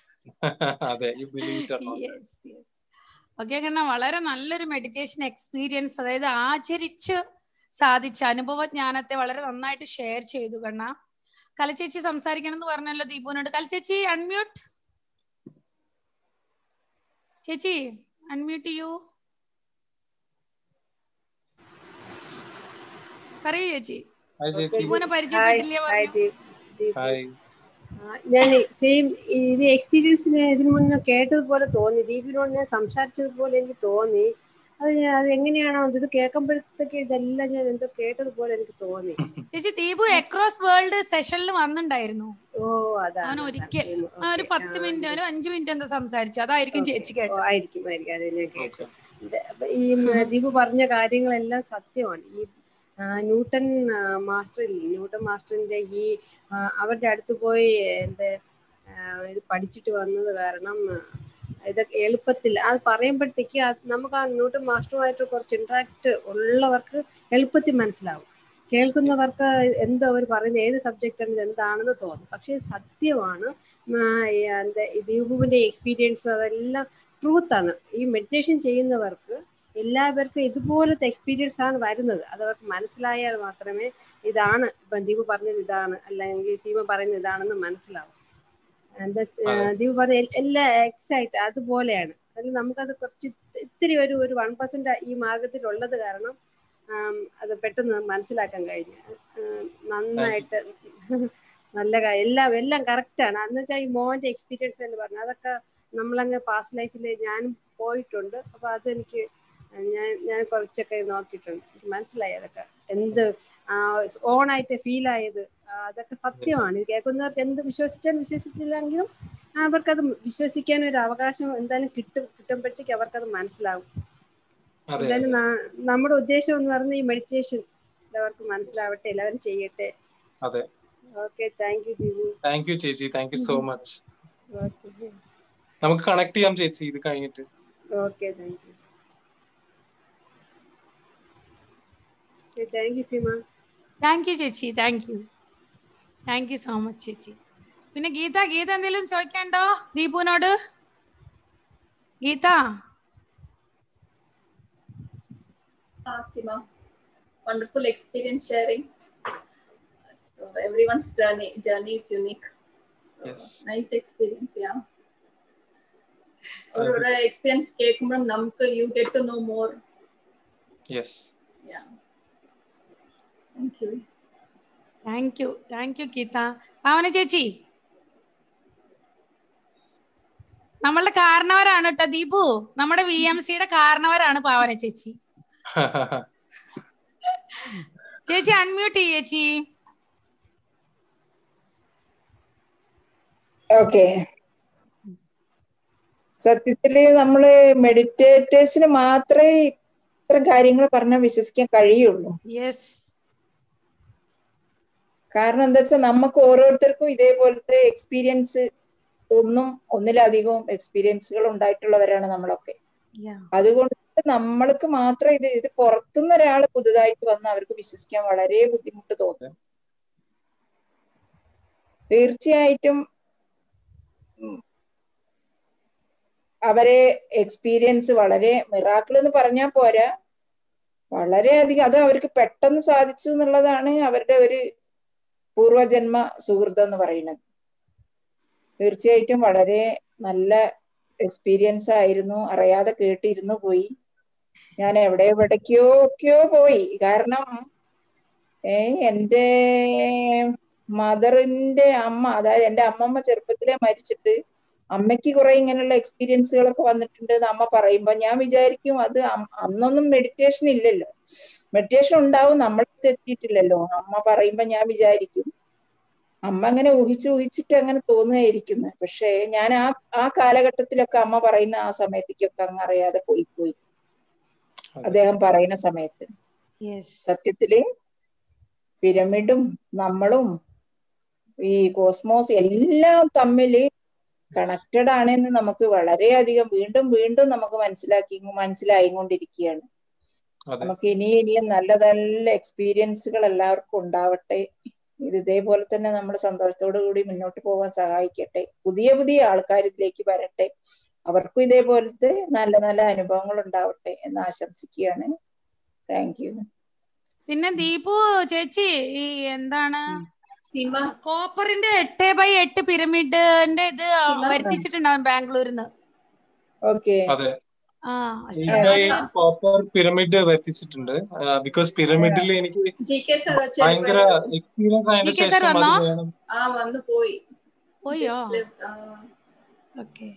അതെ you believe it or not yes yes okay കാരണം വളരെ നല്ലൊരു മെഡിറ്റേഷൻ എക്സ്പീരിയൻസ് അതായത് ആചരിച്ച് സാധിച്ച അനുഭവജ്ഞാനത്തെ വളരെ നന്നായിട്ട് ഷെയർ ചെയ്തു കണ്ണ കലച്ചേച്ചി സംസാരിക്കണം എന്ന് പറഞ്ഞല്ലോ ദീപുവിനോട് കലച്ചേച്ചി അൺമ്യൂട്ട് ചേച്ചി അൺമ്യൂട്ട് ചെയ്യൂ പറയൂ ചേച്ചി ദീപുവിനെ പരിചയപ്പെട്ടില്ല പറഞ്ഞു ഹായ് ഞാൻ സെയിം ഇത് എക്സ്പീരിയൻസ് ഇതിനു മുന്നേ കേട്ടതുപോലെ തോന്നി ദീപിനോട് ഞാൻ സംസാരിച്ചതുപോലെ എനിക്ക് തോന്നി അത് അത് എങ്ങനെയാണോ ഇത് കേൾക്കുമ്പോഴത്തേക്ക് ഇതെല്ലാം ഞാൻ എന്തോ കേട്ടതുപോലെ എനിക്ക് തോന്നി ചേച്ചി ദീപു അക്രോസ് വേൾഡ് സെഷനിൽ വന്നിട്ടുണ്ടായിരുന്നു ഓ അതാണ് അവൻ ഒരിക്കൽ ഒരു പത്ത് മിനിറ്റ് ഒരു അഞ്ചു മിനിറ്റ് എന്താ സംസാരിച്ചു അതായിരിക്കും ചേച്ചി കേട്ടോ ആയിരിക്കും ആയിരിക്കും അത് ഞാൻ കേട്ടു ഈ ദീപു പറഞ്ഞ കാര്യങ്ങളെല്ലാം സത്യമാണ് ഈ ന്യൂട്ടൺ മാസ്റ്റർ ന്യൂട്ടൺ മാസ്റ്ററിന്റെ ഈ അവരുടെ അടുത്ത് പോയി എന്താ ഇത് പഠിച്ചിട്ട് വന്നത് കാരണം ഇതൊക്കെ എളുപ്പത്തിൽ അത് പറയുമ്പോഴത്തേക്ക് നമുക്ക് ആ ന്യൂട്ടൺ മാസ്റ്ററുമായിട്ട് കുറച്ച് ഇന്ററാക്ട് ഉള്ളവർക്ക് എളുപ്പത്തിൽ മനസ്സിലാവും കേൾക്കുന്നവർക്ക് എന്തോ അവർ പറയുന്ന ഏത് സബ്ജക്റ്റാണ് എന്താണെന്ന് തോന്നും പക്ഷെ സത്യമാണ് എന്താ ദീപുവിന്റെ എക്സ്പീരിയൻസ് അതെല്ലാം ട്രൂത്താണ് ഈ മെഡിറ്റേഷൻ ചെയ്യുന്നവർക്ക് എല്ലാവർക്കും ഇതുപോലത്തെ എക്സ്പീരിയൻസ് ആണ് വരുന്നത് അത് അവർക്ക് മനസ്സിലായാൽ മാത്രമേ ഇതാണ് ഇപ്പം ദീപു പറഞ്ഞത് ഇതാണ് അല്ലെങ്കിൽ സീമ പറയുന്നത് ഇതാണെന്ന് മനസ്സിലാവും എന്താ അതെ. ദീപ് പറഞ്ഞ എൽ- എല്ലാ എക്സാക്ട് അതുപോലെയാണ് അതിൽ നമുക്കത് കുറച്ച് ഇത്തിരി ഒരു ഒരു വൺ പെർസെന്റ് ഈ മാർഗത്തിലുള്ളത് കാരണം ആം, അത് പെട്ടെന്ന് മനസ്സിലാക്കാൻ കഴിഞ്ഞു ആം, നന്നായിട്ട് നല്ല കാര്യം എല്ലാം എല്ലാം കറക്റ്റ് ആണ് എന്ന് വെച്ചാൽ ഈ മോന്റെ എക്സ്പീരിയൻസ് എന്ന് പറഞ്ഞു അതൊക്കെ നമ്മളങ്ങ് പാസ്റ്റ് ലൈഫിൽ ഞാനും പോയിട്ടുണ്ട് അപ്പൊ അതെനിക്ക് ഞാൻ ഞാൻ കുറച്ചൊക്കെ നോക്കിയിട്ടുണ്ട് എനിക്ക് മനസ്സിലായി അതൊക്കെ എന്ത് ഓണായിട്ട് ഫീൽ ആയത് ആ, അതൊക്കെ സത്യമാണ് ഇത് കേൾക്കുന്നവർക്ക് എന്ത് വിശ്വസിച്ചാലും വിശ്വസിച്ചില്ലെങ്കിലും അവർക്കത് വിശ്വസിക്കാൻ ഒരു അവകാശം എന്തായാലും കിട്ടും കിട്ടുമ്പോഴത്തേക്ക് അവർക്കത് മനസ്സിലാവും അതെ എന്തായാലും ന- നമ്മുടെ ഉദ്ദേശം എന്ന് പറഞ്ഞ ഈ മെഡിറ്റേഷൻ എല്ലാവർക്കും മനസ്സിലാവട്ടെ എല്ലാവരും ചെയ്യട്ടെ അതെ okay thank you Deepu thank you ചേച്ചി thank you so much okay നമുക്ക് കണക്ട് ചെയ്യാം ചേച്ചി ഇത് കഴിഞ്ഞിട്ട് okay thank you thank you Seema thank you ചേച്ചി thank you thank you so much ചേച്ചി പിന്നെ ഗീത ഗീത എന്തെങ്കിലും ചോദിക്കാണ്ടോ ദീപുവിനോട് Geetha Ah, Sima, wonderful experience sharing. So everyone's journey journey is unique. So Yes. nice experience, yeah. Thank you. ഒരു എക്സ്പീരിയൻസ് കേൾക്കുമ്പോഴും നമുക്ക് you get to know more yes thank you thank you thank you Geetha Pavana ചേച്ചി നമ്മളുടെ കാരണവരാണ് കേട്ടോ ദീപു നമ്മുടെ വി എം സിയുടെ കാരണവരാണ് പാവന ചേച്ചി ചേച്ചി അൺമ്യൂട്ട് ചെയ്യ് ചേച്ചി ഓക്കെ സത്യത്തില് നമ്മള് മെഡിറ്റേറ്റേഴ്സിന് മാത്രമേ ഇത്തരം കാര്യങ്ങൾ പറഞ്ഞാൽ വിശ്വസിക്കാൻ കഴിയുള്ളൂ യെസ് കാരണം എന്താ വെച്ചാൽ നമുക്ക് ഓരോരുത്തർക്കും ഇതേപോലത്തെ എക്സ്പീരിയൻസ് ഒന്നും ഒന്നിലധികവും എക്സ്പീരിയൻസുകൾ ഉണ്ടായിട്ടുള്ളവരാണ് നമ്മളൊക്കെ അതുകൊണ്ട് നമ്മൾക്ക് മാത്രം ഇത് ഇത് പുറത്തുനിന്ന് ഒരാൾ പുതുതായിട്ട് വന്ന് അവർക്ക് വിശ്വസിക്കാൻ വളരെ ബുദ്ധിമുട്ട് തോന്നും തീർച്ചയായിട്ടും ഉം, അവരെ എക്സ്പീരിയൻസ് വളരെ മിറാക്കിൾ എന്ന് പറഞ്ഞാൽ പോരാ വളരെയധികം അത് അവർക്ക് പെട്ടെന്ന് സാധിച്ചു എന്നുള്ളതാണ് അവരുടെ ഒരു പൂർവജന്മ സുഹൃതം എന്ന് പറയുന്നത് തീർച്ചയായിട്ടും വളരെ നല്ല എക്സ്പീരിയൻസ് ആയിരുന്നു അറിയാതെ കേട്ടിരുന്നു പോയി ഞാൻ എവിടെ എവിടേക്കോ ഒക്കെയോ പോയി കാരണം ഏ എൻ്റെ മദറിന്റെ അമ്മ അതായത് എൻ്റെ അമ്മമ്മ ചെറുപ്പത്തിലെ മരിച്ചിട്ട് അമ്മയ്ക്ക് കുറെ ഇങ്ങനെയുള്ള എക്സ്പീരിയൻസുകളൊക്കെ വന്നിട്ടുണ്ട് എന്ന് അമ്മ പറയുമ്പോൾ ഞാൻ വിചാരിക്കും അത് അം- അന്നൊന്നും മെഡിറ്റേഷൻ ഇല്ലല്ലോ മെഡിറ്റേഷൻ ഉണ്ടാവും നമ്മൾക്ക് എത്തിയിട്ടില്ലല്ലോ അമ്മ പറയുമ്പോൾ ഞാൻ വിചാരിക്കും അമ്മ അങ്ങനെ ഊഹിച്ച് ഊഹിച്ചിട്ട് അങ്ങനെ തോന്നുകയായിരിക്കുന്നു പക്ഷേ ഞാൻ ആ ആ കാലഘട്ടത്തിലൊക്കെ അമ്മ പറയുന്ന ആ സമയത്തേക്കൊക്കെ അങ്ങ് അറിയാതെ പോയി പോയി അദ്ദേഹം പറയുന്ന സമയത്ത് യെസ് സത്യത്തില് പിരമിഡും നമ്മളും ഈ കോസ്മോസ് എല്ലാം തമ്മില് കണക്റ്റഡ് ആണെന്ന് നമുക്ക് വളരെയധികം വീണ്ടും വീണ്ടും നമുക്ക് മനസ്സിലാക്കി മനസ്സിലായിക്കൊണ്ടിരിക്കുകയാണ് അതെ നമുക്ക് ഇനി ഇനിയും നല്ല നല്ല എക്സ്പീരിയൻസുകൾ എല്ലാവർക്കും ഉണ്ടാവട്ടെ ഇത് ഇതേപോലെ തന്നെ നമ്മൾ സന്തോഷത്തോടു കൂടി മുന്നോട്ട് പോകാൻ സഹായിക്കട്ടെ പുതിയ പുതിയ ആൾക്കാർ ഇതിലേക്ക് വരട്ടെ അവർക്കും ഇതേപോലത്തെ നല്ല നല്ല അനുഭവങ്ങൾ ഉണ്ടാവട്ടെ എന്ന് ആശംസിക്കുകയാണ് താങ്ക് യു പിന്നെ ദീപു ചേച്ചി ഈ എന്താണ് സീമ കോപ്പറിന്റെ എട്ട് ബൈ എട്ട് പിരമിഡിന്റെ ഇത് വരുത്തിച്ചിട്ടുണ്ടാവും ബാംഗ്ലൂരിന്ന് ഓക്കെ അതെ ആ ഈ കോപ്പർ പിരമിഡ് വരുത്തിച്ചിട്ടുണ്ട് ബിക്കോസ് പിരമിഡിൽ എനിക്ക് ജി കെ സർ ഭയങ്കര എക്സ്പീരിയൻസ് ആയതിനു GK sir ശേഷം അത് വന്നോ? വേണം ആ വന്ന് പോയി പോയോ Just left. ആ. ഓക്കെ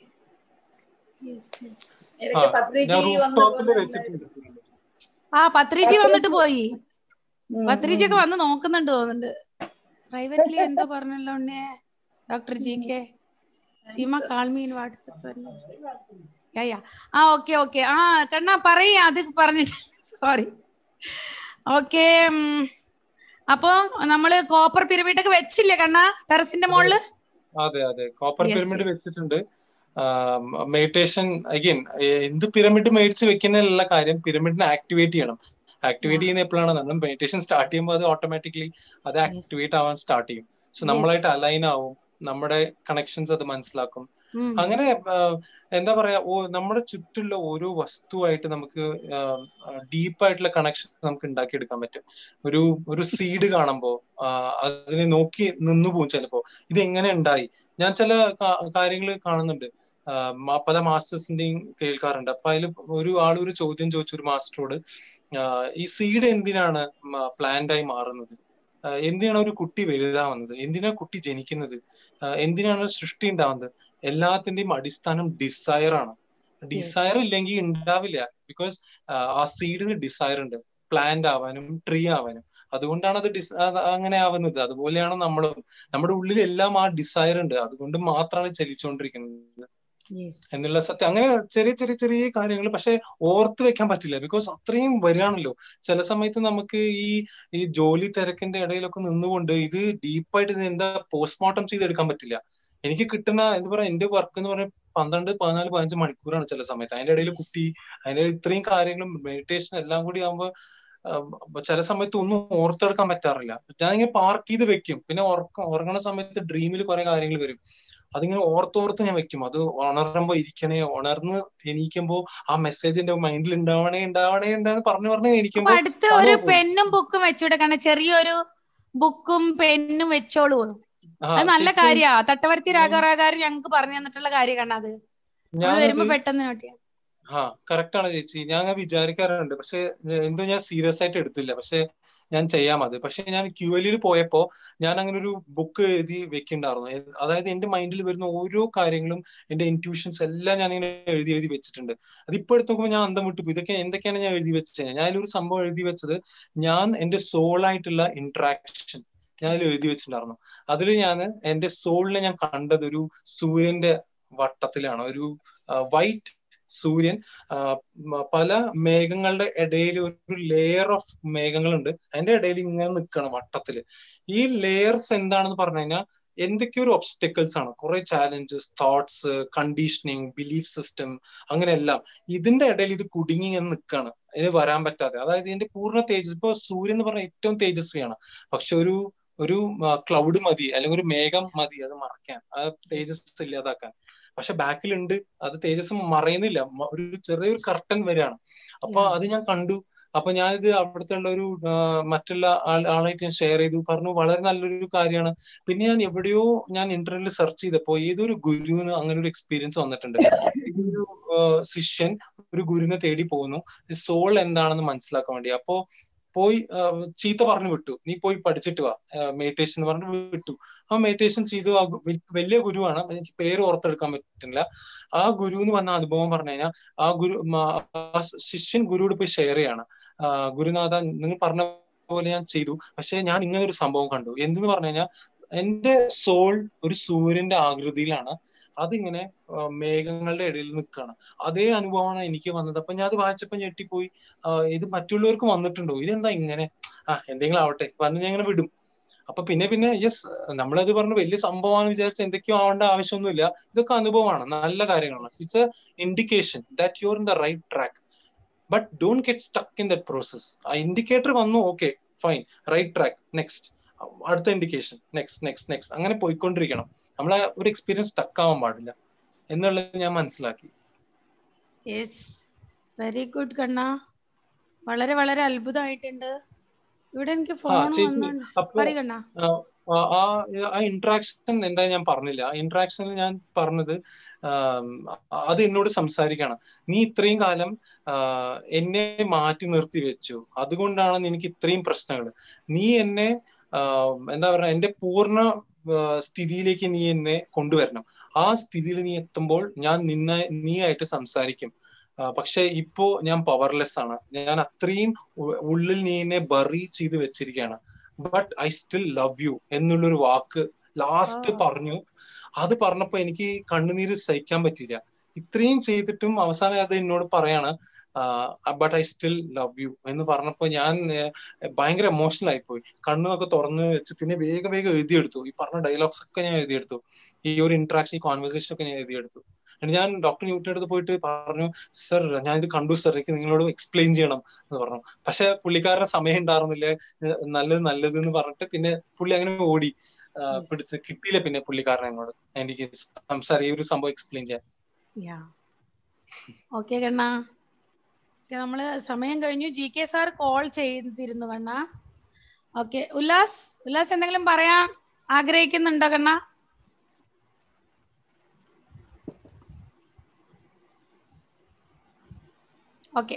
ഇടയ്ക്ക് ആ, പത്രിജി ഞാൻ റൂഫ് വന്ന ടോപ്പിൽ പോലെ വെച്ചിട്ടുണ്ട് ആ പത്രിജി വന്നിട്ട് പോയി ഉം, പത്രിജി ഒക്കെ ഉം. വന്ന് നോക്കുന്നുണ്ട് തോന്നുന്നുണ്ട് പ്രൈവറ്റ്ലി എന്തോ പറഞ്ഞല്ലോ ഉണ്ണേ doctor G K Seema call me WhatsApp yeah yeah ആ ഓക്കെ ഓക്കെ ആ കണ്ണാ പറയ അത് പറഞ്ഞിട്ട് സോറി ഓക്കെ അപ്പോ നമ്മള് കോപ്പർ പിരമിഡ് ഒക്കെ വെച്ചില്ലേ കണ്ണാ ടെറസിന്റെ മുകളില് അതെ അതെ കോപ്പർ Yes, പിരമിഡ് yes. വെച്ചിട്ടുണ്ട് മെഡിറ്റേഷൻ അഗൈൻ എന്ത് പിരമിഡ് മേടിച്ച് വെക്കുന്നതിലുള്ള കാര്യം പിരമിഡിനെ ആക്ടിവേറ്റ് ചെയ്യണം ആക്ടിവേറ്റ് Yeah. ചെയ്യുന്ന എപ്പോഴാണ് നമ്മൾ മെഡിറ്റേഷൻ സ്റ്റാർട്ട് ചെയ്യുമ്പോൾ അത് ഓട്ടോമാറ്റിക്കലി അത് ആക്ടിവേറ്റ് ആവാൻ സ്റ്റാർട്ട് ചെയ്യും സോ നമ്മളായിട്ട് അലൈൻ ആവും നമ്മുടെ കണക്ഷൻസ് അത് മനസ്സിലാക്കും ഉം. അങ്ങനെ ആഹ്, എന്താ പറയാ ഓ നമ്മുടെ ചുറ്റുള്ള ഓരോ വസ്തുവായിട്ട് നമുക്ക് ഡീപ്പായിട്ടുള്ള കണക്ഷൻ നമുക്ക് ഉണ്ടാക്കിയെടുക്കാൻ പറ്റും ഒരു ഒരു സീഡ് കാണുമ്പോ ആഹ്, അതിനെ നോക്കി നിന്നു പോകും ചിലപ്പോ ഇത് എങ്ങനെ ഉണ്ടായി ഞാൻ ചില കാര്യങ്ങൾ കാണുന്നുണ്ട് ആഹ്, മ- പല മാസ്റ്റേഴ്സിന്റെയും കേൾക്കാറുണ്ട് അപ്പൊ അതിൽ ഒരു ആൾ ഒരു ചോദ്യം ചോദിച്ചു ഒരു മാസ്റ്ററോട് ആഹ്, ഈ സീഡ് എന്തിനാണ് പ്ലാന്റ് ആയി മാറുന്നത് ആഹ്, എന്തിനാണ് ഒരു കുട്ടി വലുതാവുന്നത് എന്തിനാണ് കുട്ടി ജനിക്കുന്നത് ആഹ്, എന്തിനാണ് സൃഷ്ടി ഉണ്ടാവുന്നത് എല്ലാത്തിന്റെയും അടിസ്ഥാനം ഡിസയർ ആണ് ഡിസയർ ഇല്ലെങ്കിൽ ഉണ്ടാവില്ല ബിക്കോസ് ആ സീഡിന് ഡിസയർ ഉണ്ട് പ്ലാന്റ് ആവാനും ട്രീ ആവാനും അതുകൊണ്ടാണ് അത് ഡിസ് അത് അങ്ങനെ ആവുന്നത് അതുപോലെയാണ് നമ്മളും നമ്മുടെ ഉള്ളിൽ എല്ലാം ആ ഡിസയർ ഉണ്ട് അതുകൊണ്ട് മാത്രമാണ് ചലിച്ചുകൊണ്ടിരിക്കുന്നത് Yes. എന്നുള്ള സത്യം അങ്ങനെ ചെറിയ ചെറിയ ചെറിയ കാര്യങ്ങൾ പക്ഷെ ഓർത്ത് വെക്കാൻ പറ്റില്ല ബിക്കോസ് അത്രയും വരികയാണല്ലോ ചില സമയത്ത് നമുക്ക് ഈ ഈ ജോലി തിരക്കിന്റെ ഇടയിലൊക്കെ നിന്നുകൊണ്ട് ഇത് ഡീപ്പായിട്ട് ഇത് എന്താ പോസ്റ്റ്മോർട്ടം ചെയ്തെടുക്കാൻ പറ്റില്ല എനിക്ക് കിട്ടുന്ന എന്താ പറയാ എന്റെ വർക്ക് എന്ന് പറഞ്ഞാൽ പന്ത്രണ്ട് പതിനാല് പതിനഞ്ച് മണിക്കൂറാണ് ചില സമയത്ത് അതിന്റെ ഇടയിൽ കുട്ടി അതിന്റെ ഇത്രയും കാര്യങ്ങളും മെഡിറ്റേഷൻ എല്ലാം കൂടി ആകുമ്പോൾ ചില സമയത്ത് ഒന്നും ഓർത്തെടുക്കാൻ പറ്റാറില്ല ഞാൻ ഇങ്ങനെ പാർക്ക് ചെയ്ത് വെക്കും പിന്നെ ഉറക്കം ഉറങ്ങണ സമയത്ത് ഡ്രീമിൽ കുറെ കാര്യങ്ങൾ വരും അതിങ്ങനെ ഓർത്തോർത്ത് ഞാൻ വെക്കും അത് ഉണരുമ്പോ ഇരിക്കണേ ഉണർന്ന് എണീക്കുമ്പോ ആ മെസ്സേജ് എന്റെ മൈൻഡിൽ ഉണ്ടാവണേ ഉണ്ടാവണേ എന്താന്ന് പറഞ്ഞു പറഞ്ഞ് അപ്പൊ എണീക്കുമ്പോ അടുത്ത് സമയം ഒരു പോകും. പെന്നും ബുക്കും വെച്ചൂടെ കാരണം ചെറിയൊരു ബുക്കും പെന്നും വെച്ചോളൂ ആ, അത് നല്ല ചേച്ചി, കാര്യാ തട്ടവർത്തി രാഘവരാകാരൻ ഞങ്ങൾക്ക് പറഞ്ഞു തന്നിട്ടുള്ള കാര്യം കണ്ണ അത് നമ്മൾ ഞാനത് വരുമ്പോ പെട്ടെന്ന് നോട്ട് ചെയ്യാം ആ കറക്റ്റ് ആണ് ചേച്ചി ഞാൻ അങ്ങനെ വിചാരിക്കാറുണ്ട് പക്ഷെ എന്തോ ഞാൻ സീരിയസ് ആയിട്ട് എടുത്തില്ല പക്ഷെ ഞാൻ ചെയ്യാം അത് പക്ഷെ ഞാൻ ക്യു എല്ലിൽ പോയപ്പോ ഞാൻ അങ്ങനെ ഒരു ബുക്ക് എഴുതി വെക്കുന്നുണ്ടായിരുന്നു ഏ- അതായത് എന്റെ മൈൻഡിൽ വരുന്ന ഓരോ കാര്യങ്ങളും എന്റെ ഇൻറ്റ്യൂഷൻസ് എല്ലാം ഞാൻ ഇങ്ങനെ എഴുതി എഴുതി വെച്ചിട്ടുണ്ട് അതിപ്പോ എടുത്ത് നോക്കുമ്പോൾ ഞാൻ അന്തം വിട്ടു പോയി. ഇതൊക്കെ എന്തൊക്കെയാണ് ഞാൻ എഴുതി വെച്ചത് ഞാൻ അതിലൊരു സംഭവം എഴുതി വെച്ചത് ഞാൻ എന്റെ സോളായിട്ടുള്ള ഇന്ററാക്ഷൻ ഞാൻ അതിൽ എഴുതി വെച്ചിട്ടുണ്ടായിരുന്നു അതിൽ ഞാൻ എന്റെ സോളിനെ ഞാൻ കണ്ടത് ഒരു സൂര്യന്റെ വട്ടത്തിലാണ് ഒരു വൈറ്റ് സൂര്യൻ ആ, മ- പല മേഘങ്ങളുടെ ഇടയിൽ ഒരു ലെയർ ഓഫ് മേഘങ്ങളുണ്ട് അതിന്റെ ഇടയിൽ ഇങ്ങനെ നിൽക്കണം വട്ടത്തില് ഈ ലെയർസ് എന്താണെന്ന് പറഞ്ഞു കഴിഞ്ഞാൽ എന്തൊക്കെയോ ഒരു ഒബ്സ്റ്റക്കിൾസ് ആണ് കുറെ challenges thoughts conditioning belief system അങ്ങനെയെല്ലാം ഇതിന്റെ ഇടയിൽ ഇത് കുടുങ്ങി ഇങ്ങനെ നിൽക്കാണ് ഇത് വരാൻ പറ്റാതെ അതായത് ഇതിന്റെ പൂർണ്ണ തേജസ് ഇപ്പൊ സൂര്യൻ എന്ന് പറഞ്ഞാൽ ഏറ്റവും തേജസ്വിയാണ് പക്ഷെ ഒരു ഒരു ക്ലൗഡ് മതി അല്ലെങ്കിൽ ഒരു മേഘം മതി അത് മറയ്ക്കാൻ ആ തേജസ് ഇല്ലാതാക്കാൻ പക്ഷെ ബാക്കിലുണ്ട് അത് തേജസ് മറയുന്നില്ല മ- ഒരു ചെറിയൊരു കർട്ടൻ വരികയാണ് അപ്പൊ Yeah. അത് ഞാൻ കണ്ടു അപ്പൊ ഞാനിത് അവിടുത്തെ ഉള്ള ഒരു ആ, മറ്റുള്ള ആൾ ആളായിട്ട് ഞാൻ ഷെയർ ചെയ്തു പറഞ്ഞു വളരെ നല്ലൊരു കാര്യമാണ് പിന്നെ ഞാൻ എവിടെയോ ഞാൻ ഇന്റർനെറ്റിൽ സെർച്ച് ചെയ്തപ്പോ ഏതൊരു ഗുരുവിന് അങ്ങനെ ഒരു എക്സ്പീരിയൻസ് വന്നിട്ടുണ്ട് ഇതൊരു ആ, ശിഷ്യൻ ഒരു ഗുരുവിനെ തേടി പോകുന്നു സോൾ എന്താണെന്ന് മനസ്സിലാക്കാൻ വേണ്ടി അപ്പോ പോയി ആ, ചീത്ത പറഞ്ഞു വിട്ടു നീ പോയി പഠിച്ചിട്ട് വാ മെഡിറ്റേഷൻ എന്ന് പറഞ്ഞു വിട്ടു ആ മെഡിറ്റേഷൻ ചെയ്തു ആ ഗു- വൽ- വലിയ ഗുരുവാണ് എനിക്ക് പേര് ഓർത്തെടുക്കാൻ പറ്റുന്നില്ല ആ ഗുരു എന്ന് പറഞ്ഞ അനുഭവം പറഞ്ഞു കഴിഞ്ഞാൽ ആ ഗുരു മ- ആ ശിഷ്യൻ ഗുരുവോട് പോയി ഷെയർ ചെയ്യാണ് ആ, ഗുരുനാഥ നിങ്ങൾ പറഞ്ഞ പോലെ ഞാൻ ചെയ്തു പക്ഷെ ഞാൻ ഇങ്ങനെ ഒരു സംഭവം കണ്ടു എന്തെന്ന് പറഞ്ഞു കഴിഞ്ഞാൽ എന്റെ സോൾ ഒരു സൂര്യന്റെ ആകൃതിയിലാണ് അതിങ്ങനെ ആ, മേഘങ്ങളുടെ ഇടയിൽ നിൽക്കുകയാണ് അതേ അനുഭവമാണ് എനിക്ക് വന്നത് അപ്പൊ ഞാൻ അത് വായിച്ചപ്പോ ഞെട്ടിപ്പോയി ആ, ഇത് മറ്റുള്ളവർക്ക് വന്നിട്ടുണ്ടോ ഇതെന്താ ഇങ്ങനെ ആ എന്തെങ്കിലും ആവട്ടെ പറഞ്ഞ് ഞാൻ ഇങ്ങനെ വിടും അപ്പൊ പിന്നെ പിന്നെ യെസ് നമ്മളത് പറഞ്ഞു വലിയ സംഭവമാണെന്ന് വിചാരിച്ച് എന്തൊക്കെയോ ആവേണ്ട ആവശ്യമൊന്നുമില്ല ഇതൊക്കെ അനുഭവമാണ് നല്ല കാര്യങ്ങളാണ് it's a indication that you are in the right track but don't get stuck in that process ആ ഇൻഡിക്കേറ്റർ വന്നു okay fine right track next അടുത്ത ഇൻഡിക്കേഷൻ നെക്സ്റ്റ് നെക്സ്റ്റ് നെക്സ്റ്റ് അങ്ങനെ പോയിക്കൊണ്ടിരിക്കണം നമ്മളെ ഒരു എക്സ്പീരിയൻസ് സ്റ്റക്ക് ആവാൻ പാടില്ല എന്നുള്ളത് ഞാൻ മനസ്സിലാക്കി യെസ് വെരി ഗുഡ് കണ്ണ വളരെ വളരെ അത്ഭുതമായിട്ടുണ്ട് ഇവിടെ എനിക്ക് ആ ഫോൺ ചേച്ചി വന്നുണ്ട് അപ്പൊ പറയ കണ്ണ ആ ആ ആ ഇന്ററാക്ഷൻ എന്താ ഞാൻ പറഞ്ഞില്ല ആ ഇന്ററാക്ഷനിൽ ഞാൻ പറഞ്ഞത് ആം, അത് എന്നോട് സംസാരിക്കണം നീ ഇത്രയും കാലം ആ, എന്നെ മാറ്റി നിർത്തി വെച്ചു അതുകൊണ്ടാണ് നിനക്ക് ഇത്രയും പ്രശ്നങ്ങൾ നീ എന്നെ ആ, എന്താ പറയുക എന്റെ പൂർണ്ണ ആ, സ്ഥിതിയിലേക്ക് നീ എന്നെ കൊണ്ടുവരണം ആ സ്ഥിതിയിൽ നീ എത്തുമ്പോൾ ഞാൻ നിന്നെ നീ ആയിട്ട് സംസാരിക്കും ആ, പക്ഷെ ഇപ്പോ ഞാൻ പവർലെസ് ആണ് ഞാൻ അത്രയും ഉ- ഉള്ളിൽ നീ എന്നെ ബറി ചെയ്ത് വെച്ചിരിക്കുകയാണ് but I still love you എന്നുള്ളൊരു വാക്ക് ലാസ്റ്റ് ആ. പറഞ്ഞു അത് പറഞ്ഞപ്പോ എനിക്ക് കണ്ണുനീര് സഹിക്കാൻ പറ്റില്ല ഇത്രയും ചെയ്തിട്ടും അവസാനം അത് എന്നോട് പറയാണ് but I still love you എന്ന് പറഞ്ഞപ്പോ ഞാൻ ഏർ, ഭയങ്കര എമോഷണൽ ആയിപ്പോയി കണ്ണൊക്കെ തുറന്ന് വെച്ച് പിന്നെ വേഗം വേഗം എഴുതിയെടുത്തു ഈ പറഞ്ഞ ഡയലോഗ്സ് ഒക്കെ ഞാൻ എഴുതിയെടുത്തു ഈ ഒരു ഇന്ററാക്ഷൻ ഈ കോൺവെർസേഷൻ ഒക്കെ ഞാൻ എഴുതിയെടുത്തു എന്നിട്ട് ഞാൻ ഡോക്ടർ ന്യൂട്ടന്റെ അടുത്ത് പോയിട്ട് പറഞ്ഞു സർ ഞാൻ ഇത് കണ്ടു സർ എനിക്ക് നിങ്ങളോട് എക്സ്പ്ലെയിൻ ചെയ്യണം എന്ന് പറഞ്ഞു പക്ഷെ പുള്ളിക്കാരന് സമയം ഉണ്ടായിരുന്നില്ല ഏഹ് നല്ലത് നല്ലത് എന്ന് പറഞ്ഞിട്ട് പിന്നെ പുള്ളി അങ്ങനെ ഓടി ആ, Yes. പിടിച്ച് കിട്ടിയില്ല പിന്നെ പുള്ളിക്കാരനെ എന്നോട് എനിക്ക് സംസാരം ഈ ഒരു സംഭവം എക്സ്പ്ലെയിൻ ചെയ്യാൻ യാ ഓക്കെ കണ്ണ നമ്മള് സമയം കഴിഞ്ഞു ജി കെ സാർ കോൾ ചെയ്തിരുന്നു കണ്ണ ഓക്കെ ഉല്ലാസ് ഉല്ലാസ് എന്തെങ്കിലും പറയാൻ ആഗ്രഹിക്കുന്നുണ്ടോ കണ്ണ ഓക്കെ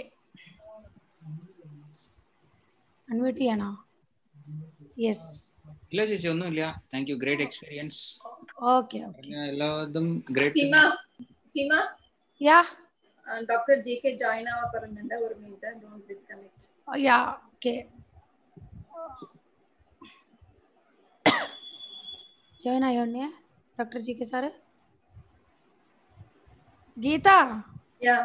അൺമ്യൂട്ട് ചെയ്യണോ യെസ് ഇല്ല ചേച്ചി ഒന്നുമില്ല thank you great experience okay okay എല്ലാതും great Seema Seema yeah doctor G K join ആവാ പറഞ്ഞിട്ടുണ്ട് ഒരു minute don't disconnect yeah okay join ആയോ ഉണ്ണിയെ doctor G K sir Geetha yeah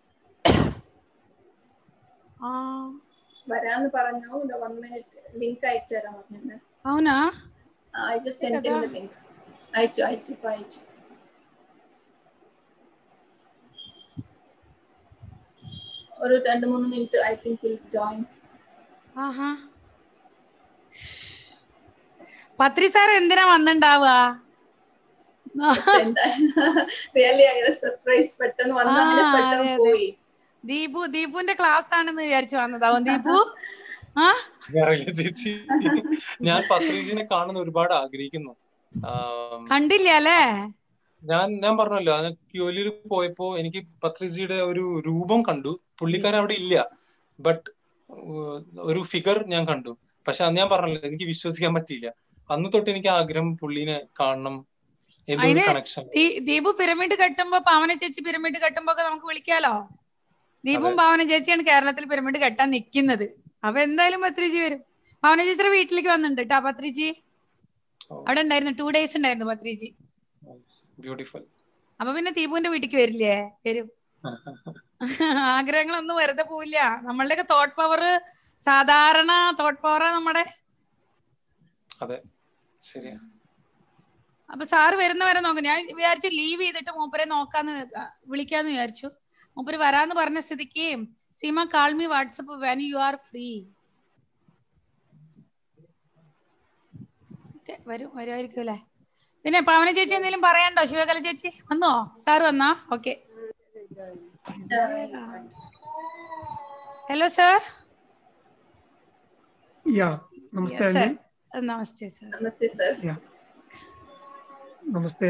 ఆ, വരാന്ന് പറഞ്ഞു വൺ മിനിറ്റ് ലിങ്ക് അയച്ചു തരാൻ പറഞ്ഞിട്ടുണ്ട് అవునా I just send in the link അയച്ചു അയച്ചു ഇപ്പൊ അയച്ചു ഒരു രണ്ട് മൂന്ന് minute I think will join ആഹാ പത്രി സാർ എന്തിനാ വന്നിണ്ടാവുക റിയലി ഐ സർപ്രൈസ് പെട്ടെന്ന് വന്ന് അങ്ങനെ ആ, അതെ, പെട്ടെന്ന് അതെ. പോയി ദീപു ദീപുവിന്റെ ക്ലാസ് ആണെന്ന് വിചാരിച്ചു വന്നതാവും ദീപു ആ അറിയില്ല ചേച്ചി ഞാൻ പത്രീജിനെ കാണുന്ന ഒരുപാട് ആഗ്രഹിക്കുന്നു ആം, കണ്ടില്ല അല്ലേ ഞാൻ ഞാൻ പറഞ്ഞല്ലോ ഞാൻ ക്യൂലിൽ പോയപ്പോ എനിക്ക് പത്രിജിയുടെ ഒരു രൂപം കണ്ടു പുള്ളിക്കാരൻ അവിടെ ഇല്ല ബട്ട് ഒരു ഫിഗർ ഞാൻ കണ്ടു പക്ഷെ അന്ന് ഞാൻ പറഞ്ഞല്ലോ എനിക്ക് വിശ്വസിക്കാൻ പറ്റിയില്ല അന്ന് തൊട്ട് എനിക്ക് ആഗ്രഹം പുള്ളിനെ കാണണം എന്തോ ഒരു അതിന് കണക്ഷൻ ദീ- ദീപു പിരമിഡ് കെട്ടുമ്പോ പാവന ചേച്ചി പിരമിഡ് കെട്ടുമ്പോ ഒക്കെ നമുക്ക് വിളിക്കാലോ ദീപും അതെ. പാവന ചേച്ചിയാണ് കേരളത്തിൽ പിരമിഡ് കെട്ടാൻ നിക്കുന്നത് അപ്പൊ എന്തായാലും പത്രിജി വരും പാവന ചേച്ചിയുടെ വീട്ടിലേക്ക് വന്നിട്ടുണ്ട് കേട്ടോ പത്രിജി അവിടെ ഉണ്ടായിരുന്നു ടു ഡേയ്സ് ഉണ്ടായിരുന്നു പത്രിജി ബ്യൂട്ടിഫുൾ അപ്പൊ പിന്നെ ദീപുവിന്റെ വീട്ടിലേക്ക് വരില്ലേ വരും ആഗ്രഹങ്ങളൊന്നും വെറുതെ പോവില്ല നമ്മളുടെയൊക്കെ തോട്ട് പവർ സാധാരണ തോട്ട് പവറാ നമ്മുടെ അതെ ശരിയാ അപ്പൊ സാറ് വരുന്നവരെ നോക്കും ഞാൻ വിചാരിച്ചു ലീവ് ചെയ്തിട്ട് മൂപ്പരെ നോക്കാന്ന് വെ- വിളിക്കാന്ന് വിചാരിച്ചു മൂപ്പര് വരാന്ന് പറഞ്ഞ സ്ഥിതിക്ക് Seema call me WhatsApp when you are free വരും വരുമായിരിക്കും അല്ലേ പിന്നെ പവന ചേച്ചി എന്തെങ്കിലും പറയാണ്ടോ ശിവകല ചേച്ചി വന്നോ സാറ് വന്നാ ഓക്കെ ഹലോ സാർ యా నమస్తే అండి నమస్తే సార్ നമസ്തേ സർ నమస్తే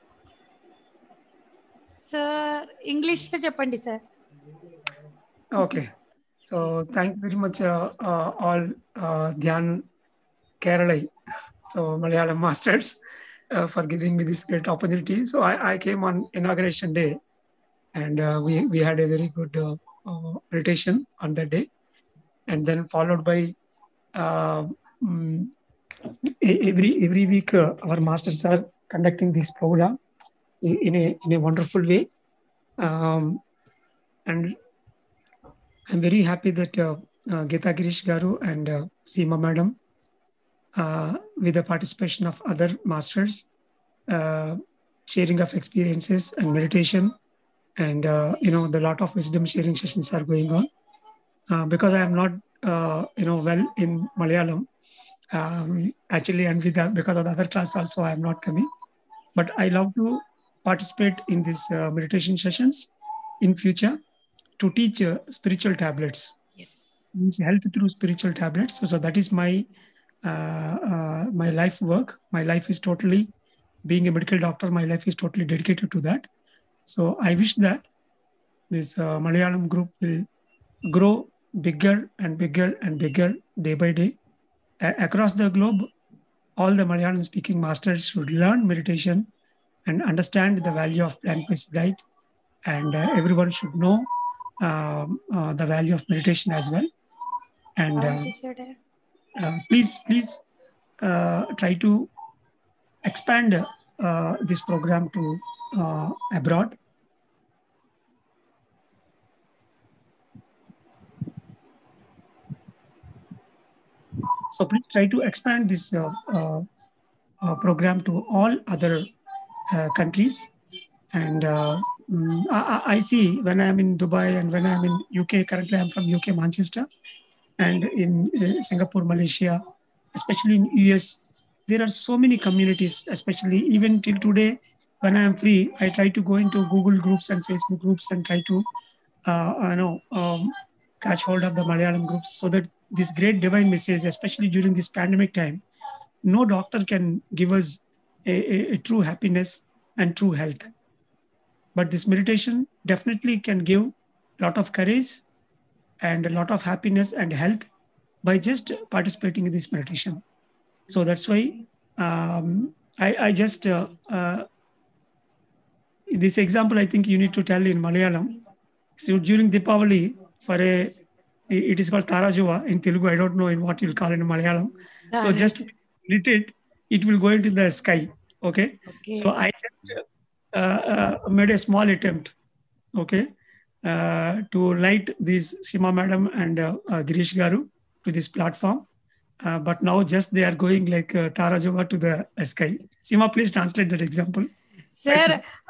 సార్ ఇంగ్లీష్ లో చెప్పండి sir okay so thank you very much all Dhyan Kerala so Malayalam masters for giving me this great opportunity so I came on inauguration day and uh, we we had a very good uh, uh, meditation on that day and then followed by uh, mm, e- every every week uh, our masters are conducting this program i- in a in a wonderful way um, and i'm very happy that uh, uh, Gita Girish Garu and uh, Seema Madam uh, with the participation of other masters uh, sharing of experiences and meditation and uh, you know the lot of wisdom sharing sessions are going on uh, because i am not uh, you know well in malayalam um, actually and with the, because of the other class also i am not coming but i love to participate in these uh, meditation sessions in future to teach uh, spiritual tablets S means health through spiritual tablets so, so that is my uh, uh, my life work my life is totally being a medical doctor my life is totally dedicated to that so I wish that this uh, Malayalam group will grow bigger and bigger and bigger day by day. A- across the globe, all the Malayalam speaking masters should learn meditation and understand the value of plant-based diet. And uh, everyone should know um, uh, the value of meditation as well. And Pavana uh, ചേച്ചിയുടെ uh, please, please uh, try to expand uh, this program to uh, abroad. So please try to expand this uh, uh, uh, program to all other uh, countries. And uh, mm, I, I I see when I'm in Dubai and when I'm in UK, currently I'm from UK, Manchester, and in uh, Singapore, Malaysia, especially in US, there are so many communities, especially even till today, when I'm free, I try to go into Google groups and Facebook groups and try to, uh, you know, um, catch hold of the Malayalam groups so that this great divine message, especially during this pandemic time, no doctor can give us a, a, a true happiness and true health. But this meditation definitely can give a lot of courage and a lot of happiness and health by just participating in this meditation. So that's why um, I, I just, uh, uh, this example, I think you need to tell in Malayalam. So during Deepavali, for a, it is called Tarajuva in Telugu. I don't know in what you'll call it in Malayalam. So just lit it, it will go into the sky. Okay. Okay. So I just uh, uh, made a small attempt. Okay. Uh, to light this Shima madam and uh, uh, Girish Garu to this platform. Uh, but now just they are going like uh, Tarajuva to the sky. Sima, please translate that example. Sir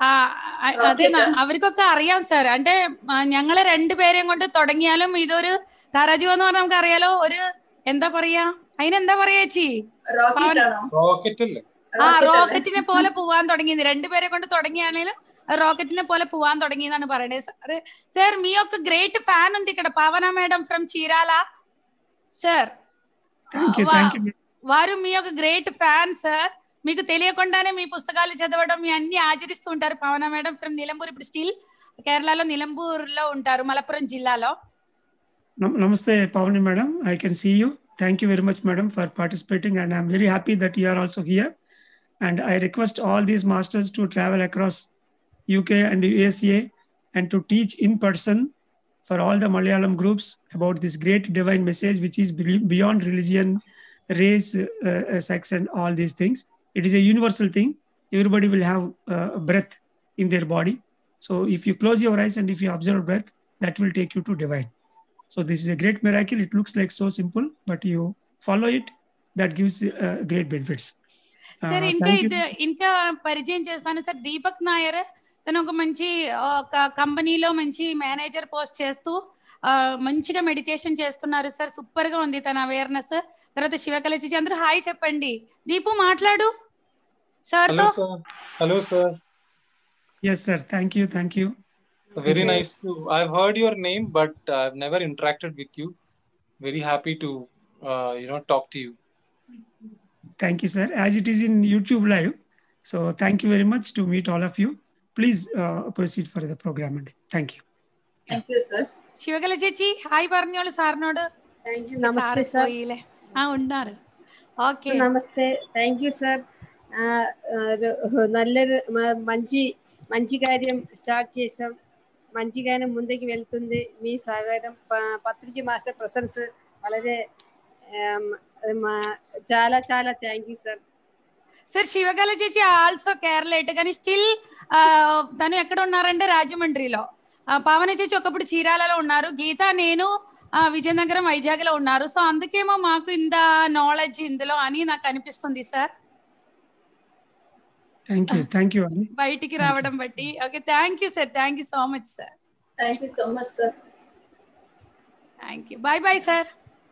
അതെ ന- അവർക്കൊക്കെ അറിയാം സർ అంటే ആ, ഞങ്ങളെ രണ്ടുപേരെയും കൊണ്ട് തുടങ്ങിയാലും ഇതൊരു താരാജീവ എന്ന് പറഞ്ഞാൽ നമുക്ക് അറിയാലോ ഒരു എന്താ പറയാ അതിനെന്താ പറയാ ചേച്ചി റോക്കറ്റ് ആണോ റോക്കറ്റ് അല്ലേ ആ Rocket അല്ലേ? റോക്കറ്റിനെ പോലെ പോവാൻ തുടങ്ങിയത് രണ്ടുപേരെ കൊണ്ട് തുടങ്ങിയാണെങ്കിലും റോക്കറ്റിനെ പോലെ പോവാൻ തുടങ്ങി എന്നാണ് പറയുന്നത് సార్ సార్ మీ యొక్క గ్రేట్ ఫ్యాన్ ఉంది ఇక్కడ Pavana madam from Chirala sir Thank you. Thank you. వారు మీ యొక్క గ్రేట్ ఫ్యాన్ సార్ మీకు తెలియకుండానే మీ పుస్తకాలు చదవడం మీ అన్ని ఆచరిస్తూ ఉంటారు పవన మేడం ఫ్రమ్ నిలంబూర్ ఇప్పుడు స్టిల్ కేరళలో నిలంబూర్లో ఉంటారు మలపురం జిల్లాలో Nam- Namaste, Pavani madam. I can see you. Thank you very much, madam, for participating. And I'm very happy that you are also here. And I request all these masters to travel across UK and USA and to teach in person for all the Malayalam groups about this great divine message, which is be- beyond religion, race, uh, uh, sex, and all these things. It is a universal thing. Everybody will have uh, breath in their body. So if you close your eyes and if you observe breath, that will take you to divine. So this is a great miracle. It looks like so simple, but you follow it, that gives uh, great benefits. Sir Uh, ఇంకా thank you. ఇది ఇంకా పరిచయం చేస్తాను సార్ దీపక్ నాయర్ తను ఒక మంచి ఒక కంపెనీలో మంచి మేనేజర్ పోస్ట్ చేస్తూ ఆ, మంచిగా మెడిటేషన్ చేస్తున్నారు సార్ సూపర్ గా ఉంది తన అవేర్నెస్ తర్వాత శివకలచి అందరూ హాయ్ చెప్పండి దీపు మాట్లాడు సార్ హలో తో sir hello sir Yes, sir. Thank you. Thank you. Very Yes. nice to. I've heard your name, but I've never interacted with you. Very happy to, uh, you know, talk to you. Thank you, sir. As it is in YouTube live, so thank you very much to meet all of you. Please uh, proceed for the program. and Thank you. Thank you sir Sivakala ചേച്ചി ഹായ് പറഞ്ഞോളൂ സാറിനോട് താങ്ക് യു സാറ് നമസ്തേ സാർ പോയില്ലേ ആ ഉన్నారు ഓക്കെ నమస్తే థ్యాంక్ యూ సార్ నల్లరు మ- మంచి మంచి కార్యం స్టార్ట్ చేసాం మంచిగానే ముందుకు వెళ్తుంది మీ సహకారం ప- పత్రిజీ మాస్టర్ ప్రశంస വളരെ ఆమ్, మా- చాలా చాలా thank you sir sir Sivakala చేసి ఆల్సో కేరళ కానీ స్టిల్ తను ఎక్కడ ఉన్నారంటే రాజమండ్రిలో ఆ, పవన చేసి ఒకప్పుడు చీరాలలో ఉన్నారు గీత నేను ఆ, విజయనగరం వైజాగ్ లో ఉన్నారు సో అందుకేమో మాకు ఇంత నాలెడ్జ్ ఇందులో అని నాకు అనిపిస్తుంది sir Thank you. Thank you, Ani. బయటికి రావడం బట్టి okay thank you sir thank you so much sir thank you so much sir thank you bye bye sir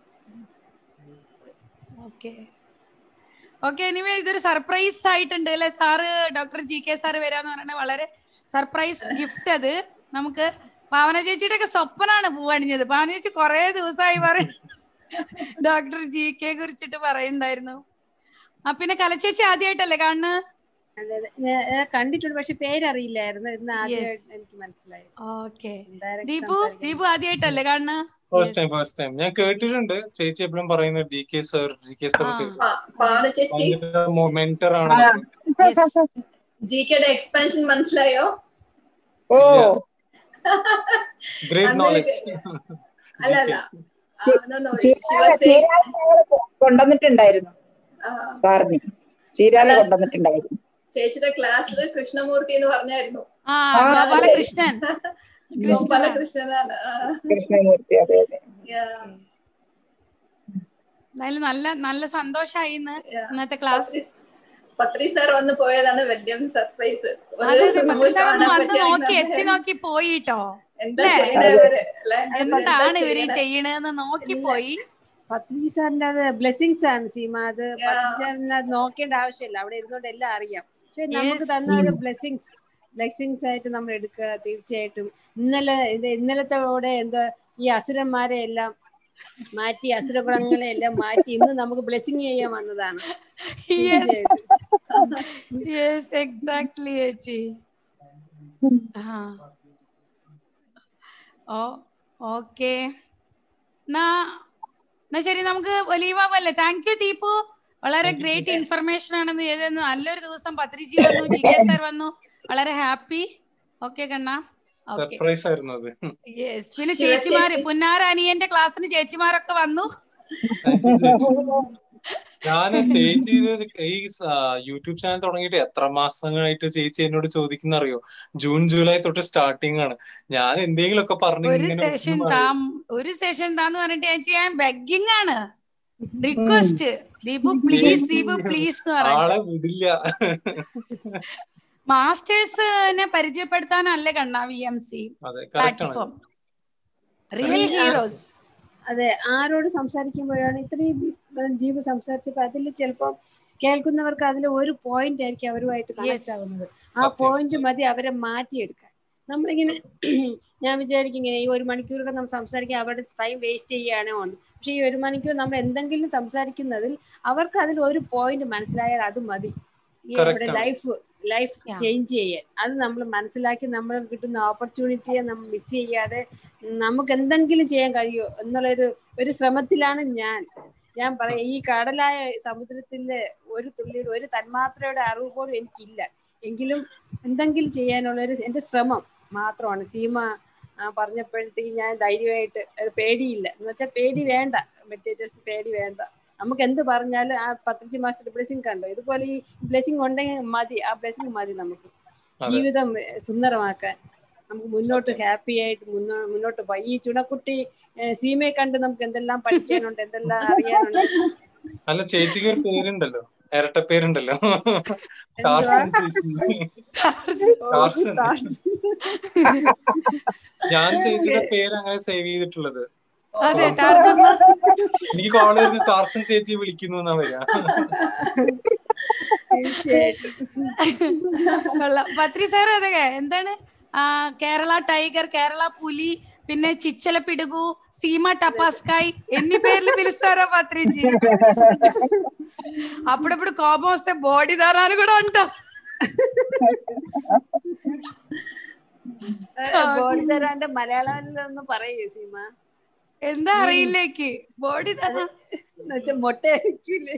okay okay anyway ഇതൊരു സർപ്രൈസ് ആയിട്ടുണ്ട് അല്ലെ sir doctor G K sir വരാന്ന് പറയുന്നത് വളരെ സർപ്രൈസ് ഗിഫ്റ്റ് അത് നമുക്ക് പാവന ചേച്ചിയുടെ ഒക്കെ സ്വപ്നാണ് പൂവണിഞ്ഞത് പാവന ചേച്ചി കുറെ ദിവസമായി പറയും ഡോക്ടർ ജി കെ കുറിച്ചിട്ട് പറയുണ്ടായിരുന്നു ആ പിന്നെ കലച്ചേച്ചി ആദ്യമായിട്ടല്ലേ കാണുന്നത് അതെ അതെ ഞാൻ- ഞാൻ കണ്ടിട്ടുണ്ട് പക്ഷെ പേരറിയില്ലായിരുന്നു ഇന്ന് ആദ്യമായിട്ട് Yes. എനിക്ക് മനസ്സിലായി ഓക്കെ Direct ദീപു സംസാരിക്കാൻ. ദീപു ആദ്യമായിട്ടല്ലേ കാണുന്നത് ഫസ്റ്റ് ടൈം ഫസ്റ്റ് ടൈം ഞാൻ കേട്ടിട്ടുണ്ട് ചേച്ചി എപ്പോഴും പറയുന്നത് D K sir G K sir ഒക്കെ പാവന ചേച്ചി മെന്റർ ആണ് ജി കെയുടെ എക്സ്പാൻഷൻ മനസ്സിലായോ ഓ ഗ്രേറ്റ് അന്ന് നോളജ് അല്ല അല്ല ആ, no, no, she ചീരാല was saying, ചീരാല ഞങ്ങള് കൊണ്ടുവന്നിട്ടുണ്ടായിരുന്നു ആ, സാറിന് ചീരാല കൊണ്ടുവന്നിട്ടുണ്ടായിരുന്നു ചേച്ചിയുടെ ക്ലാസ്സിൽ കൃഷ്ണമൂർത്തി എന്ന് പറഞ്ഞായിരുന്നു ആ ആ, ഗോപാലകൃഷ്ണൻ ഗോപാലകൃഷ്ണനാണ് ആ, കൃഷ്ണമൂർത്തി അതെ അതെ yeah, എന്തായാലും നല്ല നല്ല സന്തോഷായി ഇന്ന് yeah. ഇന്നത്തെ ക്ലാസ് പത്രി- പത്രി സാർ വന്ന് പോയതാണ് വലിയ സർപ്രൈസ് അതെ അതെ പത്രി സാർ ഒന്ന് വന്ന് നോക്കി എത്തി നോക്കി പോയിട്ടോ എന്താ അല്ലേ? ചെയ്യണേ ഇവര് അല്ലേ? എന്താണ് എന്താ ഇവര് ഈ ചെയ്യണേ? ചെയ്യണതെന്ന് നോക്കി പോയി പത്രിജി സാറിന്റെ അത് ബ്ലെസ്സിങ്സ് ആണ് സീമ അത് പത്രിജി സാറിന് അത് നോക്കേണ്ട ആവശ്യമില്ല അവിടെ ഇരുന്നോണ്ട് എല്ലാം അറിയാം പക്ഷെ നമുക്ക് Yes. തന്ന ഒരു ബ്ലെസ്സിങ്സ് ബ്ലെസ്സിങ്സ് ആയിട്ട് നമ്മൾ എടുക്കുക തീർച്ചയായിട്ടും ഇന്നലെ ഇത് ഇന്നലത്തോടെ എന്താ ഈ അസുരന്മാരെ എല്ലാം മാറ്റി അസുരഗുണങ്ങളെ എല്ലാം മാറ്റി ഇന്ന് നമുക്ക് ബ്ലെസ്സിങ് ചെയ്യാൻ വന്നതാണ് യെസ് യെസ് എക്സാക്ട്ലി ചേച്ചി ആ ഓ ഓക്കെ എന്നാ എന്നാ ശരി നമുക്ക് ഒലീവാവല്ലേ താങ്ക് യു ദീപു വളരെ ഗ്രേറ്റ് ഇൻഫർമേഷൻ ആണെന്ന് എഴുതുന്നു നല്ലൊരു ദിവസം പത്രിജി വന്നു ജി കെ സാർ വന്നു വളരെ ഹാപ്പി ഓക്കെ കണ്ണ ഓക്കെ സർപ്രൈസ് ആയിരുന്നു അത് യെസ് പിന്നെ ശിവ ചേച്ചിമാര് ചേച്ചി. പുന്നാര അനിയന്റെ ക്ലാസ്സിന് ചേച്ചിമാരൊക്കെ വന്നു Thank you ചേച്ചി. ഞാൻ ചേച്ചി ഇത് ഈ സ- യൂട്യൂബ് ചാനൽ തുടങ്ങിയിട്ട് എത്ര മാസങ്ങളായിട്ട് ചേച്ചി എന്നോട് ചോദിക്കുന്ന അറിയോ ജൂൺ ജൂലൈ തൊട്ട് സ്റ്റാർട്ടിംഗ് ആണ് ഞാൻ എന്തെങ്കിലുമൊക്കെ പറഞ്ഞു ഒരു ഇങ്ങനെ സെഷൻ ഒന്നും താ അറിയില്ല. ഒരു സെഷൻ താന്ന് പറഞ്ഞിട്ട് ചേച്ചി ഞാൻ ബെഗിങ് ആണ് request Deepu please Deepu please എന്ന് ആളെ പറഞ്ഞു വിടില്ല മാസ്റ്റേഴ്സിനെ പരിചയപ്പെടുത്താനല്ലേ കണ്ണ വി എം സി അതെ കറക്റ്റ് ആണ് പ്ലാറ്റ്ഫോം റിയൽ ഹീറോസ് അതെ ആരോട് സംസാരിക്കുമ്പോഴാണ് ഇത്രയും ദീപ് സംസാരിച്ചപ്പോ അതിൽ ചിലപ്പോ കേൾക്കുന്നവർക്ക് അതിൽ ഒരു പോയിന്റ് ആയിരിക്കും അവരുമായിട്ട് Yes. കണക്ട് ആവുന്നത് ആ സത്യം, പോയിന്റ് സത്യം. മതി അവരെ മാറ്റിയെടുക്കാൻ നമ്മളിങ്ങനെ ഞാൻ വിചാരിക്കും ഇങ്ങനെ ഈ ഒരു മണിക്കൂറൊക്കെ നമ്മൾ സംസാരിക്കാൻ അവരുടെ ടൈം വേസ്റ്റ് ചെയ്യുകയാണോ എന്ന് പക്ഷെ ഈ ഒരു മണിക്കൂർ നമ്മൾ എന്തെങ്കിലും സംസാരിക്കുന്നതിൽ അവർക്ക് അതിൽ ഒരു പോയിന്റ് മനസ്സിലായാൽ അത് മതി Correct നമ്മുടെ ആണ്. Life life Yeah. ചേഞ്ച് ചെയ്യാൻ അത് നമ്മൾ മനസ്സിലാക്കി നമ്മൾ കിട്ടുന്ന ഓപ്പർച്യൂണിറ്റിയെ നമ്മൾ മിസ് ചെയ്യാതെ നമുക്ക് എന്തെങ്കിലും ചെയ്യാൻ കഴിയുമോ എന്നുള്ളൊരു ഒരു ശ്രമത്തിലാണ് ഞാൻ ഞാൻ പറയാം ഈ കടലായ സമുദ്രത്തിലെ ഒരു തുള്ളിയുടെ ഒരു തന്മാത്രയുടെ അറിവ് പോലും എനിക്കില്ല എങ്കിലും എന്തെങ്കിലും ചെയ്യാനുള്ള ഒരു എന്റെ ശ്രമം മാത്രമാണ് സീമ ആ, പറഞ്ഞപ്പോഴത്തേക്ക് ഞാൻ ധൈര്യമായിട്ട് അത് പേടിയില്ല എന്ന് വെച്ചാൽ പേടി വേണ്ട മെഡിറ്റേറ്റേഴ്സ് പേടി വേണ്ട നമുക്ക് എന്ത് പറഞ്ഞാലും ആ പത്രജി മാസ്റ്റർ ബ്ലെസ്സിങ് കണ്ടോ ഇതുപോലെ ഈ ബ്ലെസ്സിങ് ഉണ്ടെങ്കിൽ മതി ആ ബ്ലെസ്സിങ് മതി നമുക്ക് അതെ. ജീവിതം ഏഹ്, സുന്ദരമാക്കാൻ നമുക്ക് മുന്നോട്ട് ഹാപ്പി ആയിട്ട് മുന്നോ- മുന്നോട്ട് പോയി ഈ ചുണക്കുട്ടി ഏഹ്, സീമയെ കണ്ട് നമുക്ക് എന്തെല്ലാം പഠിക്കാനുണ്ട് എന്തെല്ലാം അറിയാനുണ്ട് അല്ല ചേച്ചിക്ക് ഒരു പേരുണ്ടല്ലോ ഇരട്ട പേരുണ്ടല്ലോ ടാർസൻ ചേച്ചി ടാർസൻ. ഞാൻ ചേച്ചിയുടെ പേര് അങ്ങനെ സേവ് ചെയ്തിട്ടുള്ളത് അതെ ടാർസൻ എനിക്ക് കോൾ ചെയ്ത് ടാർസൻ ചേച്ചി വിളിക്കുന്നു എന്നാ വരിക തീർച്ചയായിട്ടും കൊള്ളാം പത്രി സാർ അതെ എന്താണ് ആ കേരള ടൈഗർ കേരള പുലി പിന്നെ ചിച്ചല പിടുകു സീമ టపాస్కాయ్ ఎన్ని పేర్లు పిలుస్తారో పత్రిజీ అప్పుడప్పుడు కోపం వస్తే బాడీ దారాలు కూడా అంటాం ബോഡി തരാണ്ട് മലയാളത്തിലൊന്ന് പറയൂ സീമ എന്താ അറിയില്ലേക്ക് ബോഡി ദാര എന്നുവെച്ചാ മൊട്ട അടിക്കൂലേ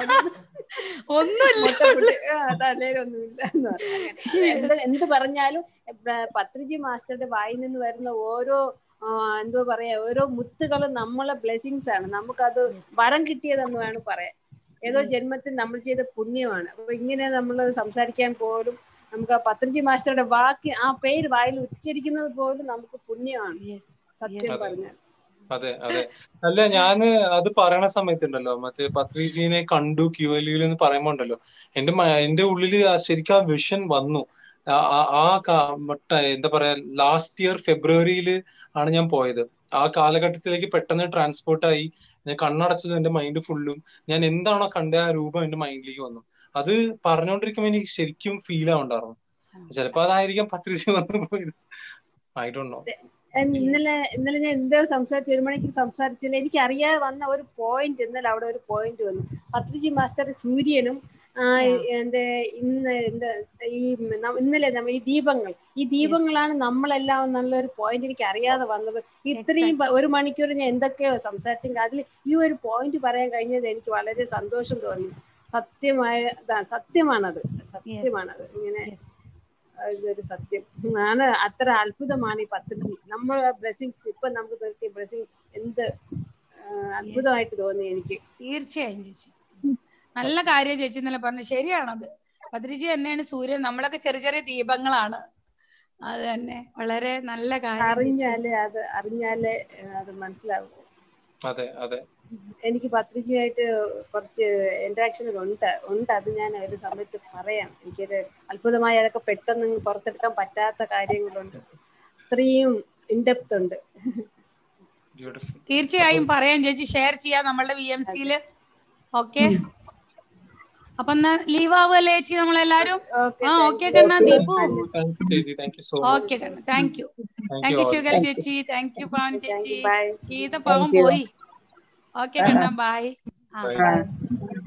ഒന്നുമില്ല മൊട്ട തലയിലൊന്നുമില്ല എന്ന് പറയാം അങ്ങനെ. എന്ത് എന്ത് പറഞ്ഞാലും പ- പത്രിജി മാസ്റ്ററുടെ വായിൽ നിന്ന് വരുന്ന ഓരോ ആ, എന്തോ പറയാ ഓരോ മുത്തുകളും നമ്മളെ ബ്ലെസ്സിങ്സ് ആണ് നമുക്കത് വരം കിട്ടിയതെന്ന് വേണം പറയാൻ ഏതോ Yes. ജന്മത്തിൽ നമ്മൾ ചെയ്ത പുണ്യമാണ് അപ്പൊ ഇങ്ങനെ നമ്മൾ സംസാരിക്കാൻ പോലും നമുക്ക് ആ പത്രിജി മാസ്റ്ററുടെ വാക്ക് ആ പേര് വായിൽ ഉച്ചരിക്കുന്നത് പോലും നമുക്ക് പുണ്യമാണ് സത്യം അതെ. പറഞ്ഞാൽ അതെ അതെ അല്ല ഞാന് അത് പറയണ സമയത്തുണ്ടല്ലോ മറ്റേ പത്രീജീനെ കണ്ടു ക്യു എൽ എന്ന് പറയുമ്പോ ഉണ്ടല്ലോ എന്റെ മ- എന്റെ ഉള്ളില് ആ ശരിക്കും ആ വിഷൻ വന്നു ആ- ആ- ആ കാ- മറ്റേ എന്താ പറയാ ലാസ്റ്റ് ഇയർ ഫെബ്രുവരിയില് ആണ് ഞാൻ പോയത് ആ കാലഘട്ടത്തിലേക്ക് പെട്ടെന്ന് ട്രാൻസ്പോർട്ട് ആയി ഞാൻ കണ്ണടച്ചത് എന്റെ മൈൻഡ് ഫുള്ളും ഞാൻ എന്താണോ കണ്ട ആ രൂപം എന്റെ മൈൻഡിലേക്ക് വന്നു അത് പറഞ്ഞുകൊണ്ടിരിക്കുമ്പോ എനിക്ക് ശരിക്കും ഫീൽ ആവുണ്ടായിരുന്നു ചിലപ്പോ അതായിരിക്കാം പത്രിജി വന്നു പോയത് ഐ ഡോണ്ട് നോ എന്ന് ഇന്നലെ ഇന്നലെ ഞാൻ എന്തോ സംസാരിച്ചു ഒരു മണിക്ക് സംസാരിച്ചില്ല എനിക്ക് അറിയാതെ വന്ന ഒരു പോയിന്റ് ഇന്നലെ അവിടെ ഒരു പോയിന്റ് വന്നു പത്രിജി മാസ്റ്റർ സൂര്യനും ആ, എന്റെ ഇന്ന് എന്താ ഈ ന- ഇന്നലെ നമ്മ ഈ ദീപങ്ങൾ ഈ ദീപങ്ങളാണ് നമ്മളെല്ലാം എന്നുള്ള ഒരു പോയിന്റ് എനിക്ക് അറിയാതെ വന്നത് ഇത്രയും പ- ഒരു മണിക്കൂർ ഞാൻ എന്തൊക്കെയോ സംസാരിച്ചെങ്കിൽ അതിൽ ഈ ഒരു പോയിന്റ് പറയാൻ കഴിഞ്ഞത് എനിക്ക് വളരെ സന്തോഷം തോന്നി സത്യമായ ഇതാണ് സത്യമാണത് സത്യമാണത് ഇങ്ങനെ ഇതൊരു സത്യം ആണ് അത്ര അത്ഭുതമാണ് ഈ പത്രിജി നമ്മൾ ബ്ലെസ്സിങ്സ് ഇപ്പൊ നമുക്ക് നിർത്തിയ ബ്ലെസ്സിങ് എന്ത് ആ, അത്ഭുതമായിട്ട് തോന്നി എനിക്ക് തീർച്ചയായും ചേച്ചി നല്ല കാര്യം ചേച്ചി ഇന്നലെ പറഞ്ഞു ശരിയാണത് പത്രിജി തന്നെയാണ് സൂര്യൻ നമ്മളൊക്കെ ചെറിയ ചെറിയ ദീപങ്ങളാണ് അത് തന്നെ വളരെ നല്ല കാര്യം ചേച്ചി. അറിഞ്ഞാലേ അത് അറിഞ്ഞാലേ ആ, അത് മനസ്സിലാവും അതെ അതെ എനിക്ക് പത്രിജയുമായിട്ട് കുറച്ച് ഇന്ററാക്ഷൻ ഉണ്ട് ഉണ്ട് അത് ഞാൻ ഒരു സമയത്ത് പറയാം എനിക്കൊരു അത്ഭുതമായി അതൊക്കെ പെട്ടെന്ന് അങ്ങ് പുറത്തെടുക്കാൻ പറ്റാത്ത കാര്യങ്ങളുണ്ട് അത്രയും ഇൻഡെപ്ത് ഉണ്ട് ബ്യൂട്ടിഫുൾ തീർച്ചയായും പറയാം ചേച്ചി ഷെയർ ചെയ്യാം നമ്മളുടെ വി എം സിയില് ഓക്കെ അപ്പൊ എന്നാ ലീവ് ആവുമല്ലേ ചേച്ചി നമ്മളെല്ലാരും ഓക്കെ ആ ഓക്കെ കണ്ണ ദീപു താങ്ക് യു ചേച്ചി thank you so okay much കണ്ണ thank you thank thank you you all Sivakala ചേച്ചി താങ്ക് യു പാവൻ ചേച്ചി ബൈ ഗീത പാവം you. പോയി ഓക്കെ കണ്ണ ബൈ ആ ബൈ ആ